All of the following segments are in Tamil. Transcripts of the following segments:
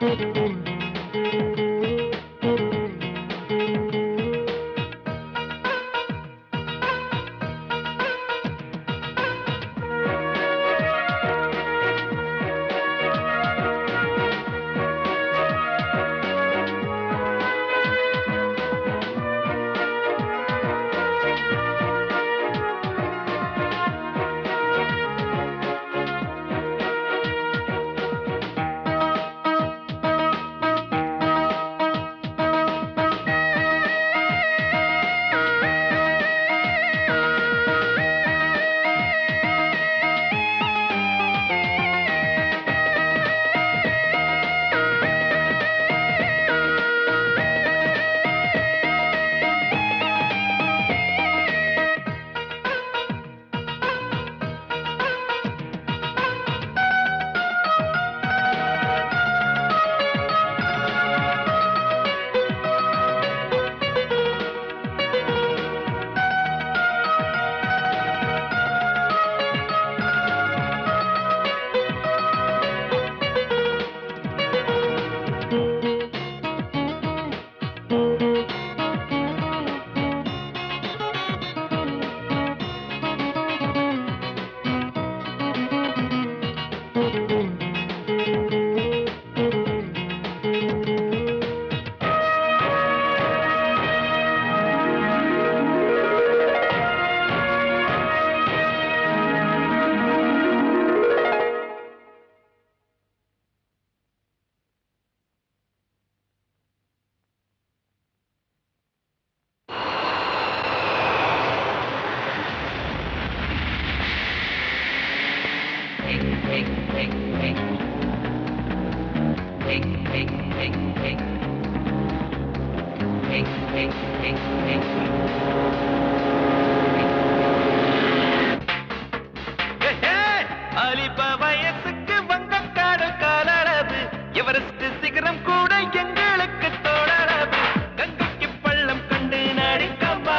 அலிப வயசுக்கு வங்கக்காடல் காலளவு எவரெஸ்ட் சிகரம் கூட எங்களுக்கு தோழரவு கங்கைக்கு பள்ளம் கண்டு நடிக்கமா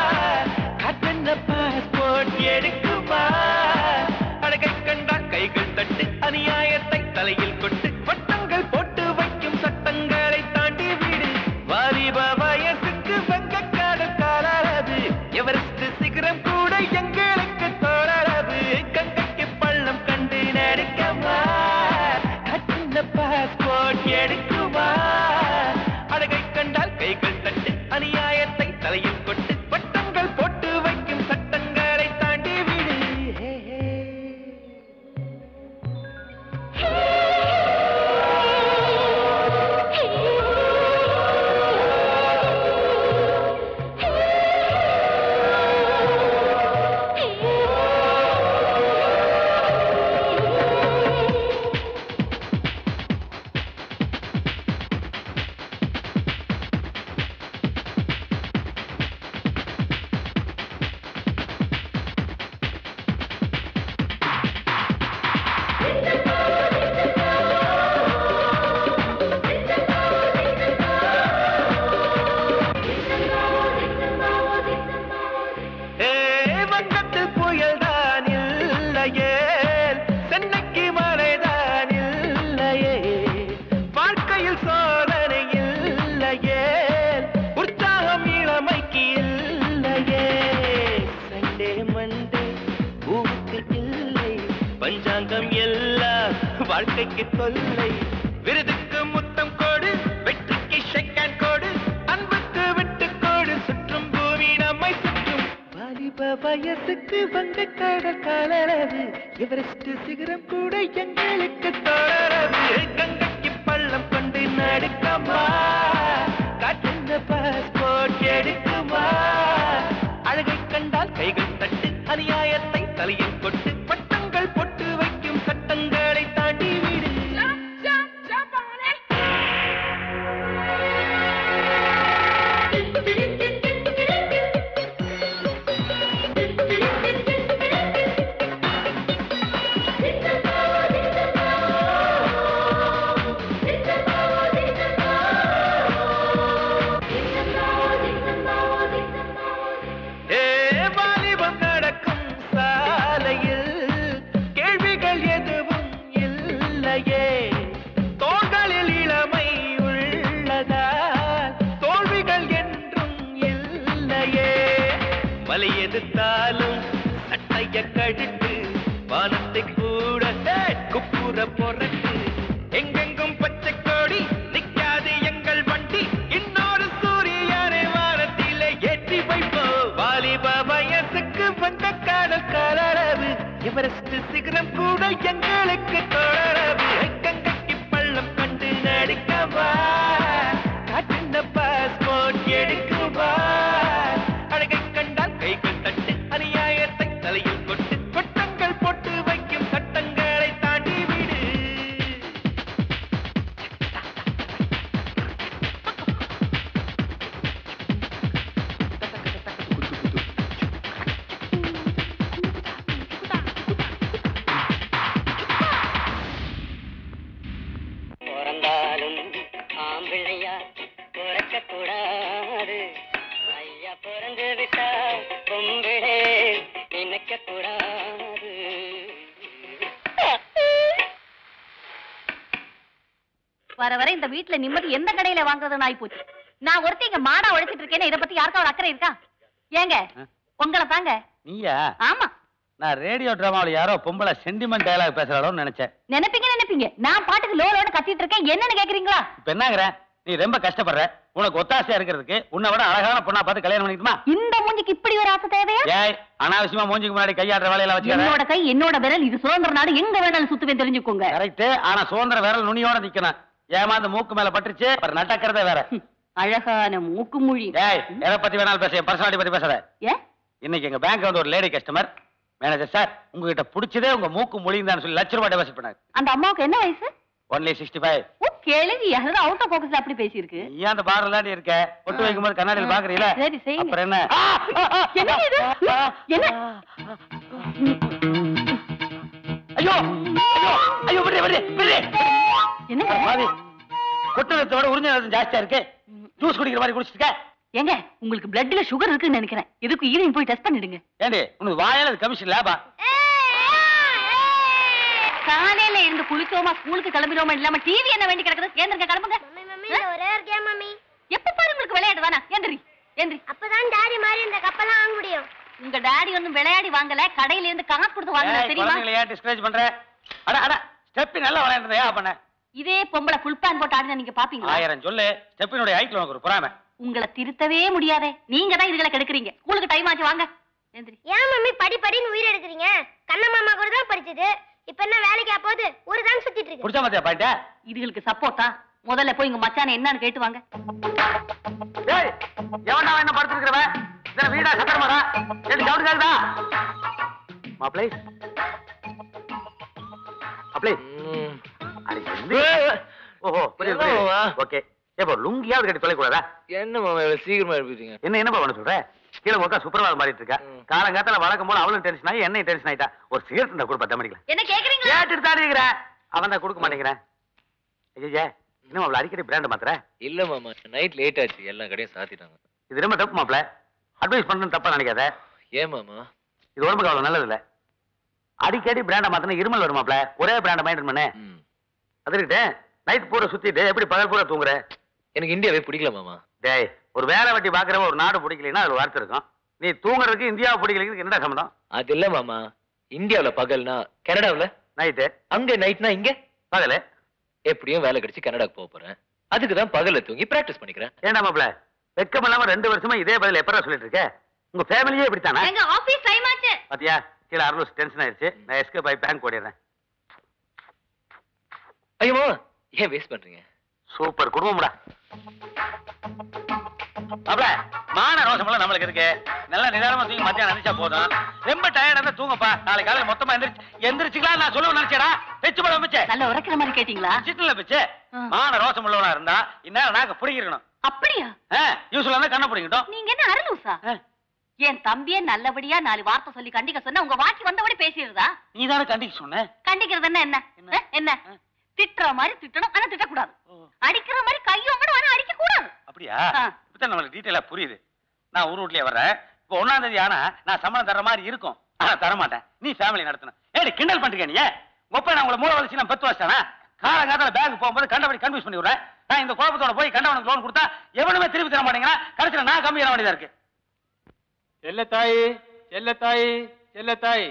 காட்டென்ன பாஸ்போர்ட் எடுக்குமா அழகை கண்டால் கைகள் தட்டு அநியாயத்தை தலையில் கொட்டு வட்டங்கள் போட்டு வைக்கும் சட்டங்களை தாண்டி விடு வாலிப வயசுக்கு வங்கக்காடல் காலளவு எவரெஸ்ட் சிகரம் கூட எங்களுக்கு தோழரவு கங்கைக்கு பள்ளம் கண்டு நடிக்கமா கட்டின பாஸ்போர்ட் எடுக்குமா அழகை கண்டால் கைகள் தட்டு அநியாயத்தை தலையில் கொட்டு வட்டங்கள் போட்டு வைக்கும் சட்டங்களை தாண்டி விடு ஹே, ஹே. ஏ வங்கத்து புயல் தான் இல்லையே சென்னைக்கு மழைதான் இல்லையே வாழ்க்கையில் சோதனை இல்லையே உற்சாகம் இளமைக்கு இல்லையே சண்டே மண்டே பூவுக்கு இல்லை பஞ்சாங்கம் எல்லாம் வாழ்க்கைக்கு தொல்லை விருதுக்கு முத்தம் கோடு வெற்றிக்கு ஷெக்கான் கோடு அன்புக்கு விட்டு கோடு சுற்றும் பூமி நம்மை சுற்றும் வாலிப வயசுக்கு வங்க கடல் கலரது எவரெஸ்ட் சிகரம் கூட எங்களுக்கு தொடரது கங்கைக்கு பள்ளம் கொண்டு நடுக்கமா காட்டுந்த பாஸ்போர்ட் எடுக்குமா அழகை கண்டால் கைகள் தட்டு அநியாயத்தை தலையில் கொட்டு பட்டங்கள் பொட்டு வைக்கும் சட்டங்களை தாண்டி விடு ஏ வாலிபம் நடக்கும் சாலையில் கேள்விகள் எதுவும் இல்லையே தோள்களில் இளமை கழித்து வானத்தை கூட ஏய், குப்புற பொறட்டு எங்கெங்கும் பச்சை கொடி நிக்காது எங்கள் வண்டி இன்னொரு சூரியனை வானத்திலே ஏற்றி வைப்போ வாலிப வயசுக்கு வந்த காதல் கலரவு எவரெஸ்ட் சிகரம் கூட எங்களுக்கு தொடரவு கங்கைக்கு பள்ளம் கண்டு நடிக்கவா காட்டின பாஸ்போர்ட் எடுக்கவா அழகை கண்டால் கைகள் தட்டு அநியாயத்தை தலையில் கொட்டு கொட்டங்கள் போட்டு வைக்கும் சட்டங்களை தாண்டி விடு பிறந்தாலும் ஆம்பிள்ளையா பிறக்க கூடாது ஐயா பிறந்து விட்டா பொம்பிளே நினைக்க கூடாது வர வர இந்த வீட்ல நிம்மதி எந்த கடையில வாங்குறதுன்னு ஆயி போச்சு நான் ஒருத்தி இங்க மாடா உழைச்சிட்டு இருக்கேன்னு இத பத்தி யாருக்கா ஒரு அக்கறை இருக்கா ஏங்க உங்களை தாங்க நீயா ஆமா நான் ரேடியோ டிராமாவில் யாரோ பொம்பளை சென்டிமெண்ட் டயலாக் பேசுறாளோன்னு நினைச்சேன் நினைப்பீங்க நினைப்பீங்க நான் பாட்டுக்கு லோலோட கத்திட்டு இருக்கேன் என்னன்னு கேக்குறீங்களா இப்ப என்னங்கிற நீ ரொம்ப கஷ்டப்படுற உனக்கு ஒத்தாசையா இருக்கிறதுக்கு உன்னை விட அழகான பொண்ணா பார்த்து கல்யாணம் பண்ணிக்கணுமா இந்த மூஞ்சிக்கு இப்படி ஒரு ஆசை தேவையா ஏய் அனாவசியமா மூஞ்சிக்கு முன்னாடி கையாடுற வேலையெல்லாம் வச்சுக்காத என்னோட கை என்னோட விரல் இது சுதந்திர நாடு எங்க வேணாலும் சுத்துவேன் தெரிஞ்சுக்கோங்க கரெக்ட் ஆனா சுதந்திர விரல் நுனியோட நிக்கணும் ஏமாந்து மூக்கு மேல பட்டுச்சு அப்புறம் நட்டக்கிறதே வேற ஹம், அழகான மூக்கு மொழி ஏய் எதை பத்தி வேணாலும் பேச பர்சனாலிட்டி பத்தி பேசாத ஏ இன்னைக்கு எங்க பேங்க் வந்து ஒரு லேடி கஸ்டமர் மேனேஜர் சார் உங்ககிட்ட பிடிச்சதே உங்க மூக்கு மொழிந்தான்னு சொல்லி லட்ச ரூபாய் டெபாசிட் பண்ணாங்க அந்த அம்மாவுக்கு என்ன வயசு ஒன்லி சிக்ஸ்டி ஃபைவ் ஓ கேளுவி அதாவது அவுட் ஆஃப் ஃபோக்கஸ்ல அப்படி பேசியிருக்கு நீ அந்த பார்ல தாண்டி இருக்க ஒட்டு வைக்கும்போது கண்ணாடியில் பாக்குறீல சரி, செய்யுங்க. அப்புறம் என்ன என்ன இது? என்ன? ஐயோ ஐயோ ஐயோ விடு விடு விடு என்னங்க மாதிரி கொட்டலத்தோட உறிஞ்ச நேரம் ஜாஸ்தியா இருக்கு ஜூஸ் குடிக்கிற மாதிரி குடிச்சிட்டு இருக்க ஏங்க உங்களுக்கு பிளட்ல சுகர் இருக்குன்னு நினைக்கிறேன் எதுக்கு ஈவினிங் போய் டெஸ்ட் பண்ணிடுங்க ஏண்டி உனக்கு வாயால கமிஷன் லேபா காலையில இருந்து குளிச்சோமா ஸ்கூலுக்கு கிளம்பிடுவோமா இல்லாம டிவி என்ன வேண்டி கிடக்குது ஏந்திருங்க கிளம்புங்க ஒரே ஒரு கேம் மம்மி எப்ப பாரு உங்களுக்கு விளையாட்டு தானா ஏந்திரி ஏந்திரி அப்பதான் டாடி மாதிரி இந்த கப்பெல்லாம் வாங்க முடியும் உங்க டாடி ஒன்னும் விளையாடி வாங்கல கடையில இருந்து காசு கொடுத்து வாங்கினா தெரியுமா குழந்தைங்களை ஏன் டிஸ்கரேஜ் பண்ற அட அட ஸ்டெப்பி நல்லா விளையாடுறத ஏன் பண்ண இதே பொம்பளை ஃபுல் பேன் போட்டு ஆடினா நீங்க பாப்பீங்களா ஆயிரம் சொல்லு ஸ்டெப்பினுடைய ஹைட்ல உனக்கு ஒரு பொறாமை உங்களை திருத்தவே முடியாதே நீங்க தான் இதுகளை கெடுக்குறீங்க ஸ்கூலுக்கு டைம் ஆச்சு வாங்க ஏந்திரி ஏன் மம்மி படி படின்னு உயிர் எடுக்கிறீங்க கண்ண மாமா கூட தான் படிச்சது இப்ப என்ன வேலைக்கா போகுது ஒரு தான் சுத்திட்டு இருக்கு புடிச்சா மாத்தியா பாயிட்ட இதுகளுக்கு சப்போர்ட்டா முதல்ல போய் உங்க மச்சான என்னன்னு கேட்டு வாங்க ஏய் எவன்டா என்ன படுத்துக்கிறவன் இதன வீடா சத்திரமாடா எது கவுடி தாக்குதா மாப்ளை மாப்ளை அடி வந்து ஓஹோ புரியுது என்ன மாமா? ஓகே ஏப்பா லுங்கியாவது கட்டி தொலை கூடாதா என்ன மாமா இவ்வளவு சீக்கிரமா எழுப்பிட்டீங்க என்ன என்னப்பா பண்ண சொல்ற கீழே மொத்தம் சுப்பிரபாதம் மாறிட்டு இருக்கா ம். காலங்காத்தால வழக்கம் போல அவளும் டென்ஷன் ஆகி என்னையும் டென்ஷன் ஆயிட்டா ஒரு சிகரெட் இருந்தா கூட பத்த மணிக்கலாம் என்ன கேக்குறீங்களா கேட்டுட்டு தான் இருக்கிறேன் அவன் தான் கொடுக்க மாட்டேங்கிறேன் ஐயா இன்னும் அவளை அடிக்கடி பிராண்ட் மாத்துற இல்ல மாமா நைட் லேட் ஆச்சு எல்லா கடையும் சாத்திட்டாங்க இது ரொம்ப தப்பு மாப்ள அட்வைஸ் பண்றது தப்பா நினைக்காத ஏன் மாமா இது உடம்புக்கு அவ்வளவு நல்லது இல்ல அடிக்கடி பிராண்ட மாத்தினா இருமல் வரும் மாப்ள ஒரே பிராண்ட மைண்ட் பண்ணு ம். அது இருக்கட்டும் நைட் பூரா சுத்திட்டு எப்படி பகல் பூரா தூங்குற எனக்கு இந்தியாவே பிடிக்கல மாமா டேய் ஒரு வேலை வெட்டி பாக்குறவ ஒரு நாடு பிடிக்கலைன்னா அது வார்த்தை இருக்கும் நீ தூங்குறதுக்கு இந்தியாவை பிடிக்கலைக்கு என்னடா சம்மந்தம் அது இல்ல மாமா இந்தியாவுல பகல்னா கனடாவுல நைட்டு அங்க நைட்னா இங்க பகலு எப்படியும் வேலை கிடைச்சு கனடாக்கு போக போறேன் அதுக்கு தான் பகல்ல தூங்கி பிராக்டிஸ் பண்ணிக்கிறேன் ஏண்டா மாப்ள வெக்கம் இல்லாம ரெண்டு வருஷமா இதே பதில் எப்படா சொல்லிட்டு இருக்க உங்க ஃபேமிலியே இப்படித்தானா எங்க ஆபீஸ் டைம் ஆச்சு பாத்தியா கீழே அறுநூறு டென்ஷன் ஆயிடுச்சு நான் எஸ்கேப் ஆகி பேங்க் ஓடிடுறேன் ஐயோ மாமா ஏன் வேஸ்ட் பண்றீங்க சூப்பர் குடும்பம்டா அப்பல மான ரோசமெல்லாம் நம்மளுக்கு இருக்கு நல்லா நிதானமா தூங்கி மத்தியானம் நினைச்சா போதும் ரொம்ப டயர்டா இருந்தா தூங்கப்பா நாளைக்கு காலையில மொத்தமா எந்திரிச்சு எந்திரிச்சுக்கலாம் நான் சொல்லுவேன் நினைச்சேடா பெச்சு படம் வச்சு நல்ல உரைக்கிற மாதிரி கேட்டீங்களா சிட்டில பிச்சு ஆ. மான ரோசம் உள்ளவனா இருந்தா இந்நேரம் நாக்க பிடிக்கணும் அப்படியா யூஸ்வலா இருந்தா கண்ணை பிடிக்கட்டும் நீங்க என்ன அரலூசா என் தம்பியே நல்லபடியா நாலு வார்த்தை சொல்லி கண்டிக்க சொன்னா உங்க வாக்கி வந்தபடி பேசிடுறதா நீ தானே கண்டிக்க சொன்ன கண்டிக்கிறது என்ன என்ன என்ன? அஹ், என்ன திட்டுற மாதிரி திட்டணும் ஆனா திட்டக்கூடாது அடிக்கிற மாதிரி கையும் கூட ஆனா அடிக்க கூடாது அப்படியா ஆ. இப்பதான் நம்மளுக்கு டீட்டெயிலா புரியுது நான் ஊர் வீட்லயே வர்றேன் இப்போ ஒன்னாம் தேதி ஆனா நான் சம்பளம் தர மாதிரி இருக்கும் ஆனா தர மாட்டேன் நீ ஃபேமிலி நடத்தணும் ஏடி கிண்டல் பண்றீங்க நீ ஒப்ப நான் உங்களை மூளை வலிச்சு நான் பத்து வருஷம் காலங்காத்தால பேங்க் போகும்போது கண்டபடி கன்ஃபியூஸ் பண்ணி விடுறேன் நான் இந்த குழப்பத்தோட போய் கண்டவனுக்கு லோன் கொடுத்தா எவனுமே திருப்பி தர மாட்டேங்கிறான் கடைசியில நான் கம்மி தர வேண்டியதா இருக்கு செல்ல தாயி செல்ல தாயி செல்லத்தாய்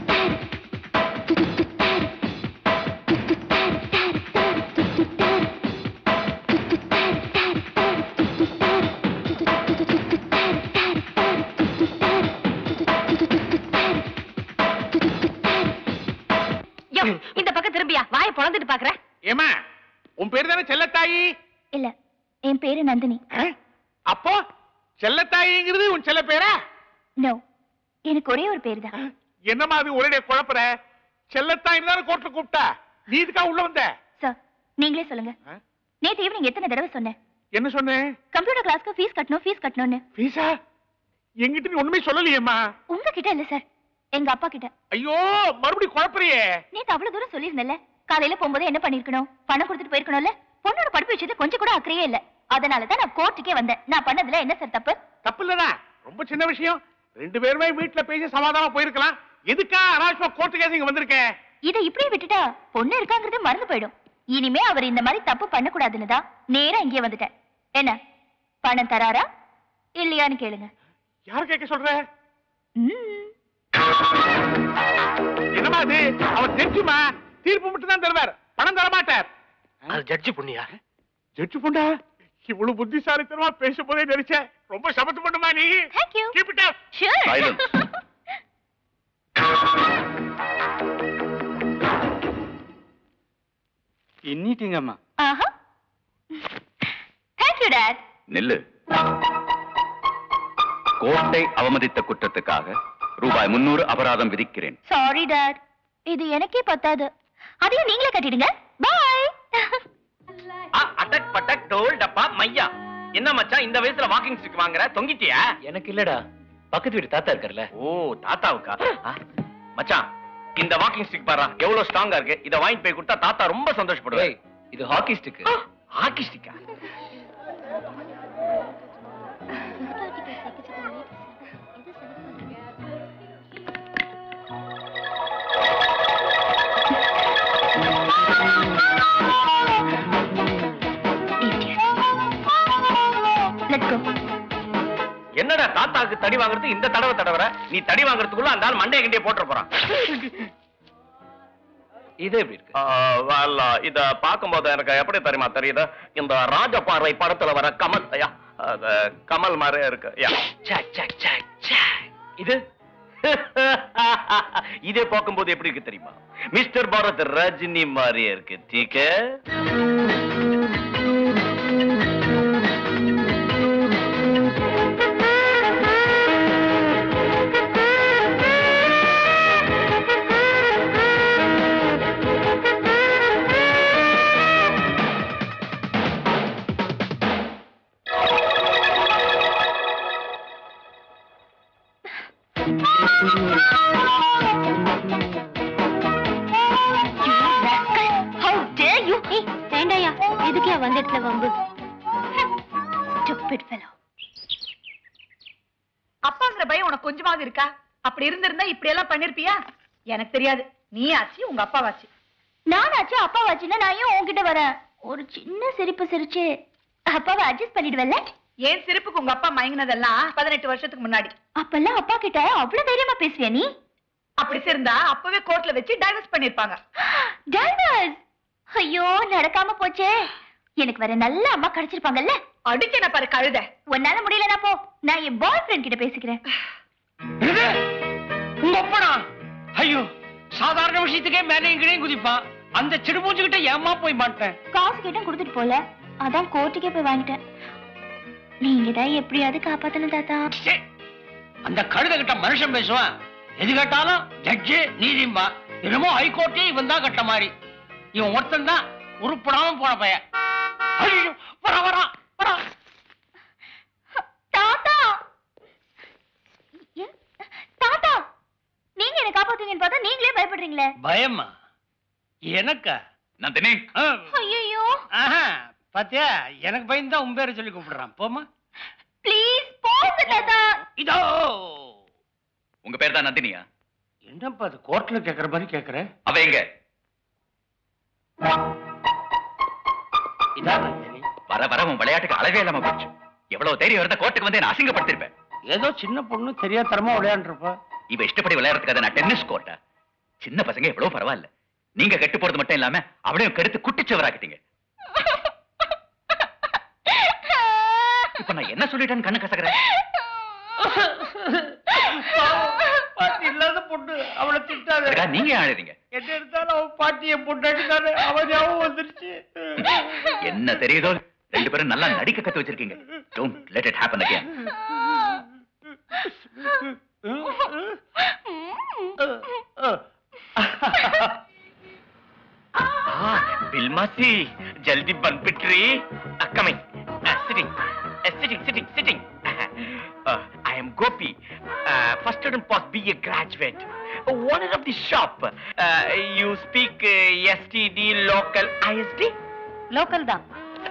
யோ, இந்த பக்கம் திரும்பியா வாயை பொழந்துட்டு பாக்குற ஏமா உன் பேரு தானே செல்லத்தாயி இல்ல என் பேரு நந்தினி ஆ? அப்போ செல்லத்தாயிங்கிறது உன் செல்ல பேரா நோ எனக்கு ஒரே ஒரு பேரு தான் என்னம்மா அது ஒரே குழப்பற செல்லத்தாயின்னு தானே கோர்ட்ல கூப்பிட்டா நீ இதுக்கா உள்ள வந்த சார் நீங்களே சொல்லுங்க ஆ? நேத்து ஈவினிங் எத்தனை தடவை சொன்னேன் என்ன சொன்னேன் கம்ப்யூட்டர் கிளாஸ்க்கு ஃபீஸ் கட்டணும் ஃபீஸ் கட்டணும்னு பீசா எங்கிட்ட நீ ஒண்ணுமே சொல்லலையேம்மா உங்ககிட்ட இல்ல சார் எங்க அப்பா கிட்ட ஐயோ மறுபடியும் குழப்பறியே நேத்து அவ்வளவு தூரம் சொல்லியிருந்தேன்ல காலையில போகும்போது என்ன பண்ணிருக்கணும் பணம் கொடுத்துட்டு போயிருக்கணும்ல பொண்ணோட படிப்பு விஷயத்துல கொஞ்சம் கூட அக்கறையே இல்ல அதனால தான் நான் கோர்ட்டுக்கே வந்தேன் நான் பண்ணதுல என்ன சார் தப்பு தப்பு இல்லடா ரொம்ப சின்ன விஷயம் ரெண்டு பேருமே வீட்டுல பேசி சமாதானமா போயிருக்கலாம் எதுக்கா அனாவசியமா கோர்ட்டு கேஸ் இங்க வந்திருக்கேன் இதை இப்படியே விட்டுட்டா பொண்ணு இருக்காங்கிறது மறந்து போயிடும் இனிமே அவர் இந்த மாதிரி தப்பு பண்ணக்கூடாதுன்னு தான் நேரா இங்கே வந்துட்டேன் என்ன பணம் தராரா இல்லையான்னு கேளுங்க யார் கேட்க சொல்ற ம். என்னமா அது அவர் தெரிஞ்சுமா தீர்ப்பு மட்டும் தான் தருவார் பணம் தர மாட்டார் அது ஜட்ஜி புண்ணியா ஜட்ஜு பொண்டா இவ்வளவு புத்திசாலித்தனமா பேசும் போதே நினைச்சேன் ரொம்ப சபத்து பண்ணுமா நீ Thank you. Keep it up. Sure. Silence. எண்ணிட்டீங்கம்மா ஆஹா தேங்க்யூ டாட் நில்லு கோர்ட்டை அவமதித்த குற்றத்துக்காக ரூபாய் முன்னூறு அபராதம் விதிக்கிறேன் சாரி டாட் இது எனக்கே பத்தாது அதையும் நீங்களே கட்டிடுங்க பாய் அட்டக் பட்டக் டோல் டப்பா மையா என்ன மச்சான் இந்த வயசுல வாக்கிங் ஸ்டிக் வாங்குற தொங்கிட்டியா எனக்கு இல்லடா பக்கத்து வீட்டு தாத்தா இருக்கார்ல ஓ தாத்தாவுக்கா ஆ, மச்சான் இந்த வாக்கிங் ஸ்டிக் பாரு எவ்வளவு ஸ்ட்ராங்கா இருக்கு இத வாங்கிட்டு போய் கொடுத்தா தாத்தா ரொம்ப சந்தோஷப்படுவாரு ஏய், இது ஹாக்கி ஸ்டிக் ஹாக்கி ஸ்டிக்கா லெட்ஸ் கோ என்னடா தாத்தாக்கு தடி வாங்குறது இந்த தடவை தடவற நீ தடி வாங்குறதுக்குள்ள அந்த ஆள் மண்டைய கிண்டிய போட்டு போறான் இது எப்படி இருக்கு வரல இத பாக்கும்போது எனக்கு எப்படி தெரியுமா தெரியுது இந்த ராஜ பார்வை படத்துல வர கமல் ஐயா அது கமல் மாதிரியே இருக்கு யா. சே, சே, சே, சே. இது இதே பார்க்கும்போது எப்படி இருக்கு தெரியுமா மிஸ்டர் பாரத் ரஜினி மாதிரியே இருக்கு டீக்கே How dare you? ஏய், வேண்டாயா எதுக்கே வந்த இடத்துல வம்பு Stupid fellow. அப்பாங்கிற பயம் உனக்கு கொஞ்சமாவது இருக்கா அப்படி இருந்திருந்தா இப்படி எல்லாம் பண்ணிருப்பியா எனக்கு தெரியாது நீ ஆச்சு உங்க அப்பாவாச்சு நானாச்சு அப்பாவாச்சுன்னா நான் ஏன் உன்கிட்ட வரேன் ஒரு சின்ன சிரிப்பு சிரிச்சு அப்பாவை அட்ஜஸ்ட் பண்ணிடுவல்ல ஏன் சிரிப்புக்கு உங்க அப்பா மயங்கினதெல்லாம் பதினெட்டு வருஷத்துக்கு முன்னாடி அப்பெல்லாம் அப்பா கிட்ட அவ்வளவு தைரியமா பேசுவியா நீ அப்படி சேர்ந்தா அப்பவே கோர்ட்ல வச்சு டைவர்ஸ் பண்ணிருப்பாங்க டைவர்ஸ் ஐயோ நடக்காம போச்சே எனக்கு வேற நல்ல அம்மா கிடைச்சிருப்பாங்கல்ல அடிச்சன பாரு கழுத உன்னால முடியலனா போ நான் என் பாய் ஃப்ரெண்ட் கிட்ட பேசிக்கிறேன் உங்க அப்பனா ஐயோ சாதாரண விஷயத்துக்கே மேலே இங்கேயும் குதிப்பான் அந்த சிடுமூஞ்சுகிட்ட ஏமா போய் மாட்டேன் காசு கேட்டும் கொடுத்துட்டு போல அதான் கோர்ட்டுக்கே போய் வாங்கிட்டேன் நீங்க தான் எப்படியாவது காப்பாத்தணும் தாத்தா ச்சே, அந்த கழுத கிட்ட மனுஷன் பேசுவான் எது கேட்டாலும் ஜட்ஜு நீதிம்பா என்னமோ ஹைகோர்ட்டே இவன் தான் கட்ட மாதிரி இவன் ஒருத்தன் தான் உருப்படாம போன பையன் ஐயோ வரா வரா வரா தாத்தா ஏ, தாத்தா நீங்க என்ன காப்பாத்துவீங்கன்னு பார்த்தா நீங்களே பயப்படுறீங்களே பயமா எனக்கா நந்தினி ஆ, ஐயோ ஆஹா பாத்தியா எனக்கு பயந்து தான் உன் பேரை சொல்லி கூப்பிடுறான் போமா ப்ளீஸ் போங்க தாத்தா இதோ உங்க பேர் தான் நந்தினியா என்னப்பா அது கோர்ட்ல கேக்குற மாதிரி கேக்குற அவ எங்க இதான் நந்தினி. வர வர உன் விளையாட்டுக்கு அளவே இல்லாம போச்சு எவ்வளவு தைரியம் இருந்தா கோர்ட்டுக்கு வந்து என்ன அசிங்கப்படுத்திருப்பேன் ஏதோ சின்ன பொண்ணு தெரியாதரமா விளையாண்டுருப்பா இவ இஷ்டப்படி விளையாடுறதுக்காக நான் டென்னிஸ் கோர்ட்டா சின்ன பசங்க எவ்வளவு பரவாயில்ல நீங்க கெட்டு போறது மட்டும் இல்லாம அவளையும் கெடுத்து குட்டிச்சவராக்கிட்டீங்க இப்ப நான் என்ன சொல்லிட்டேன்னு கண்ணு கசக்குறேன் பாட்டி இல்லாத பொண்ணு அவளை திட்டாத அதுக்காக நீங்க ஏன் அழுதீங்க என்ன எடுத்தாலும் அவன் பாட்டியை பொண்டாட்டினாரு அவன் ஞாபகம் வந்துருச்சு என்ன தெரியுதோ ரெண்டு பேரும் நல்லா நடிக்க கத்து வச்சிருக்கீங்க don't let it happen again बिलमासी जल्दी बन पिटरी coming sitting sitting sitting sitting I am Gopi, uh, first student post BA graduate, owner of the shop. Uh, you speak uh, STD local ISD? Local தான்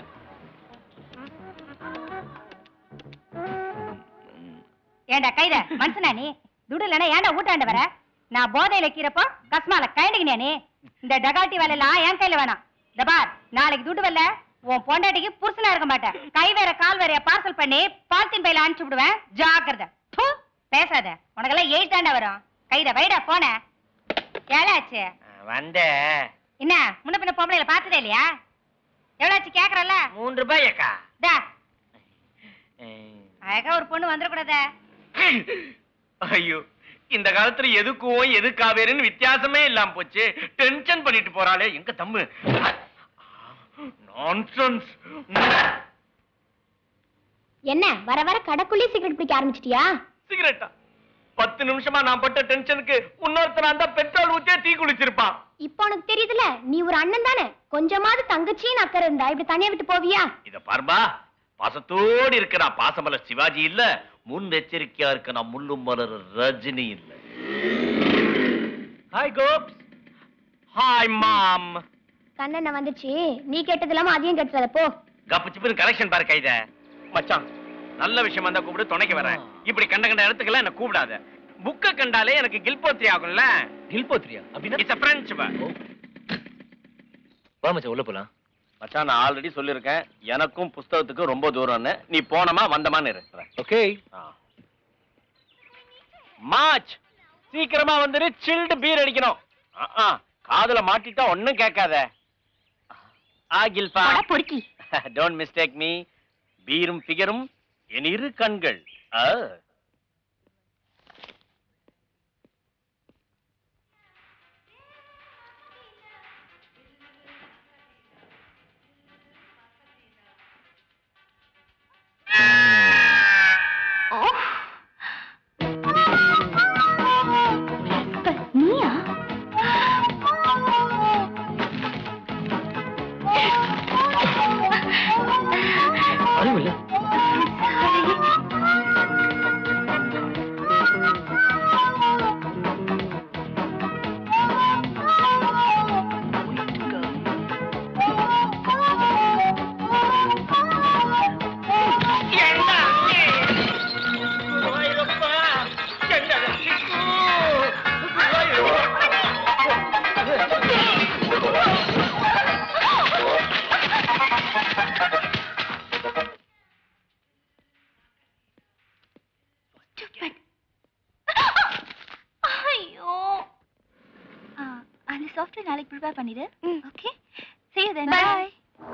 ஏண்டா கைத மனுஷனா நீ துடு இல்லைன்னா ஏன்டா ஊட்டாண்ட வர நான் போதையில கீரப்போ கஸ்மால கைண்டுகினே நீ இந்த டகாட்டி வேலையெல்லாம் என் கையில வேணாம் இந்த பார் நாளைக்கு துட்டு வரல உன் பொண்டாட்டிக்கு புருஷனா இருக்க மாட்டேன் கை வேற கால் வேற பார்சல் பண்ணி பால்த்தின் பையில அனுப்பிச்சு விடுவேன் ஜாக்கிரதை ப்பு, பேசாத உனக்கெல்லாம் எயிட் தாண்டா வரும் கைத வைடா போன ஏழாச்சு வந்த என்ன முன்ன பின்ன பொம்பளைல பார்த்ததே இல்லையா எவ்வளோச்சு கேக்குறல்ல மூன்று ரூபாய் அக்கா டா அழகா ஒரு பொண்ணு வந்துடக்கூடாதா ஐயோ இந்த காலத்துல எதுக்கும் எது காவேரின்னு வித்தியாசமே இல்லாம போச்சு டென்ஷன் பண்ணிட்டு போறாளே எங்க தம்மு நான்சென்ஸ் என்ன வர வர கடைக்குள்ளே சிகரெட் பிடிக்க ஆரம்பிச்சிட்டியா சிகரெட்டா பத்து நிமிஷமா நான் பட்ட டென்ஷனுக்கு இன்னொருத்தர் அந்த பெட்ரோல் ஊத்தியே தீ குளிச்சிருப்பான் இப்போ உனக்கு தெரியுதுல நீ ஒரு அண்ணன் தானே கொஞ்சமாவது தங்கச்சின்னு அக்கறை இருந்தா இப்படி தனியா விட்டு போவியா இத பார்பா பாசத்தோடு இருக்கிற பாசமலர் சிவாஜி இல்ல முன் எச்சரிக்கையா இருக்க நான் முள்ளும் மலர் ரஜினி இல்ல ஹாய் கோப்ஸ் ஹாய் மாம் கண்ணண்ண வந்துச்சு நீ கேட்டது இல்லாம அதையும் கேட்டுறத போ கப்பு சிப்புன்னு கலெக்ஷன் பாரு கைத மச்சான் நல்ல விஷயம் வந்தா கூப்பிடு துணைக்கு வரேன் இப்படி கண்ட கண்ட இடத்துக்கெல்லாம் என்ன கூப்பிடாத புக்க கண்டாலே எனக்கு கில்போத்ரி ஆகும்ல கில்போத்ரியா அப்படின்னா இட்ஸ் பிரெஞ்ச் வா மச்சான் உள்ள போலாம் மச்சான் நான் ஆல்ரெடி சொல்லிருக்கேன் எனக்கும் புஸ்தகத்துக்கும் ரொம்ப தூரம்னு நீ போனமா வந்தமான்னு இருக்கிற ஓகே மார்ச் சீக்கிரமா வந்துரு சில்டு பீர் அடிக்கணும் ஆ, ஆ, காதுல மாட்டிட்டா ஒண்ணும் கேட்காத ஆ கில்பா பொறுக்கி டோன்ட் மிஸ்டேக் மீ பீரும் ஃபிகரும் என் இரு கண்கள் ஆ. நீயா அதுவும் இல்ல ஐயோ ஆ, அந்த சாஃப்ட்வேர் நாளைக்கு ப்ரிப்பேர் பண்ணிடு okay see you then bye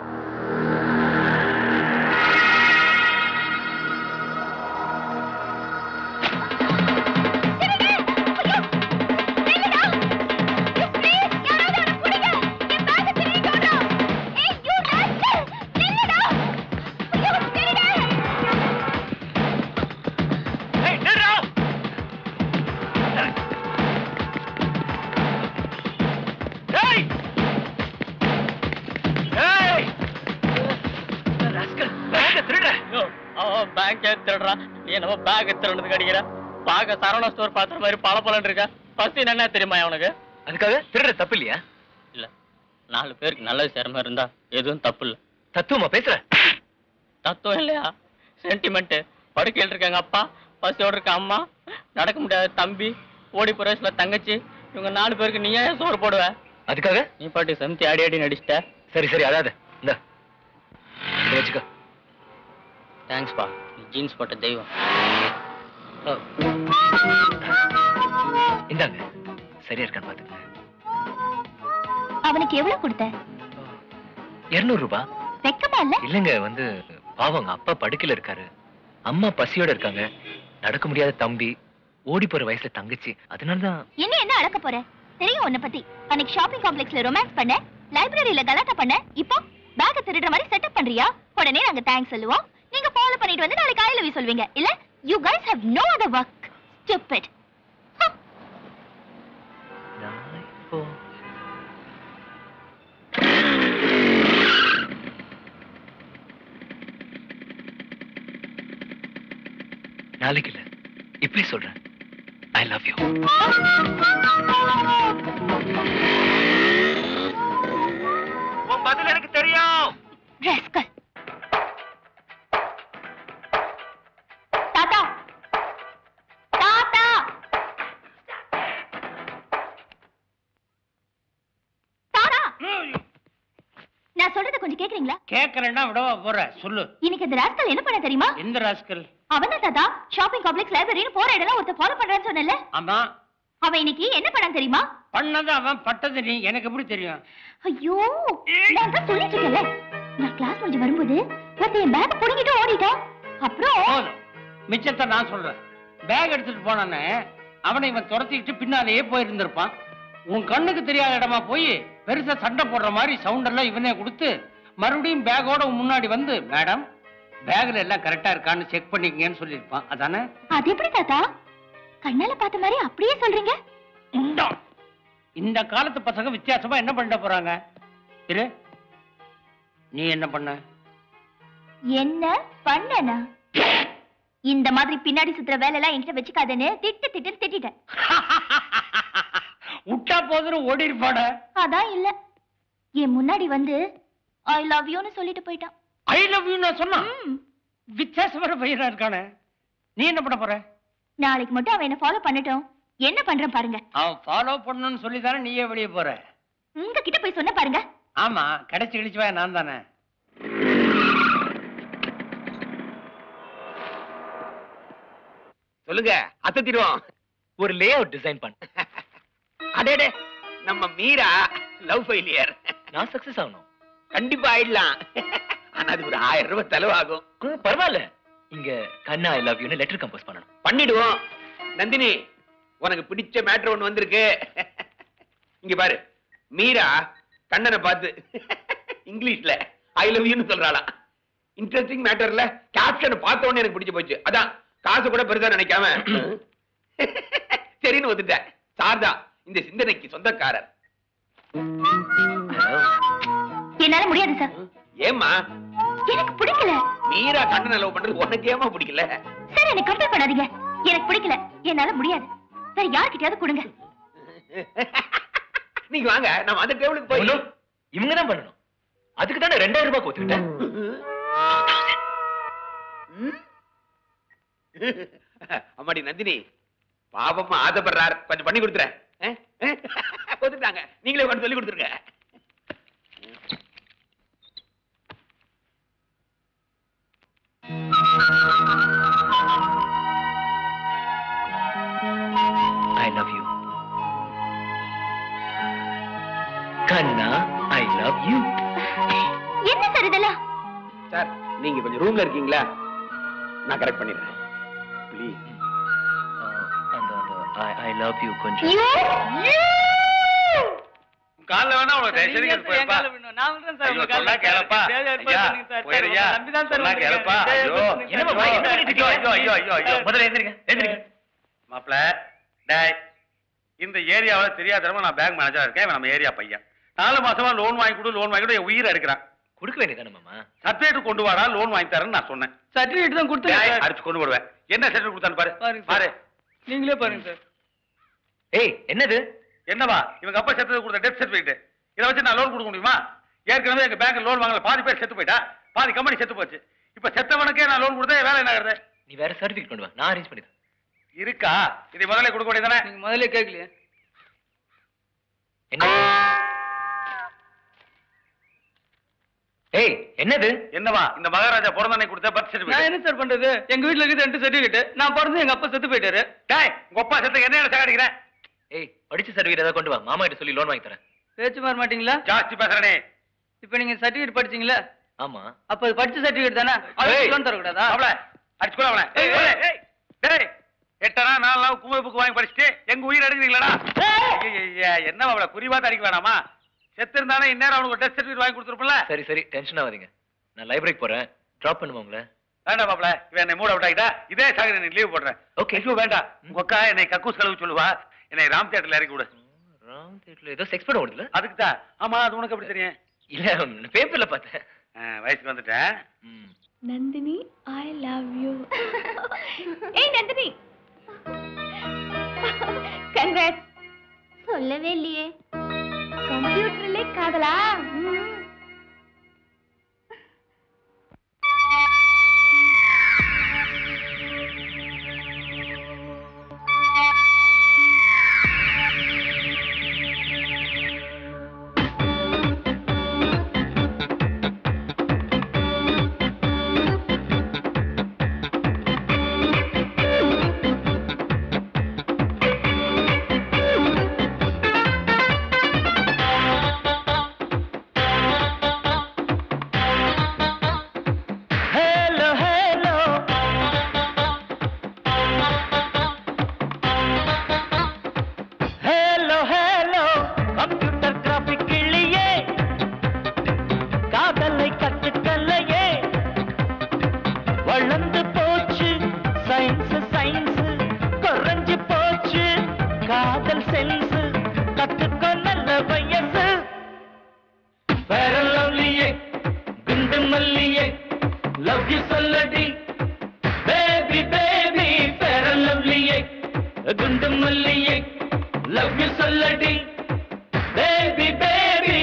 ஏய், நில்றா. ஏய். ஏய். rascal, bag அ திருடுற. அவன் பேங்க் திருடுறான் நீ என்னமோ பேக் திருடுறதுக்கு அடிக்கிற பாக்க சரவணா ஸ்டோர் பாத்துற மாதிரி பல பலன் இருக்கா ஃபர்ஸ்ட் என்ன தெரியுமா அவனுக்கு அதுக்காக திருடுற தப்பு இல்லையா இல்ல நாலு பேருக்கு நல்லது செய்யற மாதிரி இருந்தா எதுவும் தப்பு இல்ல தத்துவமா பேசுற தத்துவம் இல்லையா சென்டிமெண்ட் படுக்கையில் இருக்காங்க அப்பா பசியோட இருக்க அம்மா நடக்க முடியாத தம்பி ஓடி புரேஸ்ல தங்கச்சி இவங்க நாலு பேருக்கு நீ ஏன் சோறு போடுவ அதுக்காக நீ பாட்டு செம்தி ஆடி ஆடி நடிச்சிட்ட சரி சரி அதாவது இந்த இதை வச்சுக்கோ தேங்க்ஸ்பா நீ ஜீன்ஸ் போட்ட தெய்வம் ஆ. இந்தாங்க சரியா இருக்கான்னு பாத்துக்கங்க அவனுக்கு எவ்வளவு கொடுத்த இருநூறு ரூபாய் வெக்கமா இல்ல இல்லங்க வந்து பாவங்க அப்பா படுக்கையில இருக்காரு அம்மா பசியோட இருக்காங்க நடக்க முடியாத தம்பி ஓடி போற வயசுல தங்கச்சி அதனாலதான் இன்னும் என்ன அழக்க போற தெரியும் உன்னை பத்தி அன்னைக்கு ஷாப்பிங் காம்ப்ளெக்ஸ்ல ரொமான்ஸ் பண்ண லைப்ரரியில கலாட்டா பண்ண இப்போ பேக்க திருடுற மாதிரி செட்டப் பண்றியா உடனே நாங்க தேங்க்ஸ் சொல்லுவோம் நீங்க ஃபாலோ பண்ணிட்டு வந்து நாளைக்கு ஐ லவ் யூ சொல்வீங்க இல்ல you guys have no other work stupid நான் இப்போ நாளைக்கு இல்ல இப்பவே சொல்றேன் ஐ லவ் யூ உன் பதில் எனக்கு தெரியும் rascal தாத்தா தாத்தா தாத்தா நான் சொல்றத கொஞ்சம் கேக்குறீங்களா கேக்குறேன்னா விடவா போற சொல்லு இன்னைக்கு இந்த ராஸ்கல் என்ன பண்ண தெரியுமா எந்த ராஸ்கல் அவன் தான் தாத்தா ஷாப்பிங் காம்ப்ளெக்ஸ் லைப்ரரின்னு போற இடம்லாம் ஒருத்தர் ஃபாலோ பண்றான்னு சொன்னல ஆமா அவன் இன்னைக்கு என்ன பண்ணான் தெரியுமா பண்ணது அவன் பட்டது நீ எனக்கு எப்படி தெரியும் ஐயோ நான் தான் சொல்லிட்டு இருக்கேன்ல நான் கிளாஸ் முடிஞ்சு வரும்போது ஒருத்தன் என் பேக் புடுங்கிட்டு ஓடிட்டான் அப்புறம் போதும் மிச்சத்தை நான் சொல்றேன் பேக் எடுத்துட்டு போனானே அவனை இவன் துரத்திக்கிட்டு பின்னாலேயே போயிருந்திருப்பான் உன் கண்ணுக்கு தெரியாத இடமா போய் பெருசா சண்டை போடுற மாதிரி சவுண்ட் எல்லாம் இவனே கொடுத்து மறுபடியும் பேக்கோட உன் முன்னாடி வந்து மேடம் பேக்ல எல்லாம் கரெக்டா இருக்கான்னு செக் பண்ணிக்கங்கன்னு சொல்லியிருப்பான் அதானே அது எப்படி தாத்தா கண்ணால பார்த்த மாதிரி அப்படியே சொல்றீங்க உண்டாம் இந்த காலத்து பசங்க வித்தியாசமா என்ன பண்ண போறாங்க இரு நீ என்ன பண்ண என்ன பண்ணனா இந்த மாதிரி பின்னாடி சுத்துற வேலை எல்லாம் என்கிட்ட வச்சுக்காதேன்னு திட்டு திட்டு திட்டிட்டேன் விட்டா போதுன்னு ஓடி இருப்பாட அதான் இல்ல என் முன்னாடி வந்து ஐ லவ் யூன்னு சொல்லிட்டு போயிட்டான் ஐ லவ் யூ நான் சொன்னா ம். வித்தியாசமான பையனா இருக்கானே நீ என்ன பண்ண போற நாளைக்கு மட்டும் அவன் என்ன ஃபாலோ பண்ணட்டும் என்ன பண்றேன் பாருங்க அவன் ஃபாலோ பண்ணணும்னு சொல்லி தானே நீயே வெளியே போற உங்க கிட்ட போய் சொன்ன பாருங்க ஆமா கிடைச்சு கிழிச்சு வா நான் தானே சொல்லுங்க அசத்திடுவோம் ஒரு லே அவுட் டிசைன் பண்ண அடேடே நம்ம மீரா லவ் ஃபெயிலியர் நான் சக்சஸ் ஆகணும் கண்டிப்பா ஆயிடலாம் ஆனா அதுக்கு ஒரு ஆயிரம் ரூபாய் செலவாகும் ம், பரவாயில்ல இங்க கண்ணா ஐ லவ் யூன்னு லெட்டர் கம்போஸ் பண்ணணும் பண்ணிடுவோம் நந்தினி உனக்கு பிடிச்ச மேட்ரு ஒண்ணு வந்திருக்கு இங்க பாரு மீரா கண்ணனை பார்த்து இங்கிலீஷ்ல ஐ லவ் யூன்னு சொல்றாளாம் இன்ட்ரெஸ்டிங் மேட்டர்ல கேப்ஷன் பார்த்த உடனே எனக்கு பிடிச்சு போச்சு அதான் காசு கூட பெருசா நினைக்காம சரின்னு வந்துட்டேன் சார்தா இந்த சிந்தனைக்கு சொந்தக்காரர் என்னால முடியாது சார் ஏம்மா எனக்கு பிடிக்கல மீரா கண்ணனை லவ் பண்றது உனக்கு ஏமா பிடிக்கல சார் என்ன கம்பேர் பண்ணாதீங்க எனக்கு பிடிக்கல என்னால முடியாது வேற யார்கிட்டயாவது கொடுங்க நீங்க வாங்க நம்ம அந்த டேபிளுக்கு போய் ஒண்ணும், இவங்க தான் பண்ணணும் அதுக்கு தானே ரெண்டாயிரம் ரூபாய் கொடுத்துக்கிட்டேன் ம்? அம்மாடி நந்தினி பாவமா ஆசைப்படுறார் கொஞ்சம் பண்ணி கொடுத்துறேன் கொடுத்துட்டாங்க நீங்களே கொஞ்சம் சொல்லி கொடுத்துருங்க ஐ லவ் யூ கண்ணா ஐ லவ் யூ என்ன சார் இதெல்லாம் சார் நீங்க கொஞ்சம் ரூம்ல இருக்கீங்களா நான் கரெக்ட் பண்ணிடுறேன் ப்ளீஸ் அந்த அந்த ஐ லவ் யூ கொஞ்சம் ஐயோ! காலைல வேணா உனக்கு தயவுசெய்து போயிருப்பா ஐயோ, சொன்னா கேளப்பா. ஐயா, போயிடுயா. சொன்னா கேளப்பா. ஐயோ, என்னம்மா, என்ன பண்ணிட்டு இருக்கீங்க? ஐயோ, ஐயோ, ஐயோ, ஐயோ. முதல்ல எந்திரிங்க எந்திரிங்க மாப்ள, டேய், இந்த ஏரியாவுல தெரியாதனமா நான் பேங்க் மேனேஜரா இருக்கேன் இவன் நம்ம ஏரியா பையன் நாலு மாசமா லோன் வாங்கி கொடு லோன் வாங்கி கொடு என் உயிரை எடுக்கிறான் கொடுக்க வேண்டியதானே மாமா சர்டிபிகேட் கொண்டு வாடா லோன் வாங்கி தரேன்னு நான் சொன்னேன் சர்டிபிகேட் தான் டேய், அடிச்சு கொண்டு வருவேன் என்ன சர்டிபிகேட் கொடுத்தான்னு பாரு பாருங்க சார். பாரு நீங்களே பாருங்க சார் ஏய் என்னது என்னவா இவங்க அப்பா செத்து கொடுத்த டெத் சர்டிபிகேட் இதை வச்சு நான் லோன் கொடுக்க முடியுமா ஏற்கனவே எங்க பேங்க் லோன் வாங்கல பாதி பேர் செத்து போயிட்டா பாதி கம்பெனி செத்து போச்சு இப்ப செத்தவனுக்கே நான் லோன் கொடுத்தா என் வேலை என்ன ஆகுறது நீ வேற சர்டிபிகேட் கொண்டு வா நான் அரேஞ்ச் பண்ணி தரேன் இருக்கா இதை முதல்ல கொடுக்க வேண்டியதானே நீங்க முதல்ல கேட்கலையே என்ன ஏய் என்னது என்னவா இந்த மகாராஜா பிறந்தனை கொடுத்த பர்த் நான் சர்டிபிகேட் என்ன சார் பண்றது எங்க வீட்ல இருக்குது ரெண்டு சர்டிபிகேட் நான் பிறந்து எங்க அப்பா செத்து போயிட்டாரு டேய் உங்க அப்பா செத்து என்ன சாகடிக்கிறேன் ஏய் படிச்ச சர்டிஃபிகேட் ஏதாவது கொண்டு வா மாமா கிட்ட சொல்லி லோன் வாங்கி தரேன் பேச்சு மாற மாட்டீங்களா ஜாஸ்தி பேசுறனே இப்போ நீங்க சர்டிஃபிகேட் படிச்சீங்களா ஆமா அப்ப அது படிச்ச சர்டிஃபிகேட் தானே ஏய். அதுக்கு லோன் தரக்கூடாதா அவள அடிச்சுக்கோ அவள ஏய், ஏய், ஏய். டேய் எட்டனா நாலு நாள் குமுத புக்கு வாங்கி படிச்சுட்டு எங்க உயிர் எடுக்கிறீங்களா என்ன அவள குறிவாத அடிக்க வேணாமா செத்து இருந்தானே இந்நேரம் அவனுக்கு டெஸ்ட் சர்டிஃபிகேட் வாங்கி கொடுத்துருப்பல சரி சரி டென்ஷன் ஆகாதீங்க நான் லைப்ரரிக்கு போறேன் டிராப் பண்ணுமா உங்களை வேண்டாம் பாப்பல இவன் என்னை மூட விட்டாக்கிட்டா இதே சாகரி நீ லீவ் போடுறேன் ஓகே ஐயோ வேண்டாம் உங்க அக்கா என்னை கக்கூஸ் கழுவு சொல்லுவா என்னை ராம் தியேட்டர்ல இறக்கி விடு ராங் தேட்டர்ல ஏதோ செக்ஸ் படம் ஓடுதுல அதுக்கு தான் ஆமா அது உனக்கு எப்படி தெரியும் இல்ல பேப்பர்ல பார்த்தேன் ஆ, வயசுக்கு வந்துட்டேன் ம். நந்தினி ஐ லவ் யூ ஏய் நந்தினி கங்க்ராட்ஸ் சொல்லவே இல்லையே கம்ப்யூட்டர்லே காதலா ம். Hello hello hello hello computer graphic கிளியே காதலை கற்றுக்கலையே வளர்ந்து போச்சு சயின்ஸ் சயின்ஸ் குறைஞ்சு போச்சு காதல் சென்ஸ் கத்துக்கோ நல்ல வயசு வேற லவ்லியே குண்டு மல்லியே லவ் யூ சொல்லடி பேபி பேபி வேற லவ்லியே குண்டு மல்லியே லவ் யூ சொல்லடி பேபி பேபி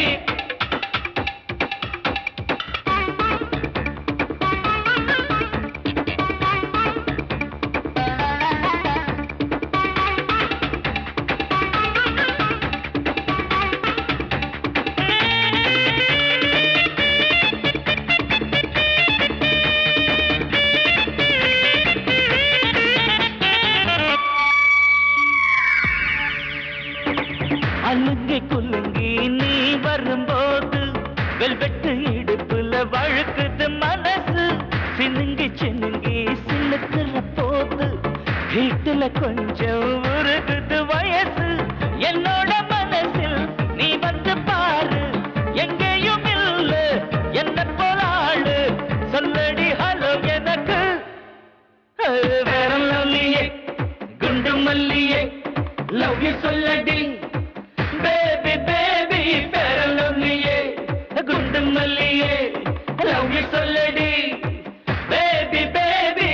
அழுங்கி குலுங்கி நீ வரும்போது வெல்வெட்டு இடுப்புல வழுக்குது மனசு சினுங்கி சினுங்கி சிலுக்குற போது வீட்டுல கொஞ்சம் உருகுது வயசு என்னோட மனசில் நீ வந்து பாரு எங்கேயும் இல்ல என்ன போல ஆளு சொல்லடி ஹலோ எனக்கு வேற லவ்லியே குண்டு மல்லியே லவ் யூ சொல்லடி பேபி பேபி வேற லவ்லியே குண்டு மல்லியே லவ் யூ சொல்லடி பேபி பேபி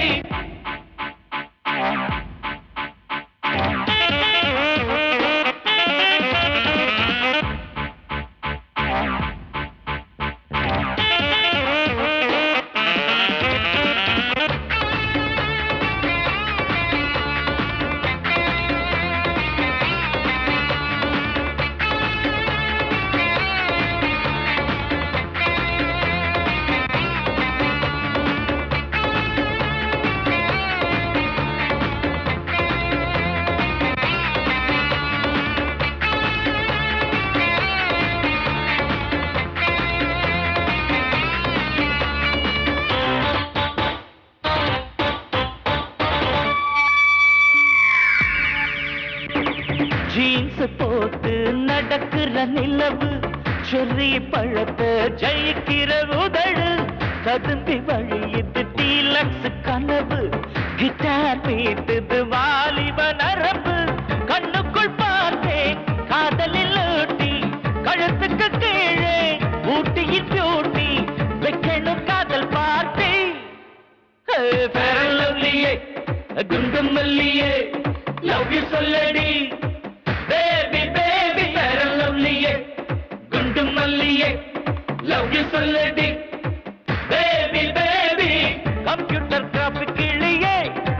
ஜீன்ஸ் போட்டு நடக்கிற நிலவு செர்ரி பழத்தை ஜெயிக்கிற உதடு கதும்பி வழியுது டீலக்ஸ் கனவு கிட்டார் மீட்டுது வாலிப நரம்பு கண்ணுக்குள் பார்த்தேன் காதலில் ஊட்டி கழுத்துக்கு கீழே ஊட்டியின் பியூட்டி வைக்கணும் காதல் பார்ட்டி லவ்லியே குண்டு மல்லியே லவ் யூ சொல்லடி பேபி பேபி லவ்லியே குண்டு மல்லியே லவ் யூ சொல்லடி பேபி பேபி கம்ப்யூட்டர் கிராஃபிக் கிளியே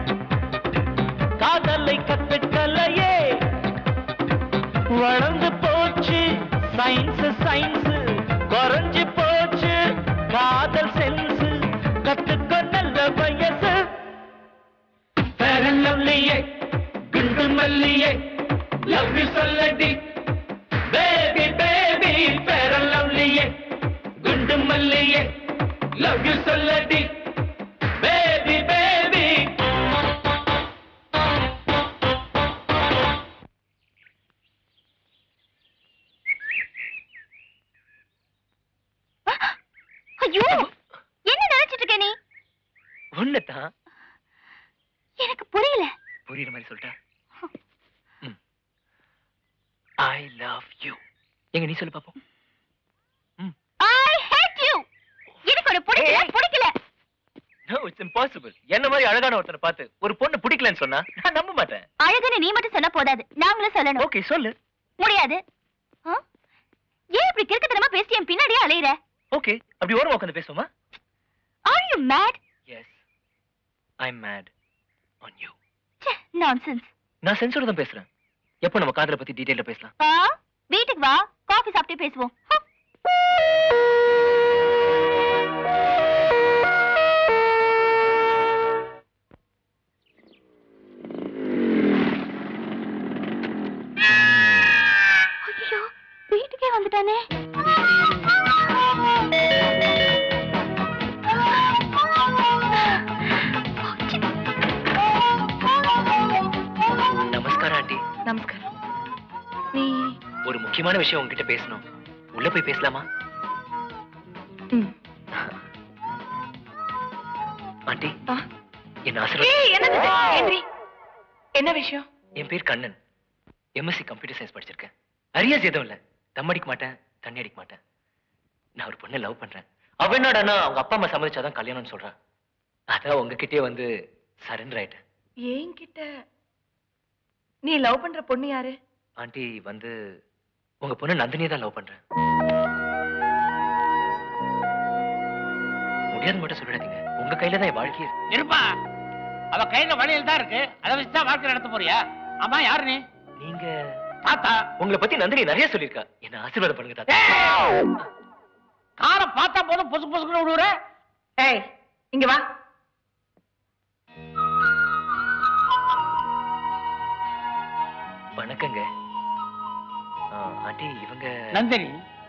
காதலை கத்துக்கலையே வளர்ந்து போச்சு சயின்ஸ் சயின்ஸ் குறைஞ்சு போச்சு காதல் சென்ஸ் கத்துக்க நல்ல வயசு வேற லவ்லியே குண்டு மல்லியே லவ் லவ் யூ சொல்லடி பேபி பேபி ஃபேர் அண்ட் லவ்லியே குண்டு மல்லியே லவ் யூ சொல்லடி பேபி பேபி ஐயோ என்ன நினைச்சிட்டு இருக்க நீ ஒண்ணுதான் எனக்கு புரியல புரியுற மாதிரி சொல்லிட்டா ஐ லவ் யூ எங்க நீ சொல்லு பாப்போம் ஐ ஹேட் யூ எனக்கு ஒரு பிடிக்கல பிடிக்கல நோ இட்ஸ் இம்பாசிபிள் என்ன மாதிரி அழகான ஒருத்தனை பார்த்து ஒரு பொண்ணு பிடிக்கலன்னு சொன்னா நான் நம்ப மாட்டேன் அழகுன்னு நீ மட்டும் சொன்னா போதாது நாங்களும் சொல்லணும் ஓகே சொல்லு முடியாது ஆ? ஏன் இப்படி கிறுக்குத்தனமா பேசி என் பின்னாடியே அலையுற ஓகே அப்படி ஓரமா உட்காந்து பேசுவோமா are you mad yes I am mad on you nonsense நான் சென்சோட தான் பேசுறேன் எப்போ நம்ம காதலை பத்தி டீடைல்ல பேசலாம் ஆ வீட்டுக்கு வா காஃபி சாப்பிட்டே பேசுவோம் ஹம். ஐயோ வீட்டுக்கே வந்துட்டானே நமஸ்காரம் ஆண்டி நமஸ்காரம் நீ ஒரு முக்கியமான விஷயம் உங்ககிட்ட பேசணும் உள்ள போய் பேசலாமா ம். ஆண்டி ஆ. என்ன ஏய், ஆசீர்வாதம் என்னது இது? ஏன்றி. என்ன விஷயம் என் பேர் கண்ணன் எம்எஸ்சி கம்ப்யூட்டர் சயின்ஸ் படிச்சிருக்கேன் அரியஸ் எதுவும் இல்ல தம் அடிக்க மாட்டேன் தண்ணி அடிக்க மாட்டேன் நான் ஒரு பொண்ணை லவ் பண்றேன் அவ என்னடான்னா அவங்க அப்பா அம்மா சம்மதிச்சாதான் கல்யாணம்னு சொல்றான் அதான் உங்ககிட்டயே வந்து சரண்டர் ஆயிட்டேன் என்கிட்ட நீ லவ் பண்ற பொண்ணு யாரு ஆண்டி வந்து உங்க பொண்ணு நந்தினியை தான் லவ் பண்றேன் முடியாது மட்டும் சொல்லிடாதீங்க உங்க கையில தான் என் வாழ்க்கை இருக்கு. இருப்பா அவ கையில வளையல் தான் இருக்கு அதை வச்சு தான் வாழ்க்கை நடத்த போறியா ஆமா யாரு நீ நீங்க தாத்தா உங்களை பத்தி நந்தினி நிறைய சொல்லியிருக்கா என்ன ஆசீர்வாதம் பண்ணுங்க தாத்தா காரை பார்த்தா போதும் பொசு பொசுக்குன்னு விடுற ஏய் இங்க வா வணக்கங்க ஆ, ஆண்டி இவங்க நந்தினி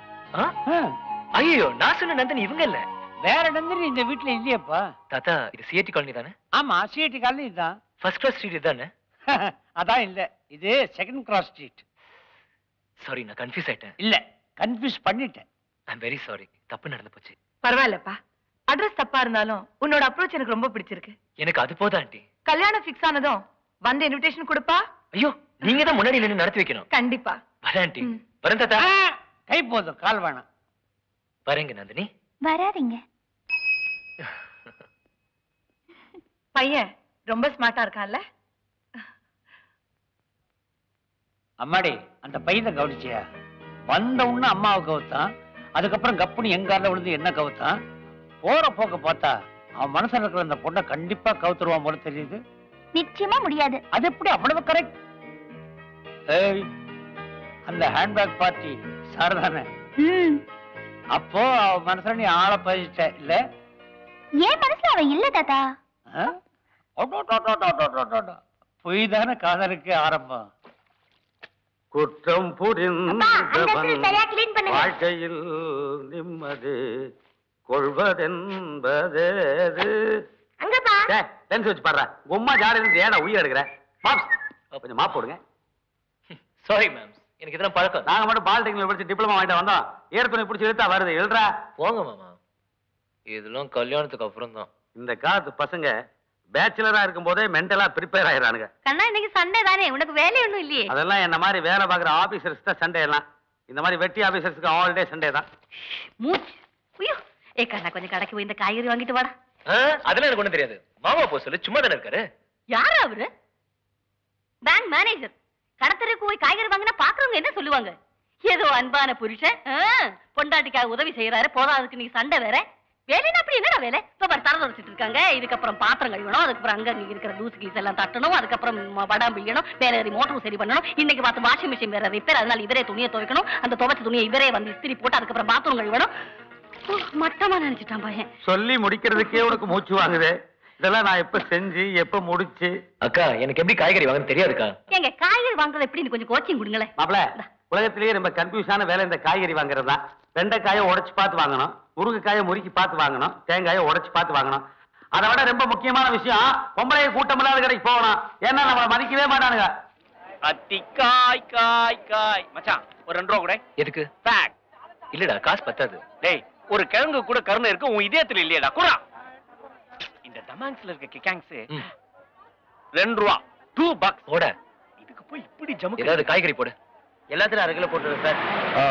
ஐயோ நான் சொன்ன நந்தினி இவங்க இல்ல வேற நந்தினி இந்த வீட்டுல இல்லையேப்பா தாத்தா இது சிஐடி காலனி தானே ஆமா சிஐடி காலனி இதுதான் ஃபர்ஸ்ட் கிளாஸ் ஸ்ட்ரீட் இதுதானே அதான் இல்ல இது செகண்ட் கிராஸ் ஸ்ட்ரீட் சாரி நான் கன்ஃபியூஸ் ஆயிட்டேன் இல்ல கன்ஃபியூஸ் பண்ணிட்டேன் ஐ வெரி சாரி தப்பு நடந்து போச்சு பரவாயில்லப்பா அட்ரஸ் தப்பா இருந்தாலும் உன்னோட அப்ரோச் எனக்கு ரொம்ப பிடிச்சிருக்கு எனக்கு அது போதும் ஆண்டி கல்யாணம் ஃபிக்ஸ் ஆனதும் வந்து இன்விடேஷன் கொடுப்பா ஐயோ நீங்க தான் முன்னாடி நின்னு நடத்தி வைக்கணும் கண்டிப்பா வரேன் ஆண்டி வரேன் தாத்தா கை போதும் கால் வேணாம் வரேங்க நந்தினி வராதீங்க பையன் ரொம்ப ஸ்மார்ட்டா இருக்கான்ல அம்மாடி அந்த பையனை கவனிச்சியா வந்த உடனே அம்மாவை கவுத்தான் அதுக்கப்புறம் கப்புனு எங்கால விழுந்து என்ன கவுத்தான் போற போக்க பார்த்தா அவன் மனசுல இருக்கிற அந்த பொண்ணை கண்டிப்பா கவுத்துருவான் போல தெரியுது நிச்சயமா முடியாது அது எப்படி அவ்வளவு கரெக்ட் ஏய் அந்த ஹேண்ட்பேக் பார்ட்டி சார் தானே ம் அப்போ அவ மனசுல நீ ஆளை பதிச்சிட்ட இல்ல ஏன் மனசுல அவன் இல்ல தாத்தா ஆ? அடோடோடோடோடோடோடோ. பொய் தானே காதலுக்கு ஆரம்பம் குற்றம் அப்பா, அந்த இடத்துல சரியா clean புரிந்தவன் பண்ணுங்க. வாழ்க்கையில் நிம்மதி கொள்வதென்பதேது அங்கப்பா டென்ஸ் வச்சு பாடுற உம்மா ஜாடி இருந்து ஏடா உயிர் எடுக்கிற மாப்ஸ் கொஞ்சம் மாப் போடுங்க சாரி மேம் எனக்கு இதெல்லாம் பழக்கம் நாங்க மட்டும் பாலிடெக்னிக் படிச்சு டிப்ளமா வாங்கிட்டு வந்தோம் ஏற துணி பிடிச்சி இழுத்தா வருது எழுறா போங்க மாமா இதெல்லாம் கல்யாணத்துக்கு அப்புறம் தான் இந்த காலத்து பசங்க பேச்சுலரா இருக்கும் போதே மென்டலா ப்ரிப்பேர் ஆயிடுறானுங்க கண்ணா இன்னைக்கு சண்டே தானே உனக்கு வேலை ஒண்ணும் இல்லையே அதெல்லாம் என்ன மாதிரி வேலை பார்க்குற ஆபீசர்ஸ் தான் சண்டே எல்லாம் இந்த மாதிரி வெட்டி ஆபீசர்ஸ்க்கு ஆல் டே சண்டே தான் மூச்சு ஐயோ ஏ கண்ணா கொஞ்சம் கடைக்கு போய் இந்த காய்கறி வாங்கிட்டு வாடா ஆ, அதெல்லாம் எனக்கு ஒண்ணும் தெரியாது மாமா போ சொல்லு சும்மா தானே இருக்காரு யாரு அவரு பேங்க் மேனேஜர் கடத்தருக்கு போய் காய்கறி வாங்கினா பாக்குறவங்க என்ன சொல்லுவாங்க ஏதோ அன்பான புருஷன் ஆ, பொண்டாட்டிக்காக உதவி செய்யறாரு போதாதுக்கு நீ சண்டை வேற வேலைன்னா அப்படி என்னடா வேலை இப்போ பாரு தரம் துடைச்சிட்டு இருக்காங்க இதுக்கப்புறம் பாத்திரம் கழுவணும் அதுக்கப்புறம் அங்க அங்க இருக்கிற தூசு கீஸ் எல்லாம் தட்டணும் அதுக்கப்புறம் ம- வடாம் பிய்யணும் வேற ஏறி மோட்டரும் சரி பண்ணணும் இன்னைக்கு பார்த்து வாஷிங் மிஷின் வேற ரிப்பேர் அதனால இவரே துணியை துவைக்கணும் அந்த துவைச்ச துணியை இவரே வந்து இஸ்திரி போட்டு அதுக்கப்புறம் பாத்ரூம் கழுவணும் ஓ, மட்டமா நினைச்சிட்டான் பையன் சொல்லி முடிக்கிறதுக்கே உனக்கு மூச்சு வாங்குது இதெல்லாம் நான் எப்ப செஞ்சு எப்ப முடிச்சு அக்கா எனக்கு எப்படி காய்கறி வாங்கன்னு தெரியாதுக்கா எங்க காய்கறி வாங்குறது எப்படின்னு கொஞ்சம் கோச்சிங் கொடுங்களேன் மாப்பிள உலகத்திலேயே ரொம்ப கன்ஃபியூஸான வேலை இந்த காய்கறி வாங்குறது தான் வெண்டைக்காயை உடைச்சு பார்த்து வாங்கணும் முருங்கைக்காயை முறுக்கி பார்த்து வாங்கணும் தேங்காயை உடைச்சு பார்த்து வாங்கணும் அதை விட ரொம்ப முக்கியமான விஷயம் பொம்பளை கூட்டம் இல்லாத கடைக்கு போகணும் ஏன்னா நம்மளை மதிக்கவே மாட்டானுங்க அத்தி காய் காய் காய் மச்சான் ஒரு ரெண்டு ரூபா கூட எதுக்கு பேக் இல்லடா காசு பத்தாது டேய் ஒரு கிழங்கு கூட கருணை இருக்கு உன் இதயத்துல இல்லையடா குறா இந்த டமாங்ஸ்ல இருக்க கிக்காங்ஸ் ம். ரெண்டு ரூபா டூ பக்ஸ் ஓட இதுக்கு போய் இப்படி ஜமுக்கு ஏதாவது காய்கறி போடு எல்லாத்துலயும் அரை கிலோ போட்டுருங்க சார்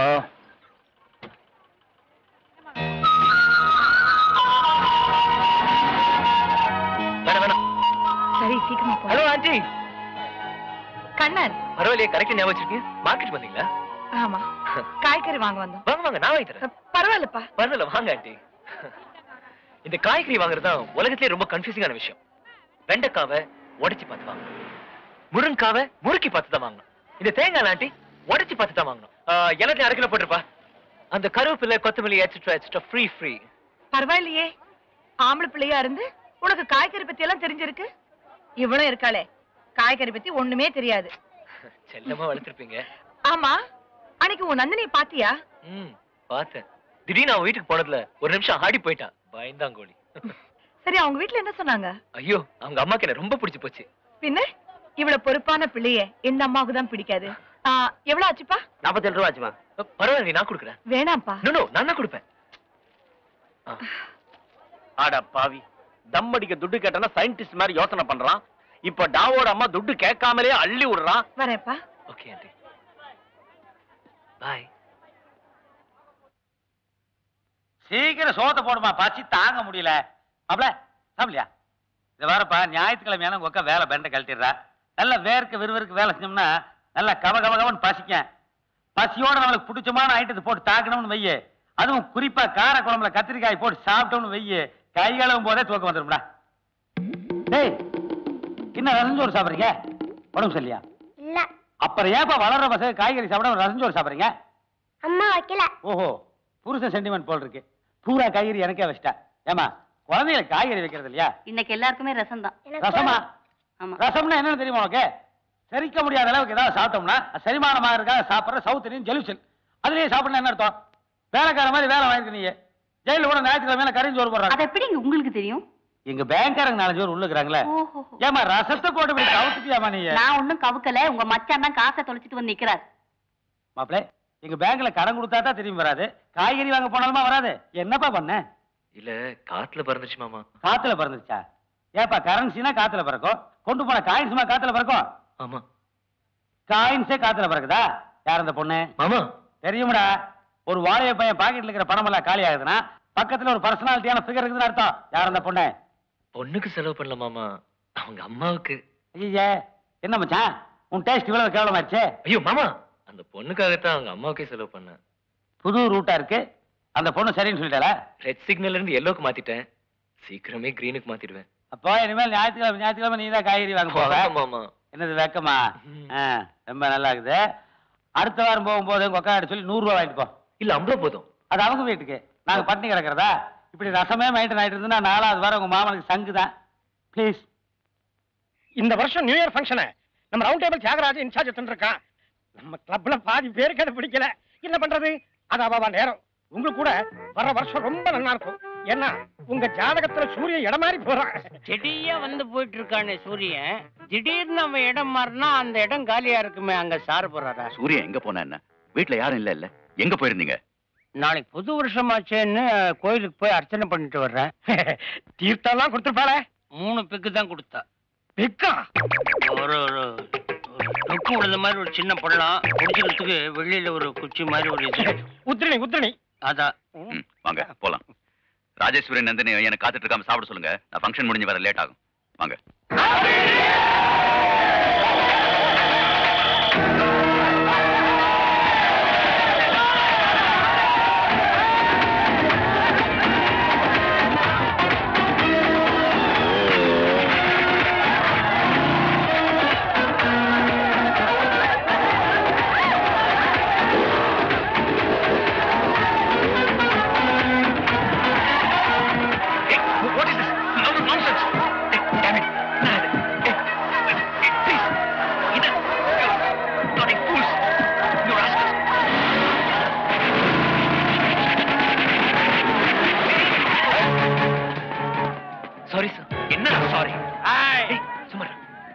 வேணாம் வேணாம் சரி சீக்கிரமா போ ஹலோ ஆண்டி கண்ணன் பரவாயில்லையே கரெக்டா ஞாபகம் வச்சிருக்கீங்க மார்க்கெட் வந்தீங்களா ஆமா காய்கறி வாங்க வந்தோம் வாங்க வாங்க நான் வாங்கி தரேன் பரவாயில்லப்பா பரவாயில்ல வாங்க ஆண்டி இந்த காய்கறி வாங்குறது தான் உலகத்திலே ரொம்ப கன்ஃபியூசிங்கான விஷயம் வெண்டைக்காவை உடைச்சு பார்த்து வாங்கணும் முருங்காவை முறுக்கி பார்த்து தான் வாங்கணும் இந்த தேங்காய் ஆண்டி உடைச்சு பார்த்து தான் வாங்கணும் ஆஹ், எல்லாத்தையும் அரை கிலோ போட்டுருப்பா அந்த கருவேப்பிலை கொத்தமல்லி எக்ஸட்ரா எக்ஸட்ரா ஃப்ரீ ஃப்ரீ பரவாயில்லையே ஆம்பளை பிள்ளையா இருந்து உனக்கு காய்கறி பத்தி எல்லாம் தெரிஞ்சிருக்கு இவளும் இருக்காளே காய்கறி பத்தி ஒண்ணுமே தெரியாது செல்லமா வளர்த்துருப்பீங்க ஆமா அன்னைக்கு உன் நந்தினியை பாத்தியா ம் பார்த்தேன் திடீர்னு அவன் வீட்டுக்கு போனதுல ஒரு நிமிஷம் ஆடி போயிட்டான் பயந்தாங்கோழி சரி அவங்க வீட்ல என்ன சொன்னாங்க ஐயோ அவங்க அம்மாக்கு என்ன ரொம்ப பிடிச்சு போச்சு பின்ன இவ்வளவு பொறுப்பான பிள்ளைய எந்த அம்மாவுக்கு தான் பிடிக்காது ஆ, எவ்வளவு ஆச்சுப்பா நாற்பத்தேழு ரூபா ஆச்சுமா அஹ், பரவாயில்ல நான் கொடுக்குறேன் வேணாம்ப்பா நோ நோ நான் தான் கொடுப்பேன் ஆ, ஆடா பாவி தம் அடிக்க துட்டு கேட்டனா சயின்டிஸ்ட் மாதிரி யோசனை பண்றான் இப்ப டாவோட அம்மா துட்டு கேட்காமலே அள்ளி விடுறான் வரேன்ப்பா ஓகே ஆண்டி பாய் சீக்கிரம் சோத்தை போடுமா பசி தாங்க முடியல மாப்ள சாப்பிடலையா இது வரப்பா ஞாயிற்றுக்கிழமையான உங்க அக்கா வேலை பெண்டை கழட்டிடுறா நல்லா வேர்க்க விறுவிறுக்கு வேலை செஞ்சோம்னா நல்லா கவ கவ கவன்னு பசிக்கும் பசியோட நம்மளுக்கு பிடிச்சமான ஐட்டத்தை போட்டு தாக்கணும்னு வையே அதுவும் குறிப்பா கார குழம்புல கத்திரிக்காய் போட்டு சாப்பிட்டோம்னு வையே கை கழுவும் போதே தூக்கம் வந்துடும்டா டேய் என்ன ரசஞ்சோறு சாப்பிடுறீங்க உடம்பு சரியா இல்ல அப்புறம் ஏப்பா வளர்ற பசங்க காய்கறி சாப்பிட ரசஞ்சோறு சாப்பிடுறீங்க அம்மா வைக்கல ஓஹோ புருஷன் சென்டிமெண்ட் போல் இருக்கு பூரா காய்கறி எனக்கே வச்சிட்டா ஏமா குழந்தைகளுக்கு காய்கறி வைக்கிறது இல்லையா இன்னைக்கு எல்லாருக்குமே ரசம் தான் ரசமா ஆமா ரசம்னா என்னன்னு தெரியுமா உனக்கு செரிக்க முடியாத அளவுக்கு ஏதாவது சாப்பிட்டோம்னா அது செரிமானமாக இருக்காத சாப்பிட்ற சவுத் இந்தியன் ஜெலுசல் அதுலயே சாப்பிடணும் என்ன அர்த்தம் வேலைக்கார மாதிரி வேலை வாங்கிக்க நீங்க ஜெயில கூட ஞாயிற்றுக்கிழமை கறிஞ்சோறு போடுறாங்க அது எப்படிங்க உங்களுக்கு தெரியும் எங்க பேங்க்காரங்க நாலஞ்சு பேர் உள்ளுக்குறாங்களே ஓஹோ ஏமா ரசத்தை போட்டு இப்படி கவுத்துட்டியாமா நீ நான் ஒண்ணும் கவுக்கல உங்க மச்சான் தான் காசை தொலைச்சிட்டு வந்து நிக்கிறார் மாப்பிள எங்க பேங்க்ல கடன் கொடுத்தா தான் திரும்பி வராது காய்கறி வாங்க போனாலுமா வராது என்னப்பா பண்ண இல்ல காத்துல பறந்துச்சு மாமா காத்துல பறந்துச்சா ஏப்பா கரன்சினா காத்துல பறக்கும் கொண்டு போன காயின்ஸுமா காத்துல பறக்கும் ஆமா காயின்ஸே காத்துல பறக்குதா யார் அந்த பொண்ணு மாமா தெரியுமாடா ஒரு வாழைய பையன் பாக்கெட்ல இருக்கிற பணம் எல்லாம் காலி ஆகுதுன்னா பக்கத்துல ஒரு பர்சனாலிட்டியான ஃபிகர் இருக்குதுன்னு அர்த்தம் யார் அந்த பொண்ணு பொண்ணுக்கு செலவு பண்ணல மாமா அவங்க அம்மாவுக்கு ஐயே என்ன மச்சான் உன் டேஸ்ட் இவ்வளவு கேவலமாச்சு ஐயோ மாமா அந்த பொண்ணுக்காகத்தான் அவங்க அம்மாவுக்கே செலவு பண்ணேன் புது ரூட்டா இருக்கு அந்த பொண்ணு சரின்னு சொல்லிட்டாளா ரெட் சிக்னல்ல இருந்து எல்லோக்கு மாத்திட்டேன் சீக்கிரமே கிரீனுக்கு மாத்திடுவேன் அப்போ இனிமேல் ஞாயிற்றுக்கிழமை ஞாயிற்றுக்கிழமை நீ தான் காய்கறி வாங்க போவ ஆமா, மாமா என்னது வெக்கமா ம். ஆ, ரொம்ப நல்லா இருக்குது அடுத்த வாரம் போகும்போது உங்க அக்கா சொல்லி நூறு ரூபா வாங்கிட்டு போ இல்ல ஐம்பது போதும் அது அவங்க வீட்டுக்கு நாங்க பட்டினி கிடக்கிறதா இப்படி ரசமே மைண்டன் ஆயிட்டு இருந்தா நாலாவது வாரம் உங்க மாமனுக்கு சங்கு தான் ப்ளீஸ் இந்த வருஷம் நியூ இயர் ஃபங்க்ஷனை நம்ம ரவுண்ட் டேபிள் தியாகராஜ் இன்சார்ஜ் எடுத்துருக்கான் நம்ம கிளப்ல பாதி பேருக்கு அது பிடிக்கல என்ன பண்றது அது அவ நேரம் உங்களுக்கு கூட வர வருஷம் ரொம்ப நல்லா இருக்கும் ஏன்னா உங்க ஜாதகத்துல சூரியன் இடம் மாறி போறான் செடியா வந்து போயிட்டு இருக்கானே சூரியன் திடீர்னு அவன் இடம் மாறினா அந்த இடம் காலியா இருக்குமே அங்க சார் போறாரா சூரியன் எங்க போனா என்ன வீட்ல யாரும் இல்ல இல்ல எங்க போயிருந்தீங்க நாளைக்கு புது வருஷமாச்சேன்னு கோயிலுக்கு போய் அர்ச்சனை பண்ணிட்டு வர்றேன் தீர்த்தம்லாம் கொடுத்துருப்பாளே மூணு பிக்கு தான் கொடுத்தா பிக்கா ஒரு ஒரு தொக்கு விழுந்த மாதிரி ஒரு சின்ன பள்ளம் குடிக்கிறதுக்கு வெளியில ஒரு குச்சி மாதிரி ஒரு இது உத்திரணி உத்திரணி அதான் ம், வாங்க போலாம் ராஜேஸ்வரி நந்தினி எனக்கு காத்துட்டு இருக்காம சாப்பிட சொல்லுங்க நான் ஃபங்க்ஷன் முடிஞ்சு வர லேட் ஆகும் வாங்க Hey, what is this? No, nonsense.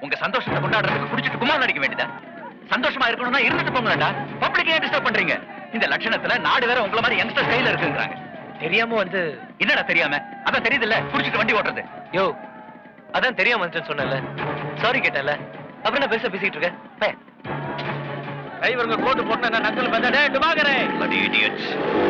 உங்க சந்தோஷத்தை கொண்டாடுறதுக்கு குடிச்சிட்டு குமார் நடிக்க வேண்டியதா சந்தோஷமா இருக்கணும்னா இருந்துட்டு போங்களேன்டா பப்ளிக் ஏன் டிஸ்டர்ப் பண்றீங்க இந்த லட்சணத்துல நாடு வேற உங்கள மாதிரி யங்ஸ்டர் கையில இருக்குங்கிறாங்க தெரியாம வந்து என்னடா தெரியாம அதான் தெரியுதுல்ல குடிச்சிட்டு வண்டி ஓட்டுறது யோ அதான் தெரியாம வந்துட்டேன்னு சொன்னல சாரி கேட்டல அப்புறம் என்ன பெருசா பேசிட்டு இருக்க பே. டிரைவருங்க கோட்டு போட்டு என்ன நக்கல் பந்தடே டுபாகரே Bloody idiots.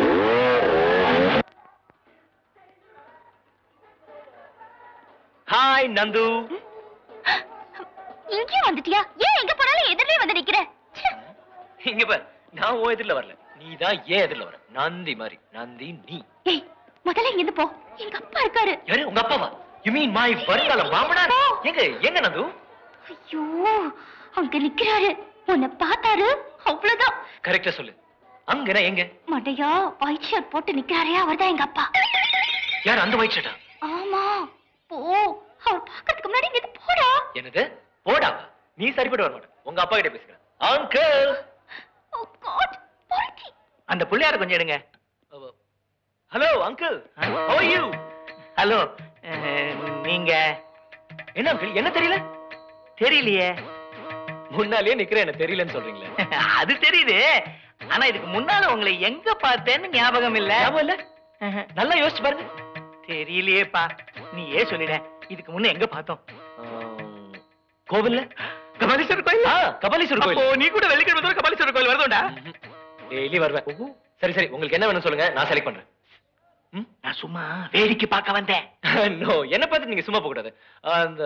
ஹாய் நந்து இங்கேயும் வந்துட்டியா ஏன் எங்க போனாலும் எதிரிலே வந்து நிக்கிற ச்சே. இங்க பார் நான் உன் எதிரில வரல நீ தான் ஏன் எதிரில வர நந்தி மாதிரி நந்தி நீ ஏய் முதல்ல இங்க இருந்து போ எங்க அப்பா இருக்காரு யாரு உங்க அப்பாவா யூ மீன் மை வருங்கால மாமனார் எங்க எங்க நந்து ஐயோ அங்க நிக்கிறாரு உன்னை பார்த்தாரு அவ்வளவுதான் கரெக்டா சொல்லு அங்கனா எங்க மண்டையா ஒயிட் ஷர்ட் போட்டு நிக்கிறாரே அவர்தான் எங்க அப்பா யார் அந்த ஒயிட் ஷர்ட்டா ஆமா போ அவர் பாக்கிறதுக்கு முன்னாடி இங்க இருந்து போடா என்னது போடாவா நீ சரிப்பட்டு வர மாட்ட உங்க அப்பா கிட்ட பேசுகிறேன் அங்கிள் ஓ காட் பொறுக்கி அந்த புள்ளையார கொஞ்சம் எடுங்க hello uncle how are you hello நீங்க என்ன அங்கிள் என்ன தெரியல தெரியலையே முன்னாலே நிக்கிறேன் என்ன தெரியலன்னு சொல்றீங்களே அது தெரியுது ஆனா இதுக்கு முன்னால உங்களை எங்க பார்த்தேன்னு ஞாபகம் இல்ல ஞாபகம் இல்ல நல்லா யோசிச்சு பாருங்க தெரியலையேப்பா நீ ஏன் சொல்லிட இதுக்கு முன்ன எங்க பார்த்தோம் ஆம், கோவில்ல கபாலீஸ்வரர் கோயில் ஆ, கபாலீஸ்வரர் கோயில் அப்போ நீ கூட வெள்ளிக்கிழமை தோறும் கபாலீஸ்வரர் கோயில் வருதோண்டா டெய்லி வருவேன் சரி சரி உங்களுக்கு என்ன வேணும் சொல்லுங்க நான் செலக்ட் பண்றேன் நான் சும்மா வேடிக்கை பார்க்க வந்தேன் நோ என்ன பார்த்து நீங்க சும்மா போக கூடாது அந்த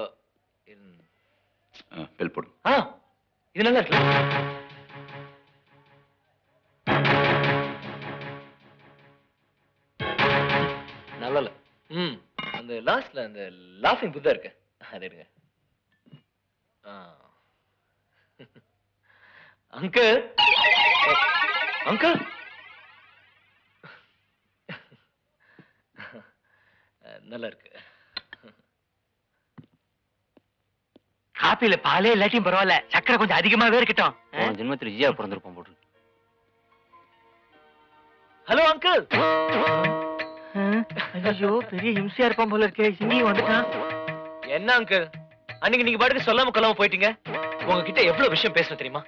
பெல் போடு ஆ இது நல்லா இருக்கு நல்லா இல்ல ம் அந்த லாஸ்ட்ல அந்த லாஃபிங் புத்தா இருக்கு அது எடுங்க அங்கிள் அங்கிள் நல்லா இருக்கு காப்பில பாலே இல்லாட்டியும் பரவாயில்ல சக்கரை கொஞ்சம் அதிகமாவே இருக்கட்டும் போன ஜென்மத்தில் ஈயா பிறந்திருப்போம் போட்டு ஹலோ அங்கிள் ஐயோ பெரிய இம்சையா இருப்பான் போல இருக்கே இங்கேயும் வந்துட்டான் என்ன அங்கிள் அன்னைக்கு நீங்க பாட்டுக்கு சொல்லாம கொள்ளாம போயிட்டீங்க உங்ககிட்ட எவ்வளவு விஷயம் பேசணும் தெரியுமா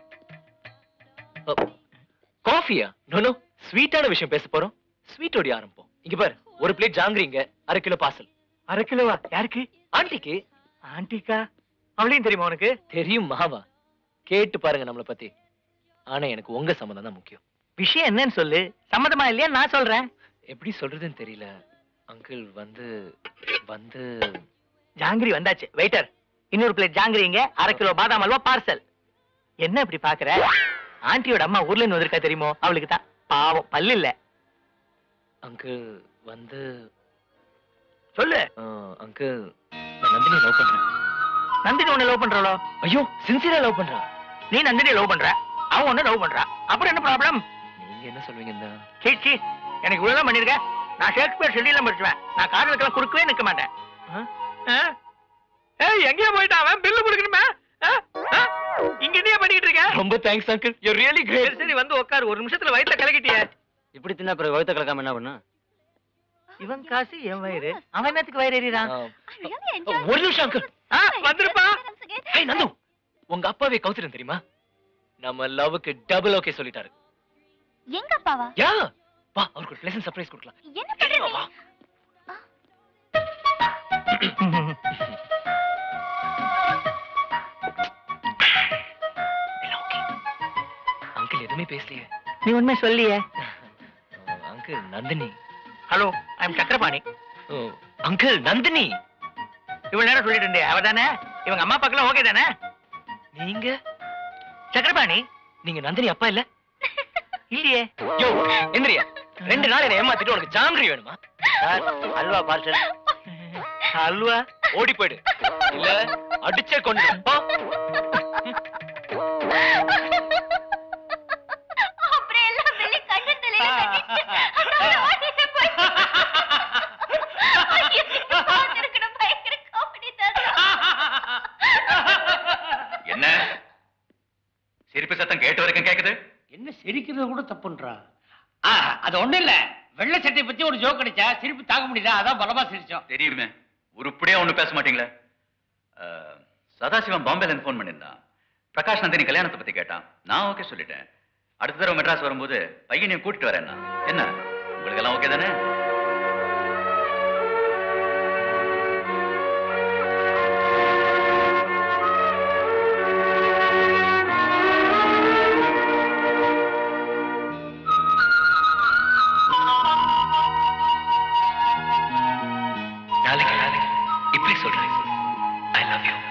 காஃபியா நோ நோ ஸ்வீட்டான விஷயம் பேச போறோம் ஸ்வீட்டோட ஆரம்பம் இங்க பாரு ஒரு பிளேட் ஜாங்கிரிங்க அரை கிலோ பார்சல் அரை கிலோவா யாருக்கு ஆண்டிக்கு ஆண்டிக்கா அவளையும் தெரியுமா உனக்கு தெரியும் மாவா கேட்டு பாருங்க நம்மளை பத்தி ஆனா எனக்கு உங்க சம்மதம் தான் முக்கியம் விஷயம் என்னன்னு சொல்லு சம்மதமா இல்லையா நான் சொல்றேன் எப்படி சொல்றதுன்னு தெரியல அங்கிள் வந்து வந்து ஜாங்கிரி வந்தாச்சு வெயிட்டர் இன்னொரு பிளேட் ஜாங்கிரிங்க அரை கிலோ பாதாம் அல்வா பார்சல் என்ன இப்படி பாக்குற ஆண்டியோட அம்மா ஊர்ல இருந்து வந்திருக்கா தெரியுமோ அவளுக்கு தான் பாவம் பல்லு இல்ல அங்கிள் வந்து சொல்லு அங்கிள் நான் நந்தினி லவ் பண்றேன் நந்தினி உன்னை லவ் பண்றாளோ ஐயோ சின்சியரா லவ் பண்றான் நீ நந்தினி லவ் பண்ற அவன் உன்னை லவ் பண்றா அப்புறம் என்ன ப்ராப்ளம் நீங்க என்ன சொல்வீங்க இந்த சீ சீ எனக்கு இவ்வளவுதான் பண்ணிருக்க நான் ஷேக்ஸ்பியர் சொல்லி படிச்சுவேன் நான் காதலுக்கெல்லாம் குறுக்கவே நிக்க மாட்டேன் ஆ? ஆ? ஏய் எங்கேயோ போயிட்டான் அவன் பில்லு கொடுக்கணுமே ஆ? ஆ? இங்க நீயே பண்ணிக்கிட்டு இருக்க ரொம்ப தேங்க்ஸ் அங்கிள் யூ ரியலி சரி கிரேட் சரி வந்து உட்காரு ஒரு நிமிஷத்துல வயித்துல கலக்கிட்டிய இப்படி தின்னா பிறகு வகுத்த கலக்காம என்ன பண்ணு இவன் காசு என் வயிறு அவன் என்னத்துக்கு வயிறு எறிறான் I really enjoyed ஒரு நிமிஷம் அங்கிள் ஆ, வந்துருப்பா once again. ஹே நந்து உங்க அப்பாவே கவுத்துறேன் தெரியுமா நம்ம லவ்வுக்கு டபுள் ஓகே சொல்லிட்டாரு எங்க அப்பாவா யா வா அவருக்கு ஒரு பிளசன்ட் சர்ப்ரைஸ் கொடுக்கலாம் என்ன பண்றீங்க வா அங்கிள் எதுவுமே பேசலையே நீ உண்மை சொல்லியே uncle Nandini hello I am Chakrapani uncle Nandini இவ்வளவு நேரம் சொல்லிட்டு இருந்தே அவ தானே இவங்க அம்மா அப்பாக்கெல்லாம் ஓகே தானே நீங்க சக்கரபாணி நீங்க நந்தினி அப்பா இல்ல இல்லையே யோ எந்திரியா ரெண்டு நாள் என்ன ஏமாத்திட்டு உனக்கு ஜாங்கிரி வேணுமா சார் அல்வா பார்சல் அல்வா ஓடி போயிடு இல்ல அடிச்சே கொண்டு போ அப்புறம் எல்லாம் வெளி கண்ணு தலையில கட்டிட்டு அப்புறம் ஓடிட்டு போயிட்டான். ஐயோ, நீங்க பார்த்திருக்கணும், பயங்கர comedy தாத்தா. என்ன சிரிப்பு சத்தம் கேட்டு வரைக்கும் கேக்குது என்ன சிரிக்கிறது கூட தப்புன்றா ஆ அது ஒண்ணும் இல்ல வெள்ளை சட்டை பத்தி ஒரு ஜோக் அடிச்சா சிரிப்பு தாங்க முடியல அதான் பலமா சிரிச்சோம் தெரியுமே உருப்படியா ஒண்ணு பேச மாட்டீங்களே சதாசிவம் பாம்பேல இருந்து ஃபோன் பண்ணியிருந்தான் பிரகாஷ் நந்தினி கல்யாணத்தை பத்தி கேட்டான் நான் ஓகே சொல்லிட்டேன் அடுத்த தடவை மெட்ராஸ் வரும்போது பையனையும் கூட்டிட்டு வரேன்னா என்ன உங்களுக்கு எல்லாம் ஓகே தானே நாளைக்கு நாளைக்கு இப்படி சொல்றேன் ஐ லவ் யூ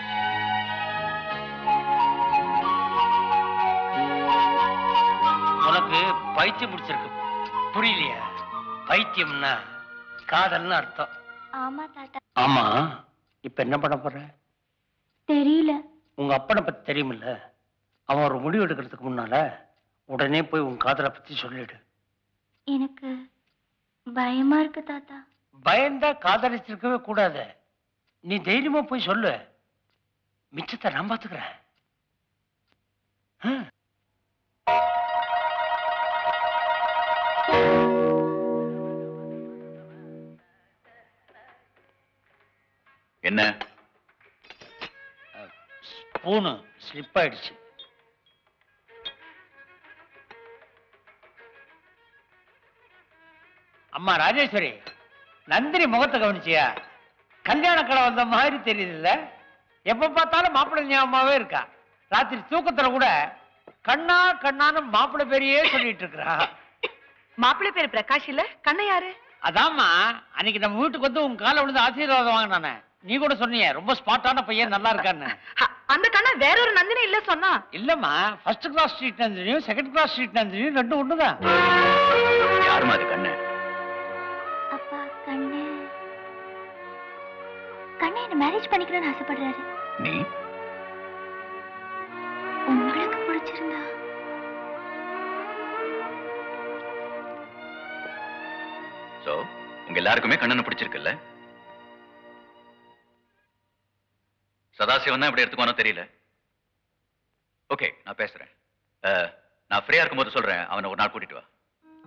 உனக்கு பைத்தியம் முடிச்சிருக்கு புரியலையா பைத்தியம்னா காதல்னு அர்த்தம் ஆமா தாத்தா ஆமா இப்ப என்ன பண்ண போற தெரியல உங்க அப்பனை பத்தி தெரியுமில்ல அவன் ஒரு முடிவு எடுக்கிறதுக்கு முன்னால உடனே போய் உன் காதலை பத்தி சொல்லிடு எனக்கு பயமா இருக்கு தாத்தா பயந்தா காதலிச்சிருக்கவே கூடாது நீ தைரியமா போய் சொல்லு மிச்சத்தை நான் பாத்துக்கிறேன் ஆ. என்ன ஸ்பூனு ஸ்லிப் ஆயிடுச்சு அம்மா ராஜேஸ்வரி நந்தினி முகத்தை கவனிச்சியா கல்யாண கடை வந்த மாதிரி தெரியுதுல்ல எப்ப பார்த்தாலும் மாப்பிள்ளை ஞாபகமாவே இருக்கா ராத்திரி தூக்கத்துல கூட கண்ணா கண்ணான்னு மாப்பிள்ளை பேரையே சொல்லிட்டு இருக்கிறா மாப்பிள்ளை பேர் பிரகாஷ் இல்ல கண்ணை யாரு அதாம்மா அன்னைக்கு நம்ம வீட்டுக்கு வந்து உன் காலை விழுந்து ஆசீர்வாதம் வாங்கினானே நீ கூட சொன்னியே ரொம்ப ஸ்பாட்டான பையன் நல்லா இருக்கான்னு ஹ, அந்த கண்ணா வேற ஒரு நந்தினி இல்ல சொன்னா இல்லம்மா ஃபர்ஸ்ட் கிளாஸ் ஸ்ட்ரீட் நந்தினியும் செகண்ட் கிளாஸ் ஸ்ட்ரீட் நந்தினியும் ரெண்டும் ஒண்ணுதான் யாருமா அது கண்ணு அப்பா கண்ணு கண்ணு என்ன மேரேஜ் பண்ணிக்கணும்னு ஆசைப்படுறாரு நீ உங்களுக்கு பிடிச்சிருந்தா சோ உங்க எல்லாருக்குமே கண்ணனை பிடிச்சிருக்குல்ல சதாசிவம் தான் இப்படி எடுத்துக்கோனோ தெரியல ஓகே நான் பேசுறேன் அஹ், நான் ஃப்ரீயா இருக்கும்போது சொல்றேன் அவனை ஒரு நாள் கூட்டிட்டு வா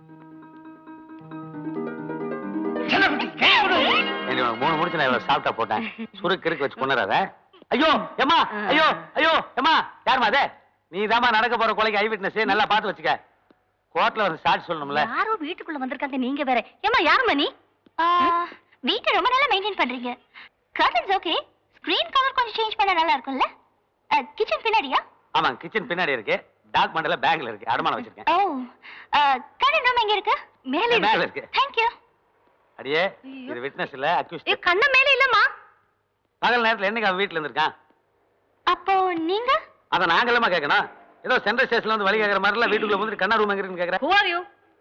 ஏண்டி, உனக்கு மூணு முடிச்சு நான் இவ்வளவு சாப்பிட்டா போட்டேன் சுருக்கு இருக்கு வச்சு கொண்டுறாத ஐயோ ஏமா ஐயோ ஐயோ ஏமா யாருமா அது நீ நடக்க போற கொலைக்கு ஐ விட்னஸ் நல்லா பார்த்து வச்சுக்க கோர்ட்ல வந்து சாட்சி சொல்லணும்ல யாரோ வீட்டுக்குள்ள வந்திருக்காங்க நீங்க வேற ஏமா யாருமா நீ வீட்டை ரொம்ப நல்லா மெயின்டைன் பண்றீங்க கர்டன்ஸ் ஓகே ஸ்கிரீன் கலர் கொஞ்சம் சேஞ்ச் பண்ணா நல்லா இருக்கும்ல கிச்சன் பின்னாடியா ஆமா கிச்சன் பின்னாடி இருக்கு டாக் மண்டல பேங்க்ல இருக்கு அடமானம் வச்சிருக்கேன் ஓ கர்டன் ரூம் எங்க இருக்கு மேலே மேல இருக்கு. தேங்க் யூ அடியே இது விட்னஸ் இல்ல அக்யூஸ்ட் கண்ண மேல இல்லம்மா பகல் நேரத்துல என்னைக்கு அவன் வீட்டுல இருந்திருக்கான் அப்போ நீங்க அதை நாங்க இல்லமா கேட்கணும் ஏதோ சென்ட்ரல் ஸ்டேஷன்ல வந்து வழி கேட்கற மாதிரி வீட்டுக்குள்ள வந்து கண்ணா ரூம் எங்க இருக்குன்னு கேக்குறேன் Who are you?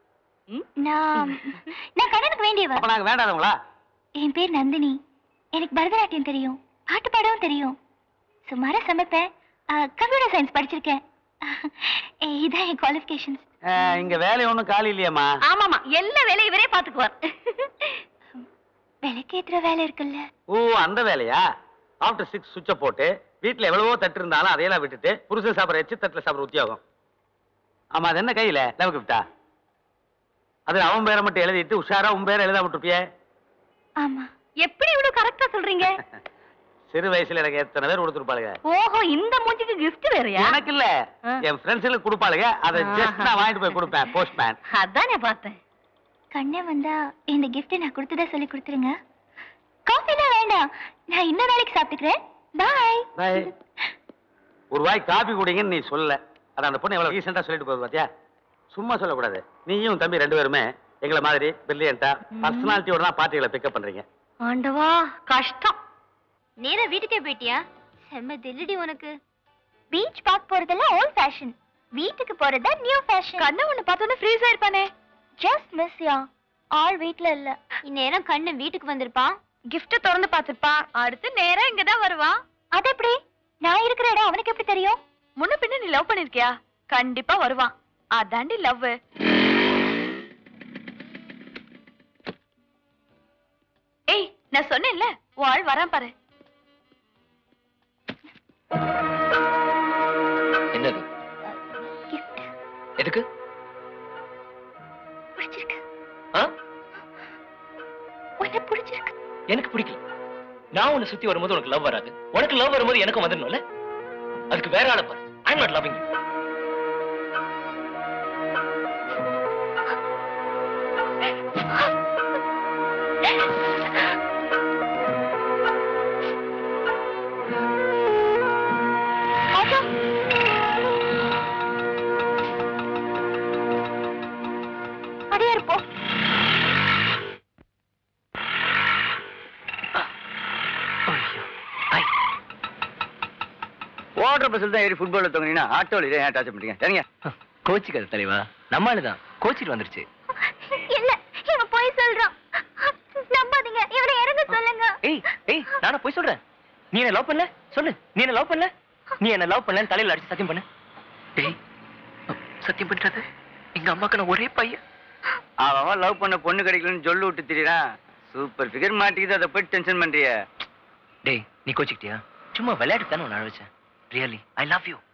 நான் நான் கண்ணனுக்கு வேண்டியவ அப்ப நாங்க வேண்டாதவங்களா என் பேர் நந்தினி எனக்கு பரதநாட்டியம் தெரியும் பாட்டு பாடவும் தெரியும் சுமாரா சமைப்பேன் கம்ப்யூட்டர் சயின்ஸ் படிச்சிருக்கேன் அஹ், இதான் என் குவாலிஃபிகேஷன்ஸ் அஹ், இங்க வேலை ஒண்ணும் காலி இல்லையாம்மா ஆமாமா எல்லா வேலையும் இவரே பாத்துக்குவார் விளக்கேத்துற வேலை இருக்குல்ல ஓ அந்த வேலையா ஆஃப்டர் சிக்ஸ் சுவிட்ச போட்டு வீட்டுல எவ்வளவோ தட்டு இருந்தாலும் அதையெல்லாம் விட்டுட்டு புருஷன் சாப்பிட்ற எச்சு தட்டுல சாப்பிட்ற உத்தியோகம் ஆமா அது என்ன கையில லவ் கிஃப்டா அது அவன் பேரை மட்டும் எழுதிட்டு உஷாரா உன் பேரை எழுதாம விட்டுருப்பியே ஆமா எப்படி இவ்வளவு கரெக்டா சொல்றீங்க சிறு வயசுல எனக்கு எத்தனை பேர் கொடுத்துருப்பாளுங்க ஓஹோ இந்த மூஞ்சிக்கு கிஃப்ட் வேறயா எனக்கு இல்ல என் ஃப்ரெண்ட்ஸுக்கு கொடுப்பாளுங்க அதை ஜஸ்ட் நான் வாங்கிட்டு போய் கொடுப்பேன் போஸ்ட்மேன் அதான் நான் பார்த்தேன் கண்ணே வந்தா இந்த கிஃப்ட் நான் கொடுத்ததா சொல்லி கொடுத்துருங்க காஃபிலாம் வேண்டாம் நான் இன்னொரு நாளைக்கு சாப்பிட்டுக்கிறேன் பாய் பாய் ஒரு வாய் காபி குடிங்கன்னு நீ சொல்லல அட அந்த பொண்ணு எவ்வளவு ரீசெண்டா சொல்லிட்டு போகுது பாத்தியா சும்மா சொல்லக்கூடாது நீயும் உன் தம்பி ரெண்டு பேருமே எங்களை மாதிரி பிரில்லியண்டா பர்சனாலிட்டியோட தான் பார்ட்டிகளை பிக்கப் பண்றீங்க ஆண்டவா கஷ்டம் நேரா வீட்டுக்கே போயிட்டியா செம்ம தில்லுடி உனக்கு பீச் பார்க் போறதெல்லாம் ஓல்ட் ஃபேஷன் வீட்டுக்கு போறதா நியூ ஃபேஷன் கண்ணு ஒண்ணு பார்த்தோன்னே ஃப்ரீஸ் ஆயிருப்பானே ஜஸ்ட் மிஸ் யா ஆள் வீட்ல இல்ல இந்நேரம் கண்ணு வீட்டுக்கு வந்திருப்பான் கிஃப்ட் திறந்து பார்த்திருப்பான் அடுத்து நேரா இங்க தான் வருவான் அது எப்படி நான் இருக்கிற இடம் அவனுக்கு எப்படி தெரியும் முன்ன பின்ன நீ லவ் பண்ணிருக்கியா கண்டிப்பா வருவான் அதாண்டி லவ் ஏய் நான் சொன்னேன்ல உன் ஆள் வரான் பாரு என்னது கிஃப்ட் எதுக்கு பிடிச்சிருக்கு ஆ? உன்னை பிடிச்சிருக்கு எனக்கு பிடிக்கல நான் உன்னை சுத்தி வரும்போது உனக்கு லவ் வராது உனக்கு லவ் வரும்போது எனக்கும் வந்துடணும்ல அதுக்கு வேற ஆளை பாரு ஐம் நாட் லவ்விங் ஆட்டோ அடியா இருப்போம் ஓடுற பஸ்ஸில் தான் ஏறி ஃபுட்பாலில் தொங்கினா ஆட்டோவில் ஏன் டாச் பண்ணிட்டீங்க சரிங்க கோச்சிக்காத தலைவா நம்ம ஆளுதான் கோச்சிட்டு வந்துருச்சு இல்ல இவன் போய் சொல்றான் நம்பாதீங்க இவனை இறங்க சொல்லுங்க ஏய் ஏய் நானா போய் சொல்றேன் நீ என்ன லவ் பண்ணல சொல்லு நீ என்ன லவ் பண்ணல நீ என்ன லவ் பண்ணல தலையில அடிச்சு சத்தியம் பண்ணு டேய் சத்தியம் பண்றது எங்க அம்மாக்கு நான் ஒரே பையன் அவன் லவ் பண்ண பொண்ணு கிடைக்கலன்னு சொல்லு விட்டு திரியறான் சூப்பர் ஃபிகர் மாட்டிக்கிது அதை போய் டென்ஷன் பண்றிய டேய் நீ கோச்சிக்கிட்டியா சும்மா விளையாட்டு தானே உன்னை அழைச்சேன் ரியலி ஐ லவ் யூ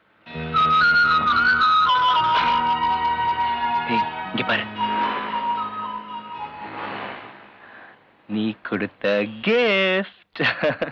ஏய் இங்க பாரு நீ கொடுத்த கிஃப்ட்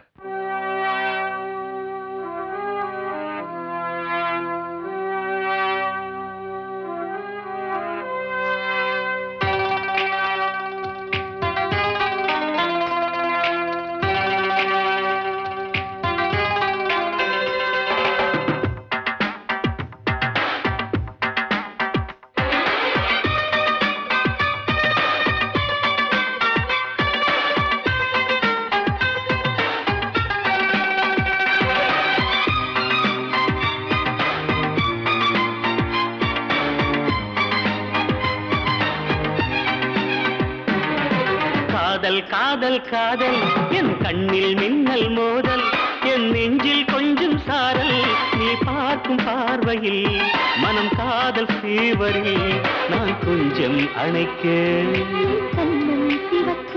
காதல் காதல் காதல் என் கண்ணில் மின்னல் மோதல் என் நெஞ்சில் கொஞ்சம் சாரல் நீ பார்க்கும் பார்வையில் மனம் காதல் ஃபீவரில் நான் கொஞ்சம் அணைக்க கண்ணம் சிவக்க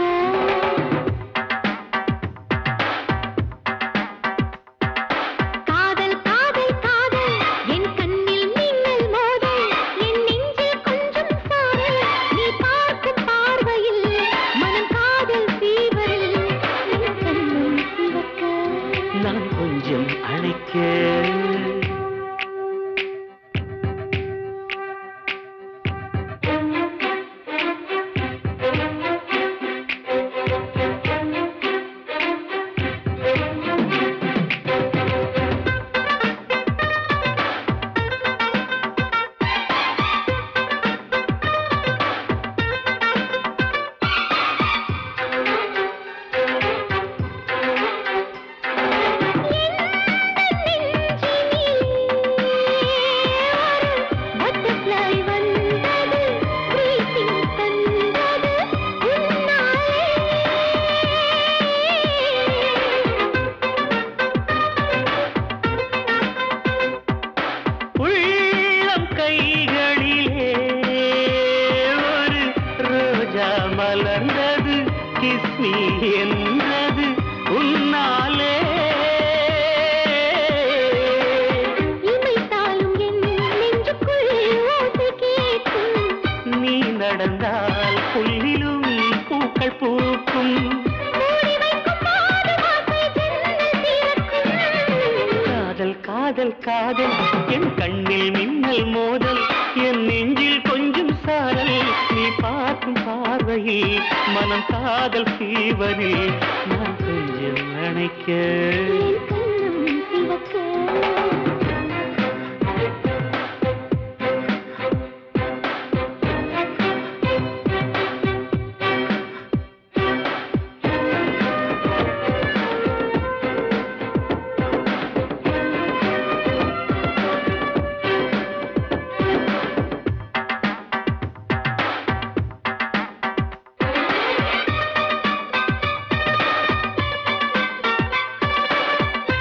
காதல் காதல் காதல் என் கண்ணில் மின்னல் மோதல் என் நெஞ்சில் கொஞ்சம் சாரல் நீ பார்க்கும் பார்வையில் மனம் காதல் ஃபீவரில் என் கண்ணம் சிவக்க நான் கொஞ்சம் அணைக்க பட்டர்ஃப்ளை வந்தது greeting தந்தது உன்னாலே உள்ளம் கைகளிலே ஒரு ரோஜா மலர்ந்தது கிஸ்மி என்றது உன்னாலே இமைத்தாலும் என் நெஞ்சுக்குள் ஓசை கேட்கும் நீ நடந்தால் புல்லிலும் பூக்கள் பூக்கும் மூடி வைக்கும் மாது வாசை ஜன்னல் திறக்கும் காதல் காதல் காதல் என் கண்ணில் மின்னல் மோதல் என் நெஞ்சில் கொஞ்சம் சாரல் நீ பார்க்கும் பார்வையில் மனம் காதல் ஃபீவரில் நான் கொஞ்சம் அணைக்க என் கண்ணம் சிவக்க காதல்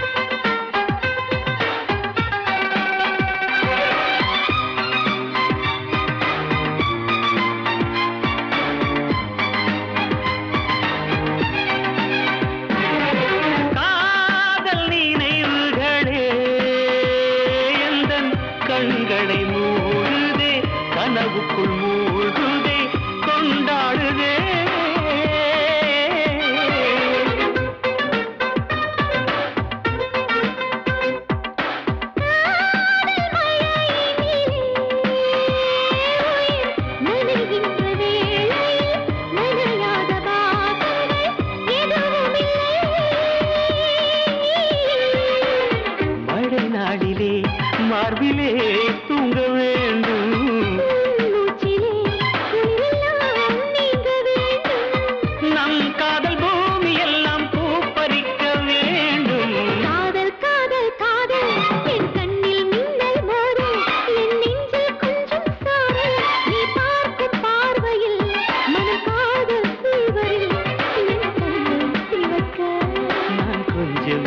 காதல் பூமி எல்லாம் பூப்பறிக்க வேண்டும் காதல் காதல் காதல் என் கண்ணில் மின்னல் மோதும் என் நெஞ்சில் கொஞ்சம் சாரல் நீ பார்க்கும் பார்வையில் மனம் காதல் சீவரில் என் கண்ணில் சிவக்க நான் கொஞ்சம்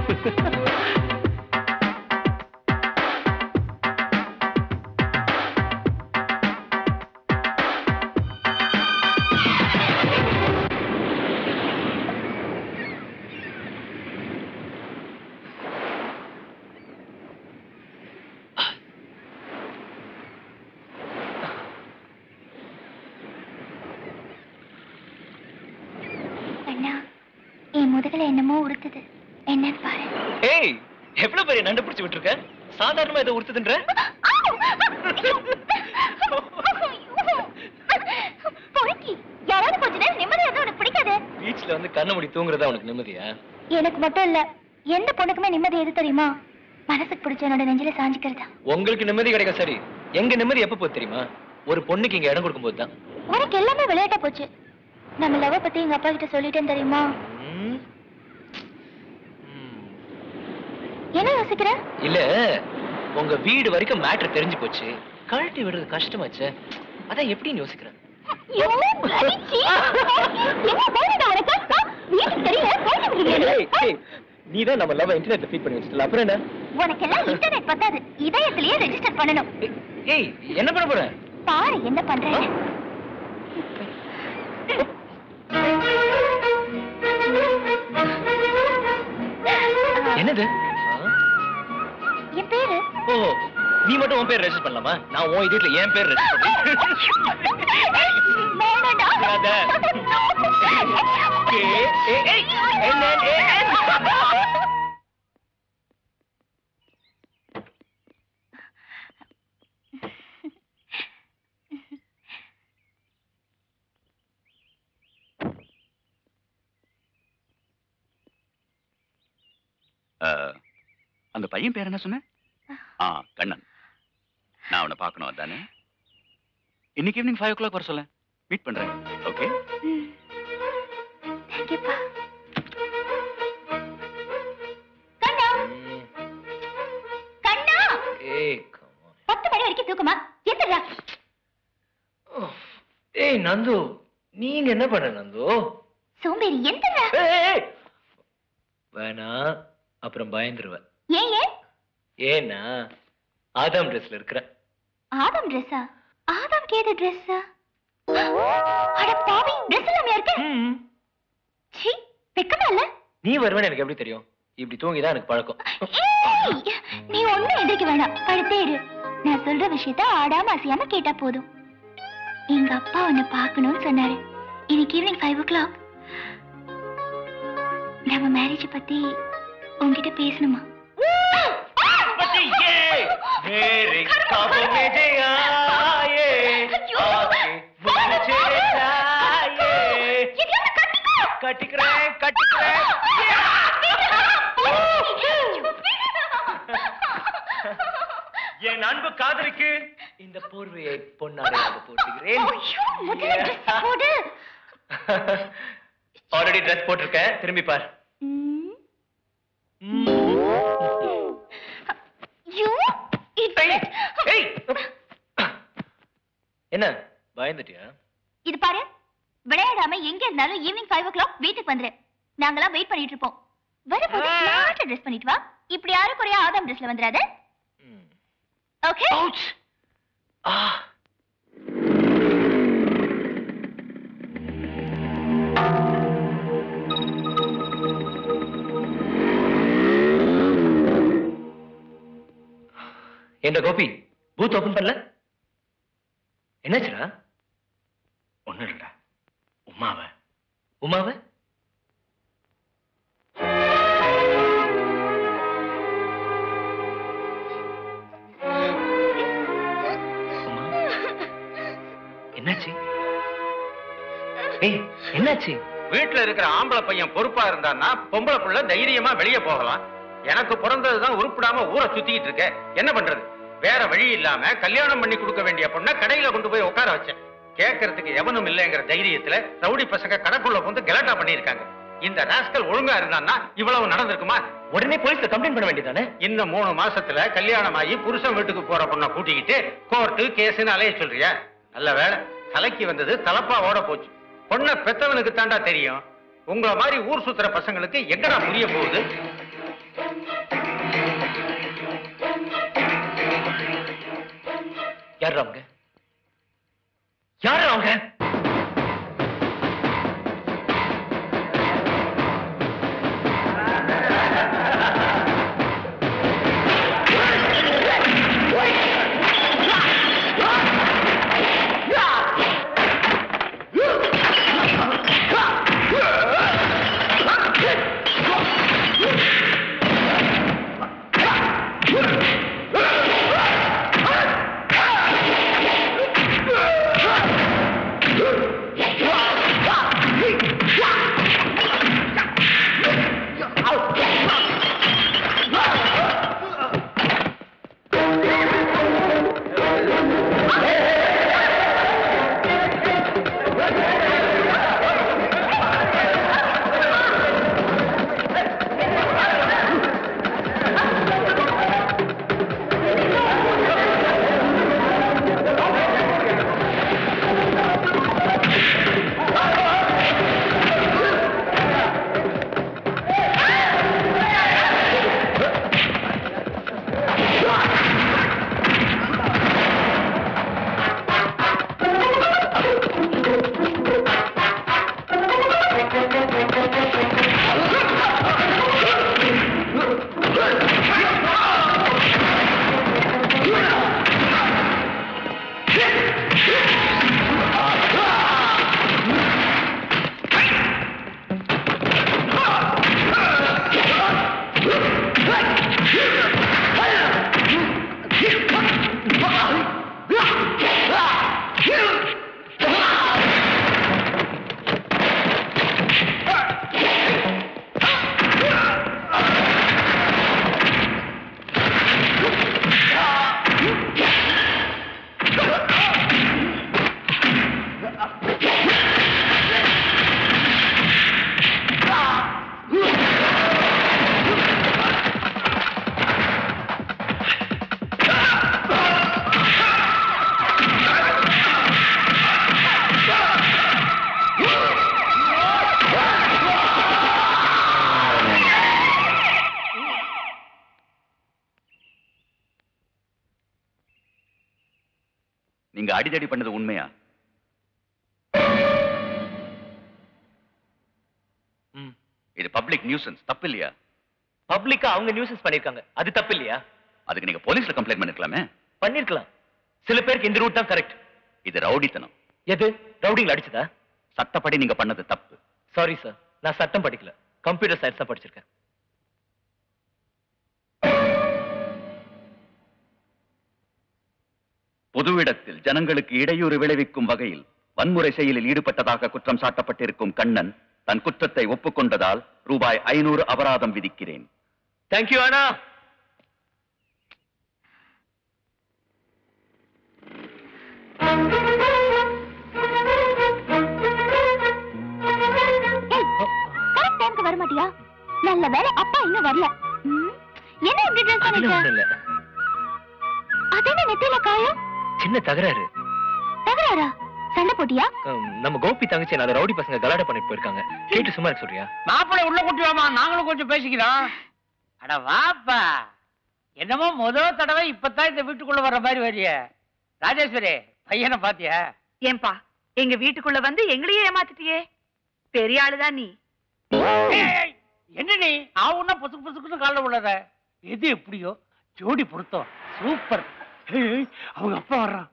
அண்ணா என் முதுகுல என்னமோ உறுத்துது என்னன்னு பாரு ஏய் எவ்வளவு பெரிய நண்டு பிடிச்சு விட்டுருக்க சாதாரணமா இதை உறுத்துதுன்ற பொறுக்கி யாராவது கொஞ்ச நேரம் நிம்மதியா இருந்தா உனக்கு பிடிக்காது பீச்ல வந்து கண்ணை மூடி தூங்குறதா உனக்கு நிம்மதியா எனக்கு மட்டும் இல்ல எந்த பொண்ணுக்குமே நிம்மதி எது தெரியுமா மனசுக்கு பிடிச்ச என்னோட நெஞ்சில சாஞ்சிக்கிறதா உங்களுக்கு நிம்மதி கிடைக்கும் சரி எங்க நிம்மதி எப்ப போகுது தெரியுமா ஒரு பொண்ணுக்கு இங்க இடம் கொடுக்கும்போது தான் உனக்கு எல்லாமே விளையாட்டா போச்சு நம்ம லவ் பத்தி எங்க அப்பா கிட்ட சொல்லிட்டேன் தெரியுமா என்ன யோசிக்கிற இல்ல உங்க வீடு வரைக்கும் மேட்ரு தெரிஞ்சு போச்சு கழட்டி விடுறது கஷ்டமாச்சே அதான் எப்படின்னு யோசிக்கிறேன் ஐயோ, bloody cheat. என்ன போதுடா உனக்கு? ஆ, வீட்டுக்கு தெரியல, போயிட்டு விடுறியா நீ? நீ தான் நம்ம லவ் இன்டர்நெட்ல ஃபீட் பண்ணி வச்சிட்டல அப்புறம் என்ன உனக்கெல்லாம் இன்டர்நெட் பத்தாது இதயத்திலேயே ரெஜிஸ்டர் பண்ணணும் ஏய் என்ன பண்ண போற பாரு என்ன பண்றேன்னு என்னது என் பேரு ஓ நீ மட்டும் உன் பேர் ரெஜிஸ்டர் பண்ணலாமா நான் உன் இதுல என் பேர் ரெஜிஸ்டர் வேணாம்டா. கே ஏ ஏய் என் என் ஏ என் அஹ், அந்த பையன் பேர் என்ன சொன்ன ஆ கண்ணன் நான் அவனை பார்க்கணும் அதானே இன்னைக்கு ஈவினிங் ஃபைவ் ஓ கிளாக் வர சொல்ல மீட் பண்றேன் ஓகே தேங்க்யூப்பா கண்ணா கண்ணா ஏய் பத்து மணி வரைக்கும் தூக்கமா எந்திரா ஏய் நந்து நீங்க என்ன பண்ற நந்து சோம்பேறி எந்திரா ஏய், ஏய். வேணா அப்புறம் பயந்துருவேன் ஏன் ஏன் ஏன்னா ஆதாம் ட்ரெஸ்ல இருக்கிறேன் ஆதம் ட்ரெஸ்ஸா ஆதம் கேத ட்ரெஸ்ஸா அட பாவி ட்ரெஸ் இல்லாம இருக்க சீ வெக்கமா இல்ல நீ வருவேன்னு எனக்கு எப்படி தெரியும் இப்படி தூங்கிதான் எனக்கு பழக்கம் ஏய், நீ ஒண்ணும் எந்திரிக்க வேணாம் படுத்தே இரு நான் சொல்ற விஷயத்த ஆடாம அசையாம கேட்டா போதும் எங்க அப்பா உன்னை பார்க்கணும்னு சொன்னாரு இன்னைக்கு ஈவினிங் ஃபைவ் ஓ கிளாக் நம்ம மேரேஜ் பத்தி உன்கிட்ட பேசணுமா मेरे ख्वाबों में जे आए आके मुझे लाए கட்டிக்கிறேன் கட்டிக்கிறேன் என் அன்பு காதலிக்கு இந்த போர்வையை பொன்னாடையாக போட்டுகிறேன் போடு ஆல்ரெடி ட்ரெஸ் போட்டிருக்கேன் திரும்பி பார் யூ ஏய் என்ன பயந்துட்டியா இது பாரு விளையாடாம எங்க இருந்தாலும் ஈவினிங் ஃபைவ் ஓ கிளாக் வீட்டுக்கு வந்துரு நாங்களாம் வெயிட் பண்ணிட்டு இருப்போம் வரும்போது ஸ்மார்ட்டா ட்ரெஸ் பண்ணிட்டு வா இப்படி யாரும் குறையா ஆதாம் ட்ரெஸ்ல வந்துடாத ஓகே என்ன கோபி பூத் ஓபன் பண்ணல என்னாச்சுடா ஒன்னும் இல்லடா உமாவை உமாவை என்னாச்சு ஏய் என்னாச்சு வீட்டுல இருக்கிற ஆம்பளை பையன் பொறுப்பா இருந்தான்னா பொம்பளை புள்ள தைரியமா வெளியே போகலாம் எனக்கு பிறந்ததுதான் உருப்பிடாம ஊரை சுத்திக்கிட்டு இருக்க என்ன பண்றது வேற வழி இல்லாம கல்யாணம் பண்ணி கொடுக்க வேண்டிய பொண்ணை கடையில கொண்டு போய் உட்கார வச்சேன் கேட்கறதுக்கு எவனும் இல்லைங்கிற தைரியத்துல ரவுடி பசங்க கணக்குள்ள வந்து கலாட்டா பண்ணியிருக்காங்க இந்த ராஸ்கல் ஒழுங்கா இருந்தான்னா இவ்வளவு நடந்திருக்குமா உடனே போலீஸ்ல கம்ப்ளைண்ட் பண்ண வேண்டியதானே இன்னும் மூணு மாசத்துல கல்யாணம் ஆகி புருஷன் வீட்டுக்கு போற பொண்ணை கூட்டிக்கிட்டு கோர்ட்டு கேஸ்னு அலைய சொல்றியா நல்ல வேளை தலைக்கு வந்தது தலப்பா ஓட போச்சு பொண்ணை பெத்தவனுக்கு தாண்டா தெரியும் உங்கள மாதிரி ஊர் சுத்துற பசங்களுக்கு எங்கடா புரிய போகுது யார் அவங்க யார் அவங்க நீங்க அடிதடி பண்ணது உண்மையா ம். இது பப்ளிக் நியூசன்ஸ் தப்பு இல்லையா பப்ளிக்கா அவங்க நியூஸஸ் பண்ணிருக்காங்க அது தப்பு இல்லையா அதுக்கு நீங்க போலீஸ்ல கம்ப்ளைண்ட் பண்ணிருக்கலாமே பண்ணிருக்கலாம் சில பேருக்கு இந்த ரூட் தான் கரெக்ட் இது ரவுடித்தனம் எது ரவுடிங்ல அடிச்சதா சட்டப்படி நீங்க பண்ணது தப்பு சாரி சார் நான் சட்டம் படிக்கல கம்ப்யூட்டர் சயின்ஸ் தான் படிச்சிருக்கேன் பொதுவிடத்தில் ஜனங்களுக்கு இடையூறு விளைவிக்கும் வகையில் வன்முறை செயலில் ஈடுபட்டதாக குற்றம் சாட்டப்பட்டிருக்கும் கண்ணன் தன் குற்றத்தை ஒப்புக்கொண்டதால் ரூபாய் ஐநூறு அபராதம் விதிக்கிறேன் தேங்க்யூ அண்ணா கரெக்ட் டைம்க்கு வர மாட்டியா நல்ல வேளை அப்பா இன்னும் வரல ம், என்ன இப்படி ட்ரெஸ் அதெல்லாம் பண்ணிருக்க ஒண்ணும் இல்ல அது என்ன நெத்தியில காயம் சின்ன தகராறு தகராறா சண்டை போட்டியா ஹம், நம்ம கோபி தங்கச்சி நான் ரவுடி பசங்க கலாட பண்ணிட்டு போயிருக்காங்க கேட்டு சும்மா இருக்க சொல்றியா மாப்பிள்ளை உள்ள கூட்டி வாமா நாங்களும் கொஞ்சம் பேசிக்கிறோம் அட வாப்பா என்னமோ முதல் தடவை இப்பதான் இந்த வீட்டுக்குள்ள வர்ற மாதிரி வரிய ராஜேஸ்வரி பையனை பாத்தியா ஏன்பா எங்க வீட்டுக்குள்ள வந்து எங்களையே ஏமாத்திட்டியே பெரிய ஆளுதான் நீ ஏய், ஏய், என்ன நீ ஆவுன்னா பொசுக்கு பொசுக்குன்னு காலைல உள்ளத எது எப்படியோ ஜோடி பொருத்தம் சூப்பர் ஏய், அவங்க அப்பா வர்றான்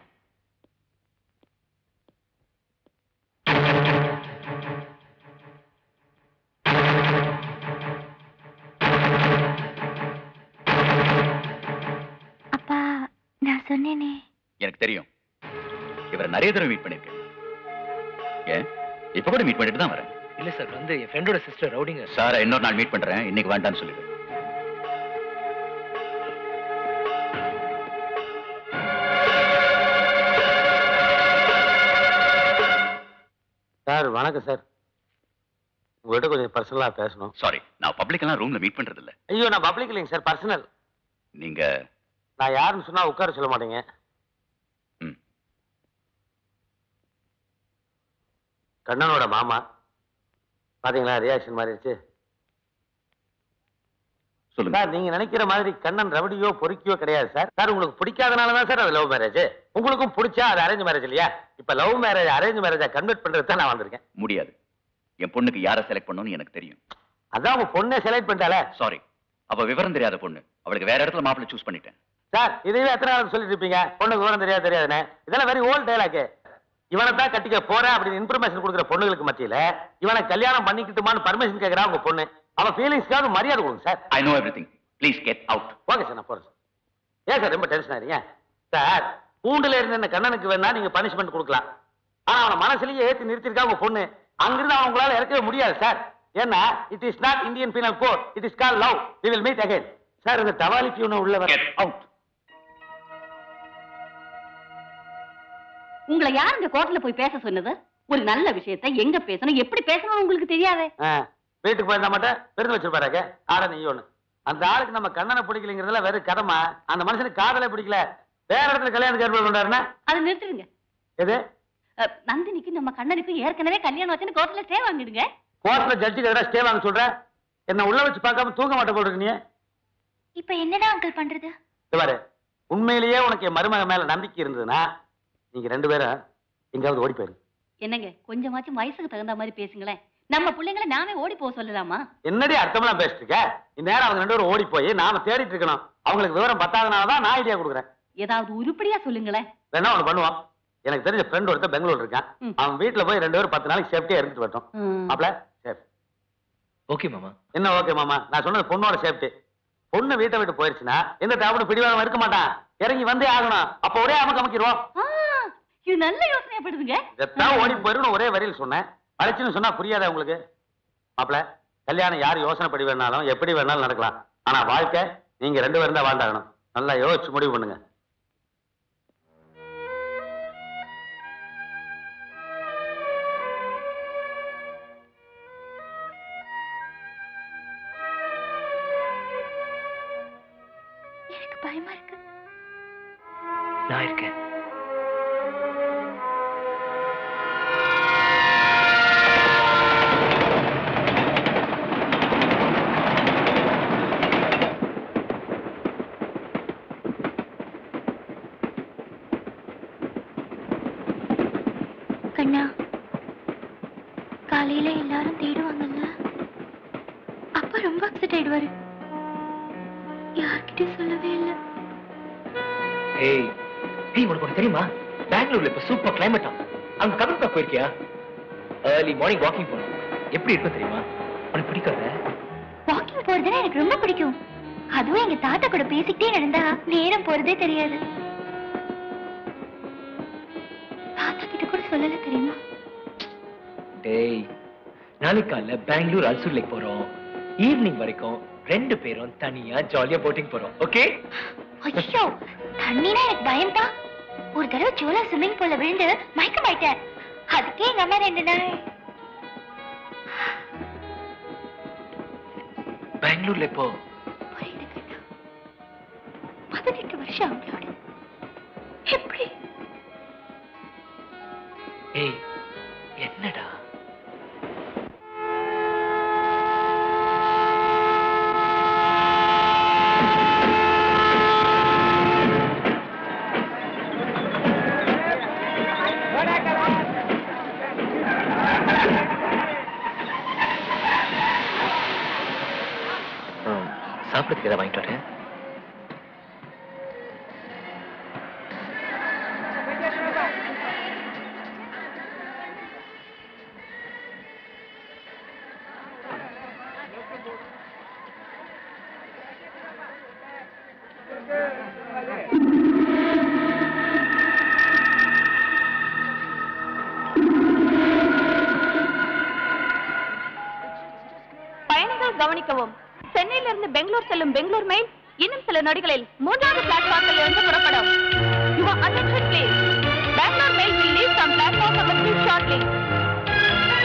அப்பா நான் சொன்னேனே எனக்கு தெரியும் இவரை நிறைய தடவை மீட் பண்ணிருக்கேன் ஏன் இப்ப கூட மீட் பண்ணிட்டு தான் வரேன் இல்ல சார் வந்து என் ஃப்ரெண்டோட சிஸ்டர் ரவுடிங்க சார் இன்னொரு நாள் மீட் பண்றேன் இன்னைக்கு வேண்டாம்னு சொல்லிடு சார் வணக்கம் சார் உங்கள்கிட்ட கொஞ்சம் பர்சனலாக பேசணும் சாரி நான் பப்ளிக் எல்லாம் ரூம்ல மீட் பண்றது இல்ல ஐயோ நான் பப்ளிக் இல்லைங்க சார் பர்சனல் நீங்க நான் யாருன்னு சொன்னா உட்கார சொல்ல மாட்டேங்க ம். கண்ணனோட மாமா பாத்தீங்களா ரியாக்ஷன் மாறிடுச்சு சொல்லுங்க சார் நீங்க நினைக்கிற மாதிரி கண்ணன் ரவடியோ பொறுக்கியோ கிடையாது சார் சார் உங்களுக்கு பிடிக்காதனால தான் சார் அது லவ் மேரேஜ் உங்களுக்கும் பிடிச்சா அது அரேஞ்ச் மேரேஜ் இல்லையா இப்ப லவ் மேரேஜ் அரேஞ்ச் மேரேஜா கன்வெர்ட் பண்றது தான் நான் வந்திருக்கேன் முடியாது என் பொண்ணுக்கு யாரை செலக்ட் பண்ணணும்னு எனக்கு தெரியும் அதான் உங்க பொண்ணே செலக்ட் பண்ணிட்டாலே சாரி அவ விவரம் தெரியாத பொண்ணு அவளுக்கு வேற இடத்துல மாப்பிள்ளை சூஸ் பண்ணிட்டேன் சார் இதையே எத்தனை நாள் சொல்லிட்டு இருப்பீங்க பொண்ணுக்கு விவரம் தெரியாது தெரியாதுன்னு இதெல்லாம் வெரி ஓல்ட் டைலாக் இவனை தான் கட்டிக்க போறேன் அப்படின்னு இன்ஃபர்மேஷன் கொடுக்குற பொண்ணுங்களுக்கு மத்தியில இவனை கல்யாணம் பண்ணிக்கிட்டுமான்னு பர்மிஷன் கேட்கறா உங்க பொண்ணு அவன் ஃபீலிங்ஸ்க்காவது மரியாதை கொடுங்க sir I know everything please get out okay sir நான் போறேன் சார் ஏன் சார் ரொம்ப டென்ஷன் ஆறீங்க சார் பூண்டுல இருந்த இந்த கண்ணனுக்கு வேணா நீங்க பனிஷ்மெண்ட் கொடுக்கலாம் ஆனா அவன மனசுலயே ஏத்தி நிறுத்திருக்கா உங்க பொண்ணு அங்கிருந்து அவன் உங்களால இறக்கவே முடியாது சார் ஏன்னா it is not Indian penal code it is call love we will meet again sir இந்த தவாலி பியூனை உள்ள வர அவுட் உங்களை யார் இந்த கோர்ட்ல போய் பேச சொன்னது ஒரு நல்ல விஷயத்தை எங்க பேசணும் எப்படி பேசணும் உங்களுக்கு தெரியாதே வீட்டுக்கு போயிருந்தா மட்டும் விருந்து வச்சிருப்பாரு ஆட நீ ஒண்ணு அந்த ஆளுக்கு நம்ம கண்ணனை பிடிக்கலைங்கிறதுல வெறும் கடமை அந்த மனுஷனுக்கு காதலே பிடிக்கல வேற இடத்துல கல்யாணத்துக்கு ஏற்பாடு பண்றாருன்னா அதை நிறுத்திடுங்க எது அஹ், நந்தினிக்கு நம்ம கண்ணனுக்கு ஏற்கனவே கல்யாணம் வச்சுன்னு கோர்ட்ல ஸ்டே வாங்கிடுங்க கோர்ட்ல ஜட்ஜுக்கு எதிராக ஸ்டே வாங்க சொல்ற என்ன உள்ள வச்சு பார்க்காம தூங்க மாட்ட போட்டுருக்கு நீ இப்ப என்னடா அங்கிள் பண்றது இது பாரு உண்மையிலேயே உனக்கு என் மருமக மேல நம்பிக்கை இருந்ததுன்னா நீங்க ரெண்டு பேரும் எங்காவது ஓடி போயிருங்க என்னங்க கொஞ்சமாச்சும் வயசுக்கு தகுந்த மாதிரி பேசுங்களேன் நம்ம பிள்ளைங்களை நாமே ஓடி போக சொல்லலாமா என்னடி அர்த்தமெல்லாம் பேசிட்டு இருக்க இந்நேரம் அவங்க ரெண்டு பேரும் ஓடி போய் நாம தேடிட்டு இருக்கணும் அவங்களுக்கு விவரம் பத்தாதனால தான் நான் ஐடியா கொடுக்குறேன் ஏதாவது உருப்படியா சொல்லுங்களேன் வேணா ஒண்ணு பண்ணுவோம் எனக்கு தெரிஞ்ச ஃப்ரெண்ட் ஒருத்தர் பெங்களூர் இருக்கான் ம். அவன் வீட்டுல போய் ரெண்டு பேரும் பத்து நாளைக்கு சேஃப்டியா இருந்துட்டு வரட்டும் ம். மாப்ள சேஃப் ஓகே மாமா என்ன ஓகே மாமா நான் சொன்னது பொண்ணோட சேஃப்டி பொண்ணு வீட்டை விட்டு போயிருச்சுன்னா எந்த தேவனும் பிடிவாதம் இருக்க மாட்டான் இறங்கி வந்தே ஆகணும் அப்ப ஒரே அமக்கு அமைக்கிடுவோம் ஆ, இது நல்ல யோசனைப்படுதுங்க இதைத்தான் ஓடி போயிருன்னு ஒரே வரியில் சொன்னேன் அழைச்சுன்னு சொன்னா புரியாதா உங்களுக்கு மாப்ள கல்யாணம் யார் யோசனைப்படி வேணாலும் எப்படி வேணாலும் நடக்கலாம் ஆனா வாழ்க்கை நீங்க ரெண்டு பேரும் தான் வாழ்ந்தாகணும் நல்லா யோசிச்சு முடிவு பண்ணுங்க எனக்கு பயமா இருக்கு நான் இருக்கேன் கண்ணா காலையில எல்லாரும் தேடுவாங்கல்ல அப்பா ரொம்ப அப்செட் ஆயிடுவாரு யார்கிட்டயும் சொல்லவே இல்லை ஏய் ஏய் உனக்கு ஒன்று தெரியுமா பெங்களூர்ல இப்ப சூப்பர் கிளைமேட்டா அங்க கடல் பார்க்க போயிருக்கியா ஏர்லி மார்னிங் வாக்கிங் போகணும் எப்படி இருக்கும் தெரியுமா உனக்கு பிடிக்காத வாக்கிங் போறதுன்னா எனக்கு ரொம்ப பிடிக்கும் அதுவும் எங்க தாத்தா கூட பேசிக்கிட்டே நடந்தா நேரம் போறதே தெரியாது தாத்தா கிட்ட கூட சொல்லல தெரியுமா டேய் நாளைக்கு காலைல பெங்களூர் அல்சூர் லேக் போறோம் ஈவினிங் வரைக்கும் ரெண்டு பேரும் தனியா ஜாலியா போட்டிங் போறோம் ஓகே ஐயோ தண்ணினா எனக்கு பயம்டா ஒரு தடவை ஜோலா ஸ்விம்மிங் பூல்ல விழுந்து மயக்கம் ஆயிட்டேன் அதுக்கே எங்க அம்மா ரெண்டு நாள் பெங்களூர்ல இப்போ புரியுது கண்ணா பதினெட்டு வருஷம் அவங்களோட எப்படி ஏய் என்னடா ம், சாப்பிடறதுக்கு ஏதாவது வாங்கிட்டு வரேன் பயணிகள் கவனிக்கவும் சென்னையிலிருந்து பெங்களூர் செல்லும் பெங்களூர் மெயில் இன்னும் சில நொடிகளில் மூன்றாவது பிளாட்ஃபார்மில் இருந்து புறப்படும் Your attention please. Bangalore mail will leave from platform number two shortly.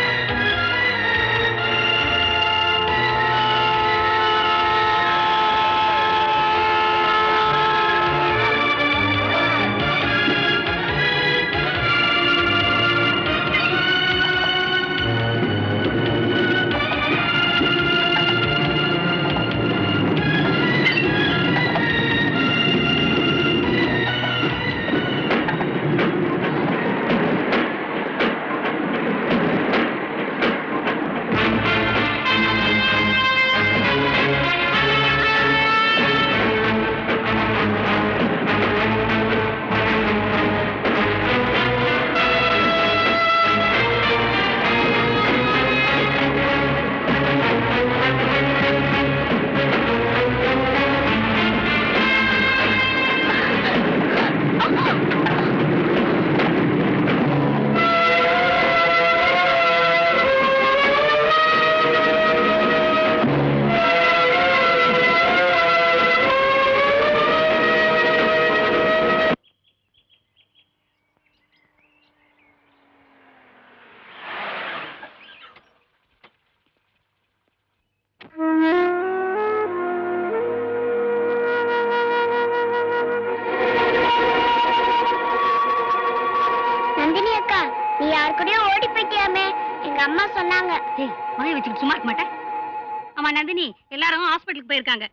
அம்மா சொன்னாங்க டேய் வாய் வச்சுட்டு சும்மா இருக்க மாட்டேன் ஆமா நந்தினி எல்லாரும் ஹாஸ்பிட்டலுக்கு போயிருக்காங்க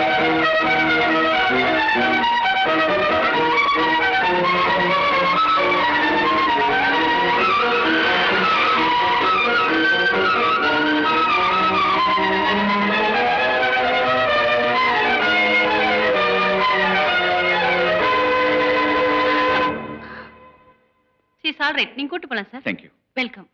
ஆல் ரைட் நீங்க கூட்டு போலாம் சார் தேங்க்யூ வெல்கம்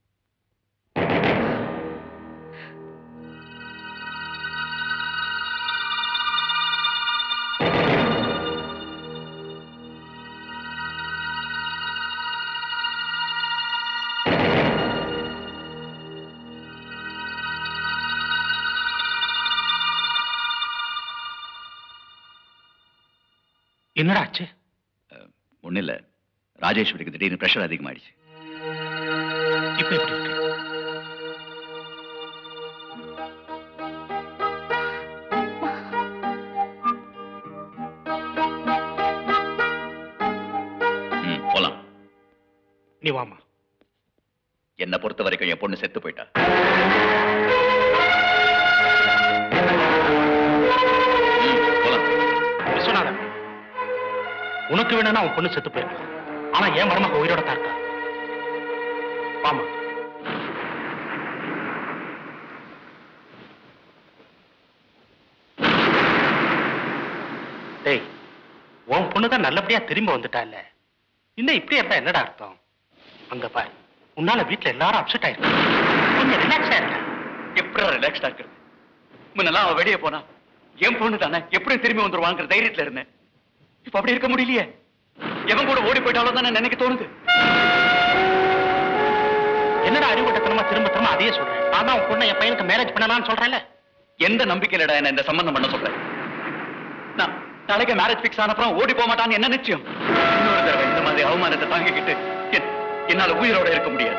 என்னடா ஆச்சு ஒன்றும் இல்லை ராஜேஸ்வரிக்கு திடீர்னு ப்ரெஷர் அதிகமாயிடுச்சு இப்போ எப்படி இருக்கு ம் போலாம் நீ வாமா என்னை பொறுத்த வரைக்கும் என் பொண்ணு செத்து போயிட்டா விஸ்வநாதன் உனக்கு வேணும்னா அவன் பொண்ணு செத்து போயிடும் ஆனா என் மருமக உயிரோட தான் இருக்கா வாமா டேய் உன் பொண்ணு தான் நல்லபடியா திரும்பி வந்துட்டா இல்ல இன்னும் இப்படி இருந்தா என்னடா அர்த்தம் அங்க பாரு உன்னால வீட்டுல எல்லாரும் அப்செட் ஆயிருக்காங்க கொஞ்சம் ரிலாக்ஸா இருக்க எப்படி ரிலாக்ஸ்டா இருக்கிறது முன்னெல்லாம் அவன் வெளியே போனா என் பொண்ணு தானே எப்படி திரும்பி வந்துருவாங்கிற தைரியத்துல இருந்தேன் இப்ப அப்படி இருக்க முடியலையே எவன் கூட ஓடி போயிட்டாலும் தானே நினைக்க தோணுது என்னடா அறிவுட்டத்தனமா திரும்ப திரும்ப அதையே சொல்றேன் நான் தான் உன் பொண்ணை என் பையனுக்கு மேரேஜ் பண்ணலாம்னு சொல்றேன்ல எந்த நம்பிக்கையிலடா என்ன இந்த சம்பந்தம் பண்ண சொல்றேன் நான் நாளைக்கு மேரேஜ் ஃபிக்ஸ் ஆன அப்புறம் ஓடி போக மாட்டான்னு என்ன நிச்சயம் இன்னொரு தடவை இந்த மாதிரி அவமானத்தை தாங்கிக்கிட்டு என்- என்னால உயிரோட இருக்க முடியாது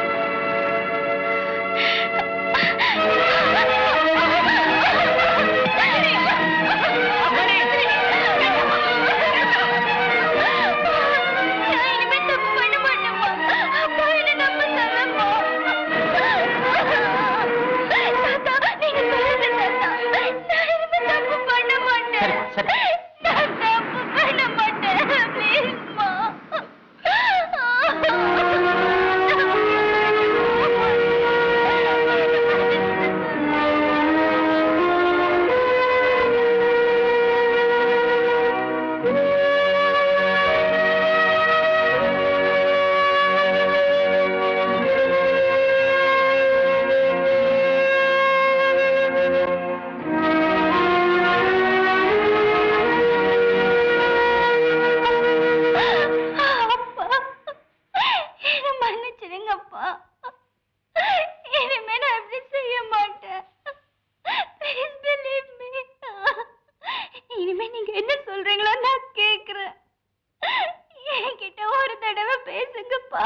மன்னிச்சிருங்கப்பா இனிமே நான் இப்படி செய்ய மாட்டேன் ப்ளீஸ் பிலீவ் மீ இனிமே நீங்க என்ன சொல்றீங்களோ நான் கேக்குறேன் என்கிட்ட ஒரு தடவை பேசுங்கப்பா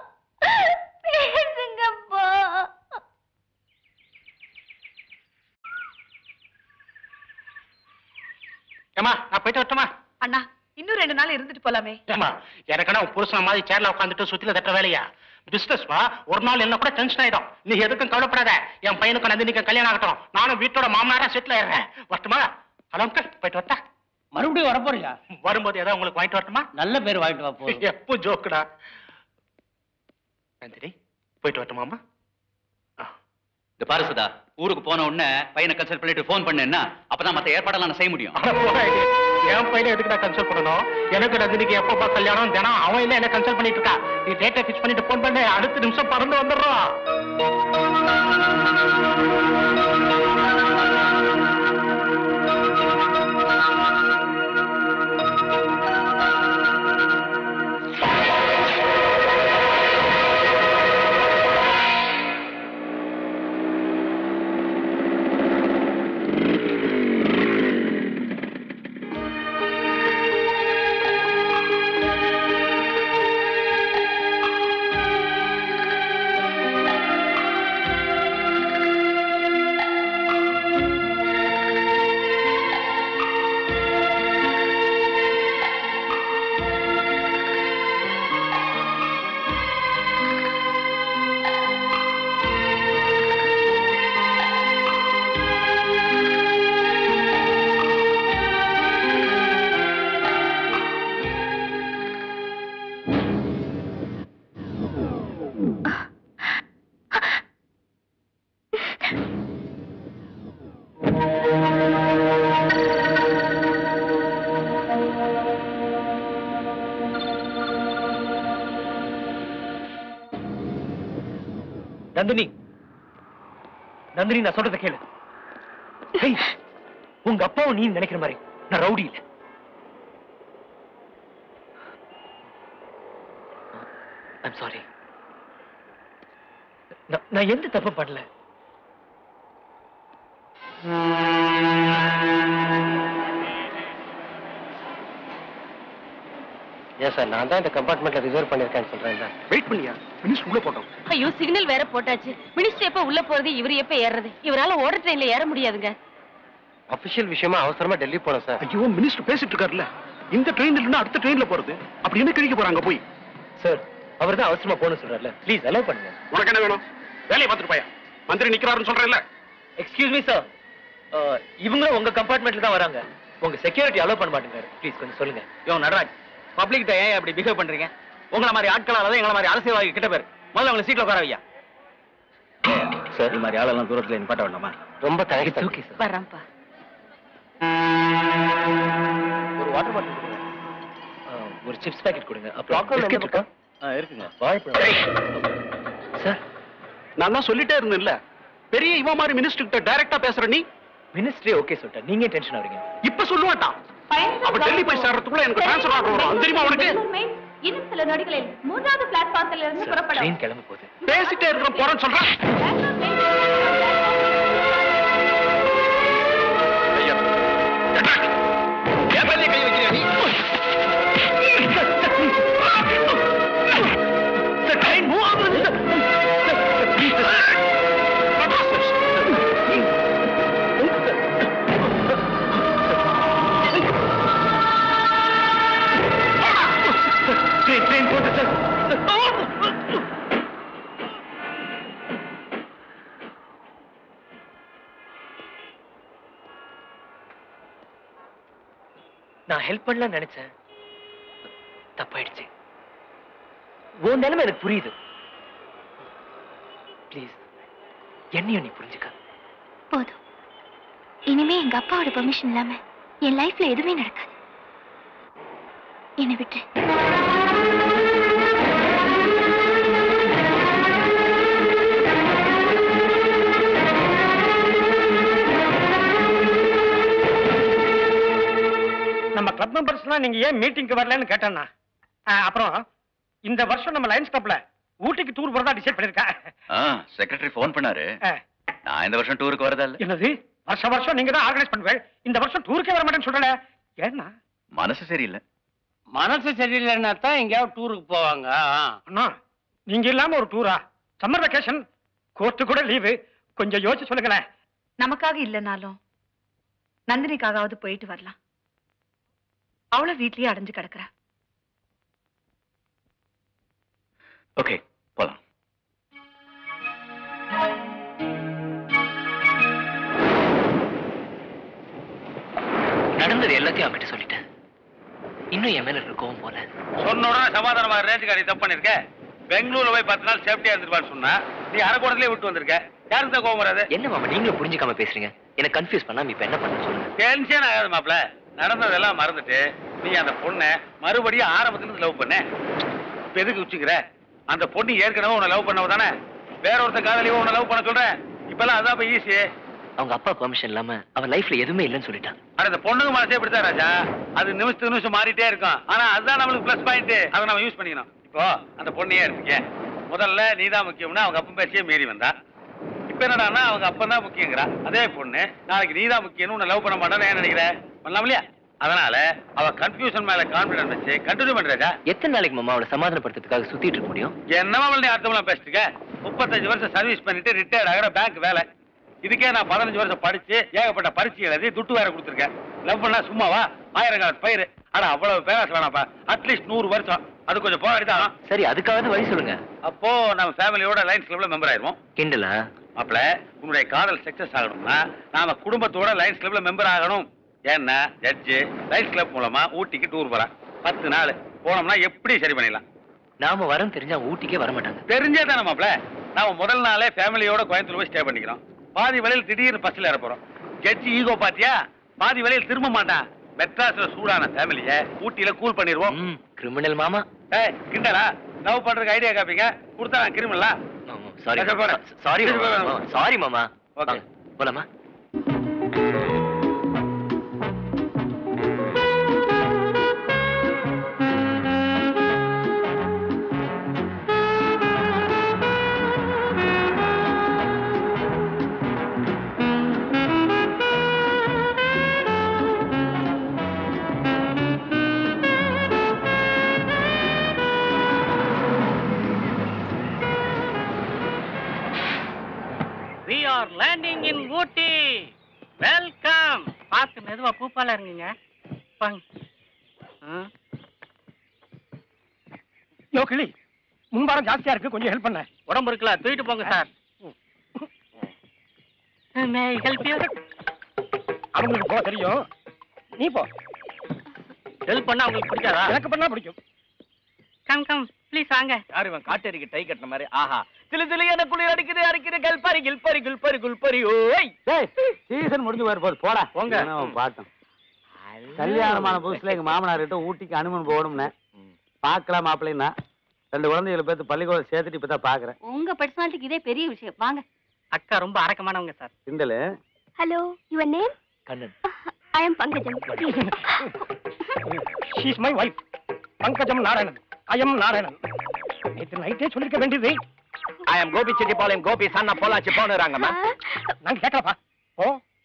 பேசுங்கப்பா ஏமா நான் போயிட்டு வரட்டுமா அண்ணா இன்னும் ரெண்டு நாள் இருந்துட்டு போலாமே ஏமா எனக்கான உன் புருஷன் மாதிரி சேர்ல உட்காந்துட்டு சுத்தில தட்ட வேலையா பிசினஸ் வா ஒரு நாள் என்ன கூட டென்ஷன் ஆயிடும் நீ எதுக்கும் கவலைப்படாத என் பையனுக்கு நந்தினிக்கும் கல்யாணம் ஆகட்டும் நானும் வீட்டோட மாமனாரா செட்டில் ஆயிடுறேன் வரட்டுமா ஹலோ அங்கிள் போயிட்டு வரட்டா மறுபடியும் வரப்போறியா வரும்போது ஏதாவது உங்களுக்கு வாங்கிட்டு வரட்டுமா நல்ல பேர் வாங்கிட்டு வா போதும் எப்போ ஜோக்குடா நந்தினி போயிட்டு வரட்டுமாமா இந்த பாரு சுதா ஊருக்கு போன உடனே பையனை கன்சல்ட் பண்ணிட்டு ஃபோன் பண்ணேன்னா அப்பதான் மத்த ஏற்பாடெல்லாம் நான் செய்ய முடியும் என் பையனை எதுக்கு நான் கன்சல்ட் பண்ணணும் எனக்கு ரஜினிக்கு எப்பப்பா கல்யாணம் தினம் அவன் இல்ல என்ன கன்சல்ட் பண்ணிட்டு இருக்கா நீ டேட்டை ஃபிக்ஸ் பண்ணிட்டு ஃபோன் பண்ணு அடுத்த நிமிஷம் பறந்து வந்துடுறோம் ஆ நந்தினி நந்தினி நான் சொல்றத கேளு ஹேய், உங்க அப்பாவும் நீ நினைக்கிற மாதிரி நான் ரவுடி இல்ல ஐம் சாரி நான் எந்த தப்பு பண்ணல ஏன் சார் நான் தான் இந்த கம்பார்ட்மெண்ட்ல ரிசர்வ் பண்ணிருக்கேன்னு சொல்றேன் வெயிட் பண்ணியா மினிஸ்டர் உள்ள போட்டோம் ஐயோ சிக்னல் வேற போட்டாச்சு மினிஸ்டர் எப்ப உள்ள போறது இவர் எப்ப ஏறுறது இவரால ஓட ட்ரெயின்ல ஏற முடியாதுங்க அபிஷியல் விஷயமா அவசரமா டெல்லி போனோம் சார் ஐயோ மினிஸ்டர் பேசிட்டு இருக்காருல்ல இந்த ட்ரெயின் இல்லைன்னா அடுத்த ட்ரெயின்ல போறது அப்படி என்ன கிழிக்க போறாங்க போய் சார் அவர் தான் அவசரமா போகணும்னு சொல்றாருல ப்ளீஸ் அலோவ் பண்ணுங்க உனக்கு என்ன வேணும் வேலையை பார்த்துட்டு போயா மந்திரி நிக்கிறாருன்னு சொல்றேன்ல எக்ஸ்கியூஸ் மீ சார் இவங்களும் உங்க கம்பார்ட்மெண்ட்ல தான் வராங்க உங்க செக்யூரிட்டி அலோவ் பண்ண மாட்டேங்கிறாரு ப்ளீஸ் கொஞ்சம் சொல்லுங்க யோ நடராஜ் பப்ளிக் ஏன் அப்படி பிஹேவ் பண்றீங்க உங்களை மாதிரி ஆட்களால தான் எங்களை மாதிரி அரசியல்வாதி கிட்ட பேர் முதல்ல உங்களை சீட்ல உட்கார வையா சார் இது மாதிரி ஆளெல்லாம் தூரத்துல நிப்பாட்ட வேண்டாமா ரொம்ப தேங்க்ஸ் ஓகே சார் வர்றேன்ப்பா ஒரு வாட்டர் பாட்டில் கொடுங்க ஆ, ஒரு சிப்ஸ் பாக்கெட் கொடுங்க அப்புறம் Popcorn பிஸ்கட் எந்த இருக்கா இருக்குங்க வாழைப்பழம் சார் நான் தான் சொல்லிட்டே இருந்தேன்ல பெரிய இவன் மாதிரி மினிஸ்டர் கிட்ட டைரக்டா பேசுற நீ மினிஸ்ட்ரி ஓகே சொல்லிட்டேன் நீங்க டென்ஷன் ஆவறீங்க இப்ப சொல்லுவாட்டான் அப்ப டெல்லி போய் சேர்றதுக்குள்ள எனக்கு டிரான்ஸ்ஃபர் ஆர்டர் வரும் அது தெரியுமா உனக்கு இன்னும் சில நொடிகளில் மூன்றாவது பிளாட்பார்த்தில் இருந்து புறப்படும் ட்ரெயின் கிளம்ப போகுது பேசிட்டே இருக்கிற போறேன்னு சொல்றேன் ஐயா, என்ன? என் மேலயே கை வைக்கிறியா நீ? சார் ட்ரெயின் மூவ் ஆகுது ட்ரெயின் ட்ரெயின் போட்டு சார் நான் ஹெல்ப் பண்ணலாம் நினைச்சேன் தப்பாயிடுச்சு உன் நிலைமை எனக்கு புரியுது ப்ளீஸ் என்னையும் நீ புரிஞ்சுக்க போதும் இனிமே எங்க அப்பாவோட பெர்மிஷன் இல்லாம என் லைஃப்ல எதுவுமே நடக்காது என்னை விட்டு நம்ம கிளப் மெம்பர்ஸ்லாம் நீங்க ஏன் மீட்டிங்க்கு வரலன்னு கேட்டேன்னா ஆ, அப்புறம் இந்த வருஷம் நம்ம லைன்ஸ் கிளப்ல ஊட்டிக்கு டூர் போறதா டிசைட் பண்ணிருக்கேன் செக்ரட்டரி ஃபோன் பண்ணாரு ஆ. நான் இந்த வருஷம் டூருக்கு வரதா இல்ல என்னது வருஷ வருஷம் நீங்க தான் ஆர்கனைஸ் பண்ணுவேன் இந்த வருஷம் டூருக்கே வர மாட்டேன்னு சொல்லல ஏன்னா மனசு சரியில்லை மனசு சரியில்லைன்னா தான் எங்கேயாவது டூருக்கு போவாங்க அண்ணா நீங்க இல்லாம ஒரு டூரா சம்மர் வெக்கேஷன் கோர்ட்டு கூட லீவு கொஞ்சம் யோசிச்சு சொல்லுங்களேன் நமக்காக இல்லைனாலும் நந்தினிக்காகவாவது போயிட்டு வரலாம் அவளை வீட்லயே அடைஞ்சு கிடக்குறா ஓகே போலாம் நடந்தது எல்லாத்தையும் அவன்கிட்ட சொல்லிட்டேன் இன்னும் என் மேல இருக்க கோவம் போல சொன்ன உடனே சமாதானமா ரேஞ்சுக்கு நீ தப்பு பண்ணிருக்க பெங்களூர்ல போய் பத்து நாள் சேஃப்டியா இருந்துருப்பான்னு சொன்னா நீ அரக்கோணத்திலே விட்டு வந்திருக்க யாருக்கு தான் கோவம் வராது என்ன மாமா நீங்களும் புரிஞ்சுக்காம பேசுறீங்க என்ன கன்ஃபியூஸ் பண்ணாம இப்ப என்ன பண்ண சொல்லுங்க டென்ஷன் ஆகாது மாப்ள நடந்ததெல்லாம் மறந்துட்டு நீ அந்த பொண்ணை மறுபடியும் ஆரம்பத்துல இருந்து லவ் பண்ண இப்ப எதுக்கு வச்சுக்கிற அந்த பொண்ணு ஏற்கனவே உன்னை லவ் பண்ணவ தானே வேற ஒருத்தன் காதலியோ உன்னை லவ் பண்ண சொல்ற இப்பெல்லாம் அதான் ஈஸி அவங்க அப்பா பெர்மிஷன் இல்லாம அவன் லைஃப்ல எதுவுமே இல்லைன்னு சொல்லிட்டான் ஆனா இந்த பொண்ணுங்க மனசே இப்படித்தான் ராஜா அது நிமிஷத்துக்கு நிமிஷம் மாறிட்டே இருக்கும் ஆனா அதுதான் நம்மளுக்கு ப்ளஸ் பாயிண்ட் அதை நம்ம யூஸ் பண்ணிக்கணும் இப்போ அந்த பொண்ணையே எடுத்துக்க முதல்ல நீதான் முக்கியம்னா அவங்க அப்பன் பேசியே மீறி வந்தா இப்ப என்னடான்னா அவங்க அப்பன் தான் முக்கியங்கிறா அதே பொண்ணு நாளைக்கு நீதான் முக்கியம்னு உன்னை லவ் பண்ண மாட்டான்னு ஏன் நினைக்கிற பண்ணலாம் இல்லையா அதனால அவ கன்ஃபியூஷன் மேல கான்பிடன்ஸ் வச்சு கண்டினியூ பண்றா எத்தனை நாளைக்கு மாமா அவளை சமாதானப்படுத்துறதுக்காக சுத்திட்டு இருக்க முடியும் என்னமா நீ அர்த்தமெல்லாம் பேசிட்டு இருக்க? முப்பத்தஞ்சு வருஷம் சர்வீஸ் பண்ணிட்டு ரிட்டையர்ட் ஆகிற பேங்க் வேலை இதுக்கே நான் பதினஞ்சு வருஷம் படிச்சு ஏகப்பட்ட பரிச்சை எழுதி துட்டு வேற கொடுத்துருக்கேன் லவ் பண்ணா சும்மாவா ஆயிரம் காலத்து பயிர் ஆனா அவ்வளவு பேராச வேணாப்பா அட்லீஸ்ட் நூறு வருஷம் அது கொஞ்சம் போராடி தான் சரி அதுக்காவது வழி சொல்லுங்க அப்போ நம்ம ஃபேமிலியோட லைன்ஸ் கிளப்ல மெம்பர் ஆயிருவோம் கிண்டலா மாப்பிள உன்னுடைய காதல் சக்சஸ் ஆகணும்னா நாம குடும்பத்தோட லைன்ஸ் கிளப்ல மெம்பர் ஆகணும் ஏன்னா ஜட்ஜு லைன்ஸ் கிளப் மூலமா ஊட்டிக்கு டூர் போறான் பத்து நாள் போனோம்னா எப்படி சரி பண்ணிடலாம் நாம வரோம் தெரிஞ்சா ஊட்டிக்கே வர மாட்டாங்க தெரிஞ்சே தானே மாப்ள நாம முதல் நாளே ஃபேமிலியோட கோயம்புத்தூர் போய் ஸ்டே பண்ணிக்கிறோம் பாதி வழியில் திடீர்னு பஸ்ல ஏற போறோம் ஜட்ஜி ஈகோ பாத்தியா பாதி வழியில் திரும்ப மாட்டான் மெட்ராஸ்ல சூடான ஃபேமிலிய ஊட்டியில கூல் பண்ணிடுவோம் கிரிமினல் மாமா ஏய் கிண்டலா லவ் பண்றதுக்கு ஐடியா காப்பீங்க கொடுத்தா கிரிமினலா சாரி நான் போறேன். சாரி சரி, மாமா போறேன். சாரி மாமா ஓகே. வாங்க, போலாமா we are landing in Ooty welcome பார்த்து மெதுவா பூப்பால இருங்கீங்க வாங்க ஆ. யோ கிளி முன்பாரம் ஜாஸ்தியா இருக்கு கொஞ்சம் ஹெல்ப் பண்ண உடம்பு இருக்குல்ல தூக்கிட்டு போங்க சார் மே ஹெல்ப் யூ அவங்களுக்கு போக தெரியும் நீ போ ஹெல்ப் பண்ணா உங்களுக்கு பிடிக்காதா எனக்கு பண்ணா பிடிக்கும் கம் கம் ப்ளீஸ் வாங்க யார் இவன் காட்டேரிக்கு டை கட்டின மாதிரி ஆஹா சிலு சிலு என குளிர் அடிக்குது அடிக்குது கல்பாரி கில்பாரி குல்பாரி குல்பாரி ஓய் சீசன் முடிஞ்சு போயிரு போது போடா போங்க. என்ன அவன் பாட்டம் கல்யாணமான புதுசுல எங்க மாமனார் கிட்ட ஊட்டிக்கு அனுமன் போகணும்னு பார்க்கலாம் மாப்பிள்ளைன்னா ரெண்டு குழந்தைகளை பேத்து பள்ளிக்கூடம் சேர்த்துட்டு இப்பதான் பாக்குறேன் உங்க பர்சனாலிட்டிக்கு இதே பெரிய விஷயம் வாங்க அக்கா ரொம்ப அரக்கமானவங்க சார் கிண்டலு hello your name Kannan I am Pankajam she's my wife Pankajam Narayanan I'm Narayanan நேற்று நைட்டே சொல்லிருக்க வேண்டியது ஐ அம் கோபி செட்டிப்பாளையம் கோபி சன்னா பொள்ளாச்சி போனுறாங்கம்மா நாங்க கேட்கலப்பா ஓ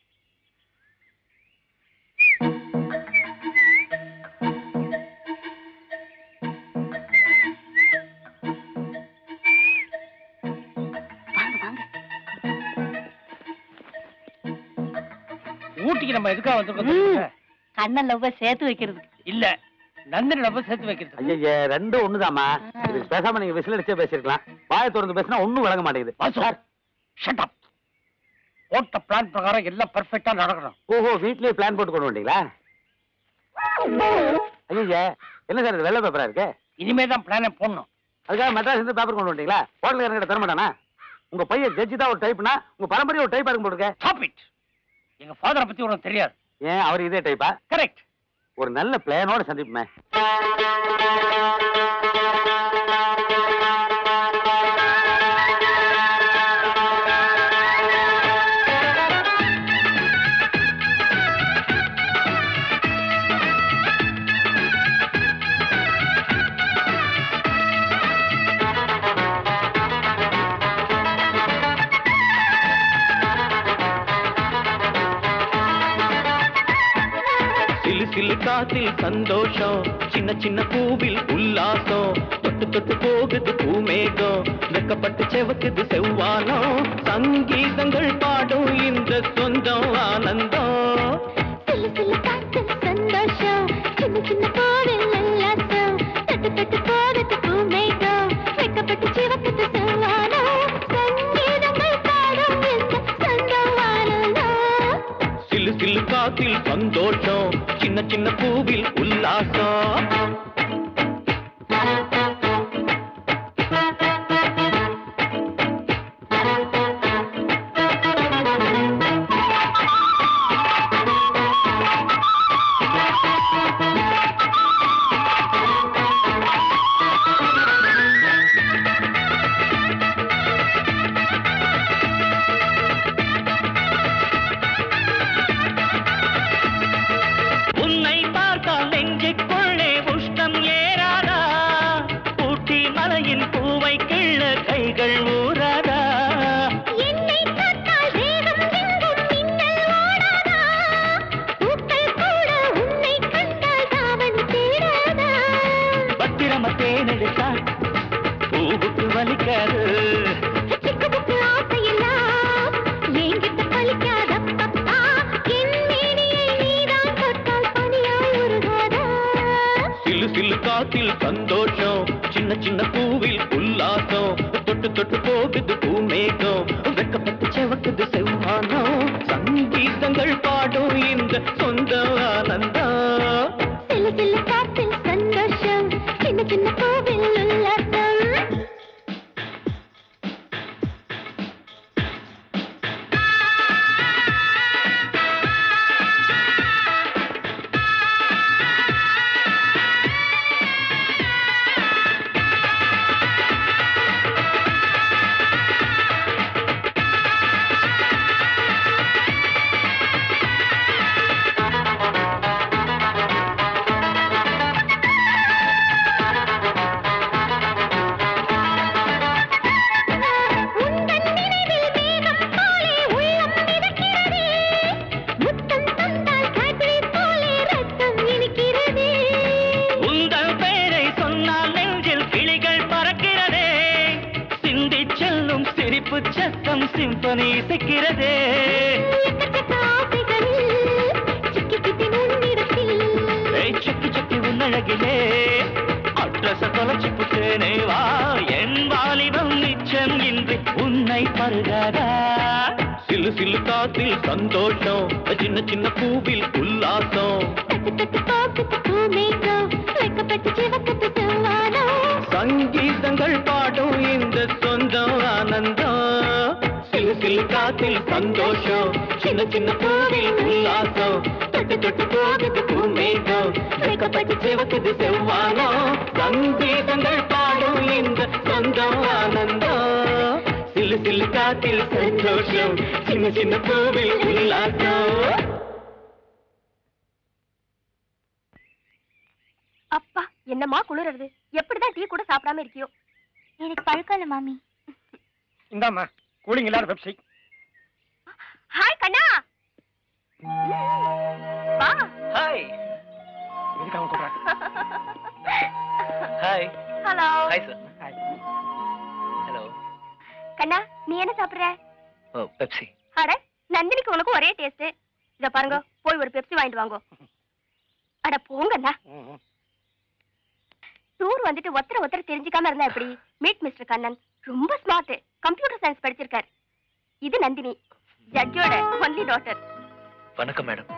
ஊட்டிக்கு நம்ம எதுக்காக வந்திருக்கோம் தெரியுமா? கண்ணன் லவ்வ சேர்த்து வைக்கிறதுக்கு இல்ல நந்தினி நம்ம சேர்த்து வைக்கிறது ஐயா ரெண்டும் ஒண்ணுதாம்மா இதுக்கு பேசாம நீங்க விசில் அடிச்சே பேசிருக்கலாம் வாயை திறந்து பேசினா ஒண்ணும் விளங்க மாட்டேங்குது சார் ஷட் அப் போட்ட பிளான் பிரகாரம் எல்லாம் பெர்ஃபெக்ட்டா நடக்கணும் ஓஹோ வீட்லயே பிளான் போட்டு கொண்டு வந்தீங்களா ஐயா என்ன சார் இது வெள்ளை பேப்பரா இருக்கு இனிமே தான் பிளானே போடணும் அதுக்காக மெட்ராஸ் இருந்து பேப்பர் கொண்டு வந்துட்டீங்களா ஹோட்டல்காரங்க தர மாட்டானா உங்க பையன் ஜட்ஜி தான் ஒரு டைப்னா உங்க பரம்பரையை ஒரு டைப்பா இருக்கும் போட்டுருக்க ஸ்டாப் இட் எங்க ஃபாதரை பத்தி உனக்கு தெரியாது ஏன் அவர் இதே டைப்பா கரெக்ட் ஒரு நல்ல பிளானோட சந்திப்புமே சிலு சிலு காத்தில் சந்தோஷம் சின்ன சின்ன பூவில் உல்லாசம் தொட்டு தொட்டு போகுது பூமேகம் வெக்கப்பட்டு செவக்குது செவ்வானம் சங்கீதங்கள் பாடும் இந்த சொந்தம் ஆனந்தம் சிலு சிலு காத்து சந்தோஷம் சின்ன சின்ன கோவில் உல்லாசம் தட்டு தட்டு போகுது பூமேகம் வெக்கப்பட்டு சிவக்குது செவ்வானம் சங்கீதங்கள் பாடும் இந்த சொந்தம் ஆனந்தம் சிலு சிலு காத்தில் சந்தோஷம் சின்ன சின்ன பூவில் உல்லாசம் உன்னை பார்த்தால் நெஞ்சுக்குள்ளே உஷ்ணம் ஏறாதா ஊட்டி மலையின் பூவை கிள்ள கைகள் ஊறாதா என்னை தொட்டால் தேகம் எங்கும் மின்னல் ஓடாதா பூக்கள் கூட உன்னை கண்டால் தாவணி தேடாதா பத்திரம தேனெடுத்தா பூவுக்கு வலிக்காது சிக்கு புக்கு ஆசையெல்லாம் என்கிட்ட பலிக்காதப்பப்பா என் மேனியை நீதான் தொட்டால் பனியாய் உருகாதா சிலு சிலு காத்தில் சந்தோஷம் சின்ன சின்ன பூவில் உல்லாசம் தொட்டு தொட்டு போகுது பூமேகம் வெக்கப்பட்டு செவக்குது செவ்வானம் சங்கீதங்கள் பாடும் இந்த சொந்த ஆனந்தம் சிலு சிலு காத்தில் சந்தோஷம் சின்ன சின்ன கோவில் உல்லாசம் சிலு இசைக்கிறதே ஏய், சுக்கி சுக்கி உன்னழகிலே அட்ரஸ தொலைச்சு புட்டேனே வா என் வாலிபம் நிச்சம் இன்றி உன்னை பருகாதா சிலு சிலு காத்தில் சந்தோஷம் சின்ன சின்ன பூவில் உல்லாசம் சங்கீதங்கள் பாடும் இந்த சொந்தம் ஆனந்தம் சிலு சிலு காத்தில் சந்தோஷம் சின்ன சின்ன பூவில் உல்லாசம் தொட்டு தொட்டு போகுது பூமேகம் வெக்கப்பட்டு சிவக்குது செவ்வானம் சங்கீதங்கள் பாடும் இந்த சொந்தம் ஆனந்தம் சிலு சிலு காத்தில் சந்தோஷம் சின்ன சின்ன பூவில் உல்லாசம் அப்பா என்னம்மா குளிருது எப்படிதான் டீ கூட சாப்பிடாம இருக்கியோ எனக்கு பழக்கம் இல்ல மாமி இந்தாம்மா கூலிங் இல்லாத பெப்சி ஹாய் கண்ணா வா ஹாய் இதுக்கு அவன் கூப்பிடுறான் hi hello hi sir hello கண்ணா நீ என்ன சாப்பிடுற ஓ பெப்சி அட நந்தினிக்கு உனக்கு ஒரே டேஸ்ட் இத பாருங்க போய் ஒரு பெப்சி வாங்கிட்டு வாங்க அட போங்கண்ணா டூர் வந்துட்டு ஒத்தர ஒத்தர தெரிஞ்சுக்காம இருந்தா எப்படி மீட் மிஸ்டர் கண்ணன் ரொம்ப ஸ்மார்ட் கம்ப்யூட்டர் சயின்ஸ் படிச்சிருக்காரு இது நந்தினி ஜட்ஜோட ஒன்லி டாட்டர் வணக்கம் மேடம்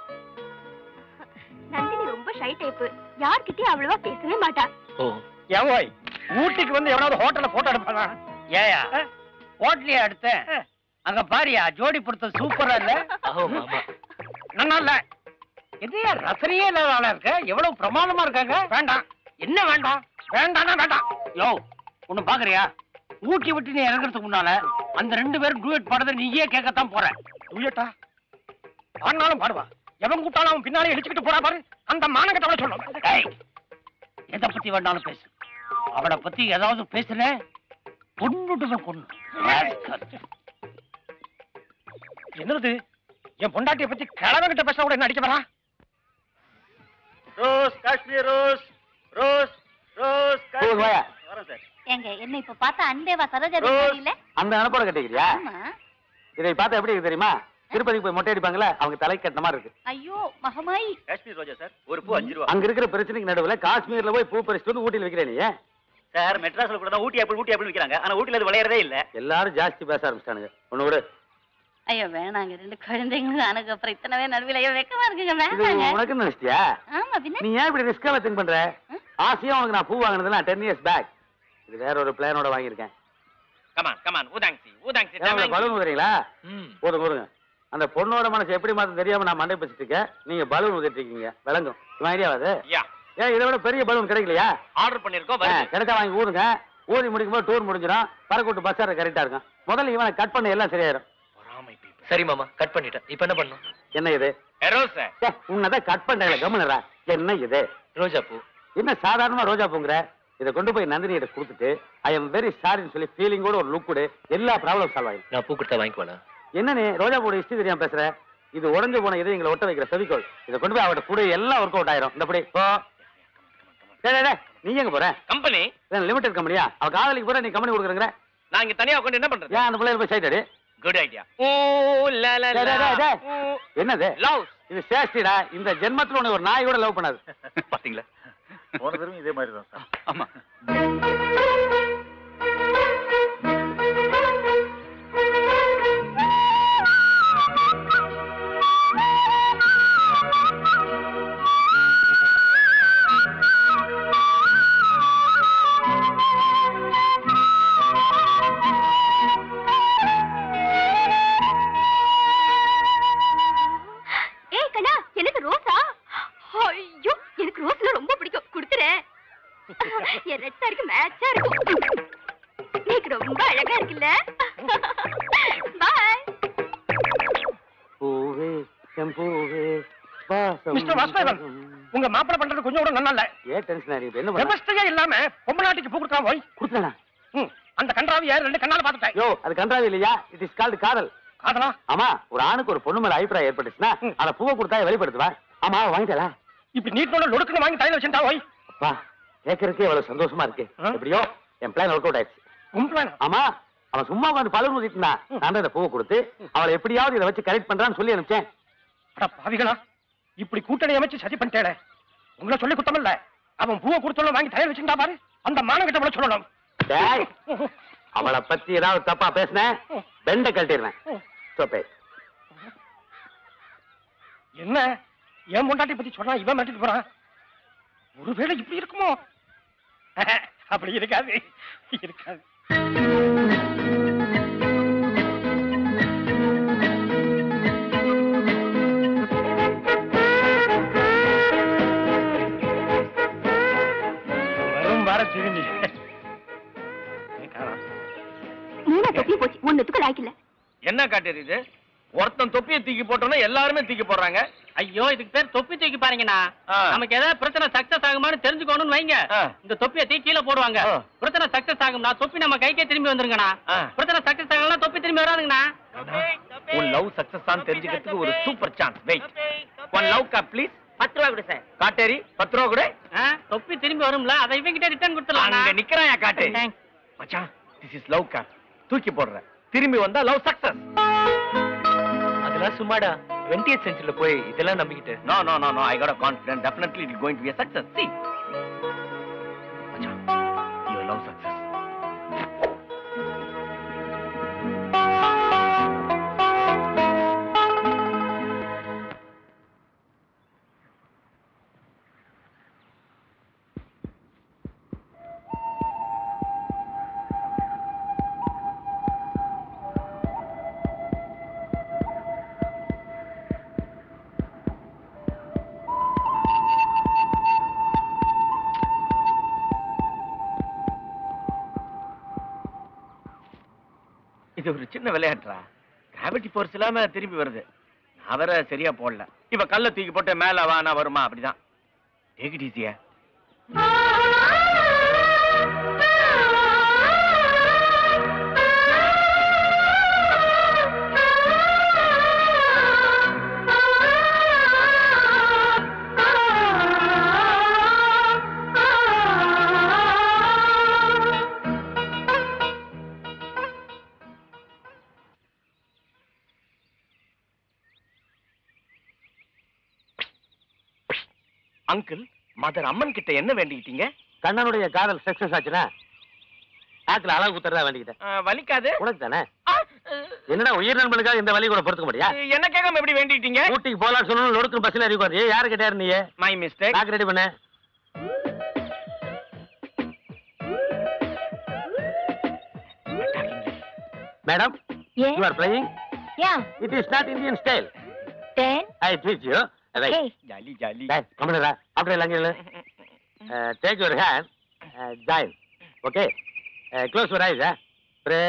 நந்தினி ரொம்ப ஷை டைப் யார்கிட்டயும் அவ்வளவா பேசவே மாட்டா ஓ ஏன் ஓய் ஊட்டிக்கு வந்து எவனாவது ஹோட்டல்ல போட்டோ எடுப்பானா ஏயா ஹோட்டலியா எடுத்தேன் அங்க பாரியா ஜோடி பொருத்தம் சூப்பரா இல்ல ஆமா ஆமா நல்லா இல்ல எதையா ரசனையே இல்லாத ஆளா இருக்க எவ்வளவு பிரமாதமா இருக்காங்க வேண்டாம் என்ன வேண்டாம் வேண்டாம்னா வேண்டாம் யோ ஒண்ணு பாக்குறியா ஊட்டி விட்டு நீ இறங்குறதுக்கு முன்னால அந்த ரெண்டு பேரும் டூயட் பாடுறத நீயே கேட்கத்தான் போற டூயட்டா பாடினாலும் பாடுவா எவன் கூட்டாலும் அவன் பின்னாலே இடிச்சுக்கிட்டு போறா பாரு அந்த மானகட்டவளை சொல்லும் ஏய், எதை பத்தி வேணாலும் பேசு அவளை பத்தி ஏதாவது பேசுன பொண்ணுடுவேன் பொண்ணு rascal. என்னது என் பொண்டாட்டிய பத்தி கிழவங்கிட்ட பேச கூட என்ன அடிக்க வரா rose Kashmir rose rose rose போதும் வாயா. வரேன் சார் எங்க என்ன இப்ப பார்த்தா அன்பேவா சரோஜா ரோஸ். இல்ல அந்த அனுப்பட கட்டிக்கிறியா ஆமா இதை பார்த்தா எப்படி இருக்கு தெரியுமா திருப்பதிக்கு போய் மொட்டை அடிப்பாங்கல்ல அவங்க தலை கட்டின மாதிரி இருக்கு ஐயோ மகமாய் காஷ்மீர் ரோஜா சார் ஒரு பூ அஞ்சு ரூபா அங்க இருக்கிற பிரச்சனைக்கு நடுவுல காஷ்மீர்ல போய் பூ பறிச்சுட்டு வந்து ஊட்டியில் வைக்கிறேன் நீ சார் மெட்ராஸ்ல கூட தான் ஊட்டி ஆப்பிள் ஊட்டி ஆப்பிள் விற்கிறாங்க ஆனா ஊட்டில அது விளையறதே இல்ல எல்லாரும் ஜாஸ்தி பேச ஆரம்பிச்சிட்டானுங்க ஒண்ணு விடு ஐயோ வேணாங்க ரெண்டு குழந்தைங்களும் எனக்கு அப்புறம் இத்தனை நடுவில் ஐயோ வெக்கமா இருக்குங்க இது வேணாங்க உனக்கு நினைச்சிட்டியா ஆமா பின்ன நீ ஏன் இப்படி ரிஸ்கால திங்க் பண்ற ஆசையா உனக்கு நான் பூ வாங்கினதுல டென் இயர்ஸ் பேக் இது வேற ஒரு பிளானோட வாங்கியிருக்கேன் கமான் கமான் ஊதாங்சி ஊதாங்சி ஏன் பலூன் ஊதுறீங்களா ம் போதும் போதுங்க அந்த பொண்ணோட மனசு எப்படி மாத்தம் தெரியாம நான் மண்டை பேசிட்டு இருக்கேன் நீங்க பலூன் ஊதிட்டு இருக்கீங்க விளங்கும் இவன் ஐடியாவாது யா ஏன் இதை விட பெரிய பலூன் கிடைக்கலையா ஆர்டர் பண்ணிருக்கோம் ஆ, வருது கிடைச்சா வாங்கி ஊதுங்க ஊதி முடிக்கும் போது டூர் முடிஞ்சிடும் பறக்கூட்டு பஸ் ஏற கரெக்டா இருக்கும் முதல்ல இவனை கட் பண்ண எல்லாம் சரியாயிரும் சரி மாமா கட் பண்ணிட்டேன் இப்போ என்ன பண்ணும் என்ன இது ரோஸ் ஏ, உன்னதான் கட் பண்றேன் கம்முனரா என்ன இது ரோஜா பூ என்ன சாதாரணமா ரோஜா பூங்கிற இதை கொண்டு போய் நந்தினியிட கொடுத்துட்டு ஐ எம் வெரி சாரின்னு சொல்லி ஃபீலிங்கோட ஒரு லுக் கொடு எல்லா ப்ராப்ளம் சால்வ் ஆகும் நான் பூ கொடுத்தா வாங்கிக்குவாளா என்ன நீ ரோஜா பூட ஹிஸ்டரி தெரியாம பேசுற இது உடஞ்சு போன இது எங்களை ஒட்ட வைக்கிற செவிக்கோள் இதை கொண்டு போய் அவட்ட கூட எல்லாம் ஒர்க் அவுட் ஆயிரும் இந்த படி போ டேய், டேய், டேய், நீ எங்க போற கம்பெனி லிமிடெட் கம்பெனியா அவ காதலிக்கு போற நீ கம்பெனி கொடுக்குறங்கிற நான் இங்க தனியா உட்கார்ந்து என்ன பண்றது ஏன் அந்த பிள்ளைல போய் சைட் அடி குட் ஐடியா ஓ லா லா டேய், டேய், டேய், டேய். லா என்னது லவ் இது சேஷ்டிடா இந்த ஜென்மத்துல உன்னை ஒரு நாய் கூட லவ் பண்ணாது பாத்தீங்களா போன தடவை இதே மாதிரி தான் சார் ஆமா ஏய் கண்ணா எனக்கு ரோசா ஐயோ எனக்கு ரோஸ்னா ரொம்ப பிடிக்கும் கொடுத்துறேன் என் ரெட் சாரிக்கு மேட்சா இருக்கும் நீக்கு ரொம்ப அழகா இருக்குல்ல பாய் பூவே செம்பூவே வாசம் மிஸ்டர் வாசுதேவன் உங்க மாப்பிளை பண்றது கொஞ்சம் கூட நல்லா இல்ல ஏன் டென்ஷன் ஆறீங்க இப்ப என்ன பண்ண விவசாயே இல்லாம பொம்மநாட்டிக்கு பூ கொடுத்தா போய் கொடுத்தா ம், அந்த கன்றாவிய ரெண்டு கண்ணால பாத்துட்டேன் யோ அது கன்றாவி இல்லையா இட் இஸ் கால்டு காதல் காதலா ஆமா ஒரு ஆணுக்கு ஒரு பொண்ணு மேல அபிப்பிராயம் ஏற்பட்டுச்சுன்னா அந்த பூவை கொடுத்தா வெளிப்படுத்துவா ஆமா வாங்கிட்டா இப்ப நீட்டோட லொடுக்குன்னு வாங்கி தலையில வச்சுட்டா போய் அப்பா கேட்கறதுக்கே எவ்வளவு சந்தோஷமா இருக்கு எப்படியோ என் பிளான் ஒர்க் அவுட் ஆயிடுச்சு உன் பிளான் ஆமா அவன் சும்மா உட்காந்து பலர் ஊதிட்டு இருந்தான் நான் தான் இந்த பூவை கொடுத்து அவளை எப்படியாவது இதை வச்சு கரெக்ட் பண்றான்னு சொல்லி அனுப்பிச்சேன் அட பாவிகளா இப்படி கூட்டணி அமைச்சு சதி பண்ணிட்டேளே உங்களை சொல்லி குத்தம் இல்ல அவன் பூவை கொடுத்தோம் வாங்கி தலையில் வச்சுக்கிட்டா பாரு அந்த மானகிட்ட விட சொல்லணும் டேய், அவளை பத்தி ஏதாவது தப்பா பேசினேன் பெண்டை கழட்டிடுவேன் ஸ்டோப்பே என்ன என் பொண்டாட்டி பத்தி சொன்னா இவன் மாட்டிட்டு போறான் ஒருவேளை இப்படி இருக்குமோ அப்படி இருக்காது இருக்காது வரும் வர சிவிண்டி மூணா தொப்பி போச்சு ஒன்னுத்துக்கு லாய்க்கில்ல என்ன காட்டுறது இது ஒருத்தன் தொப்பியை தூக்கி போட்டோம்னா எல்லாருமே தூக்கி போடுறாங்க ஐயோ இதுக்கு பேர் தொப்பி தூக்கி பாருங்கண்ணா ஆ. நமக்கு ஏதாவது பிரச்சனை சக்சஸ் ஆகுமான்னு தெரிஞ்சுக்கணும்னு வைங்க ஆ. இந்த தொப்பியை தூக்கி கீழே போடுவாங்க ஆ. பிரச்சனை சக்சஸ் ஆகும்னா தொப்பி நம்ம கைக்கே திரும்பி வந்துருங்கண்ணா ஆ. பிரச்சனை சக்சஸ் ஆகலாம் தொப்பி திரும்பி வராதுங்கண்ணா உன் லவ் சக்சஸ் ஆன்னு தெரிஞ்சுக்கிறதுக்கு ஒரு super chance wait one love cup please பத்து ரூபா கொடு சார் காட்டேரி பத்து ரூபா கூட தொப்பி திரும்பி வரும்ல அதை இவங்கிட்ட ரிட்டர்ன் கொடுத்துடலாம் அங்க நிக்கிறான் என் காட்டேரி மச்சான் திஸ் இஸ் லவ் கப் தூக்கி போடுற திரும்பி வந்தா லவ் சக்சஸ் அதெல்லாம் சும்மாடா 20th செஞ்சுரியில போய் இதெல்லாம் நம்பிக்கிட்டு no no no no I got a confidence definitely it is going to be a success see மச்சான் your love success இது ஒரு சின்ன விளையாட்டுறா கிராவிட்டி ஃபோர்ஸ் இல்லாம திரும்பி வருது நான் வேற சரியா போடல இவ கல்ல தூக்கி போட்டு மேல வானா வருமா அப்படிதான் டேக் இட் ஈஸியா அங்கிள் மதர் அம்மன் கிட்ட என்ன வேண்டிக்கிட்டீங்க கண்ணனுடைய காதல் சக்சஸ் ஆச்சுன்னா ஆத்துல அழகு குத்துறதா வேண்டிக்கிட்டேன் அஹ், வலிக்காது உனக்கு தானே என்னடா உயிர் நண்பனுக்காக இந்த வழி கூட பொறுத்துக்க முடியா என்ன கேட்காம எப்படி வேண்டிக்கிட்டீங்க ஊட்டிக்கு போலாம்னு சொல்லணும் லொடுக்கு பஸ்ல ஏறி உட்காந்து யாரு கிட்ட நீ மை மிஸ்டேக் நாக்கு ரெடி பண்ண madam Yes? You are playing Yeah. It is not Indian style Then, I teach you hey, jolly jolly கம்முடா அப்படியே இல்லைங்க take your hand join okay close your eyes pray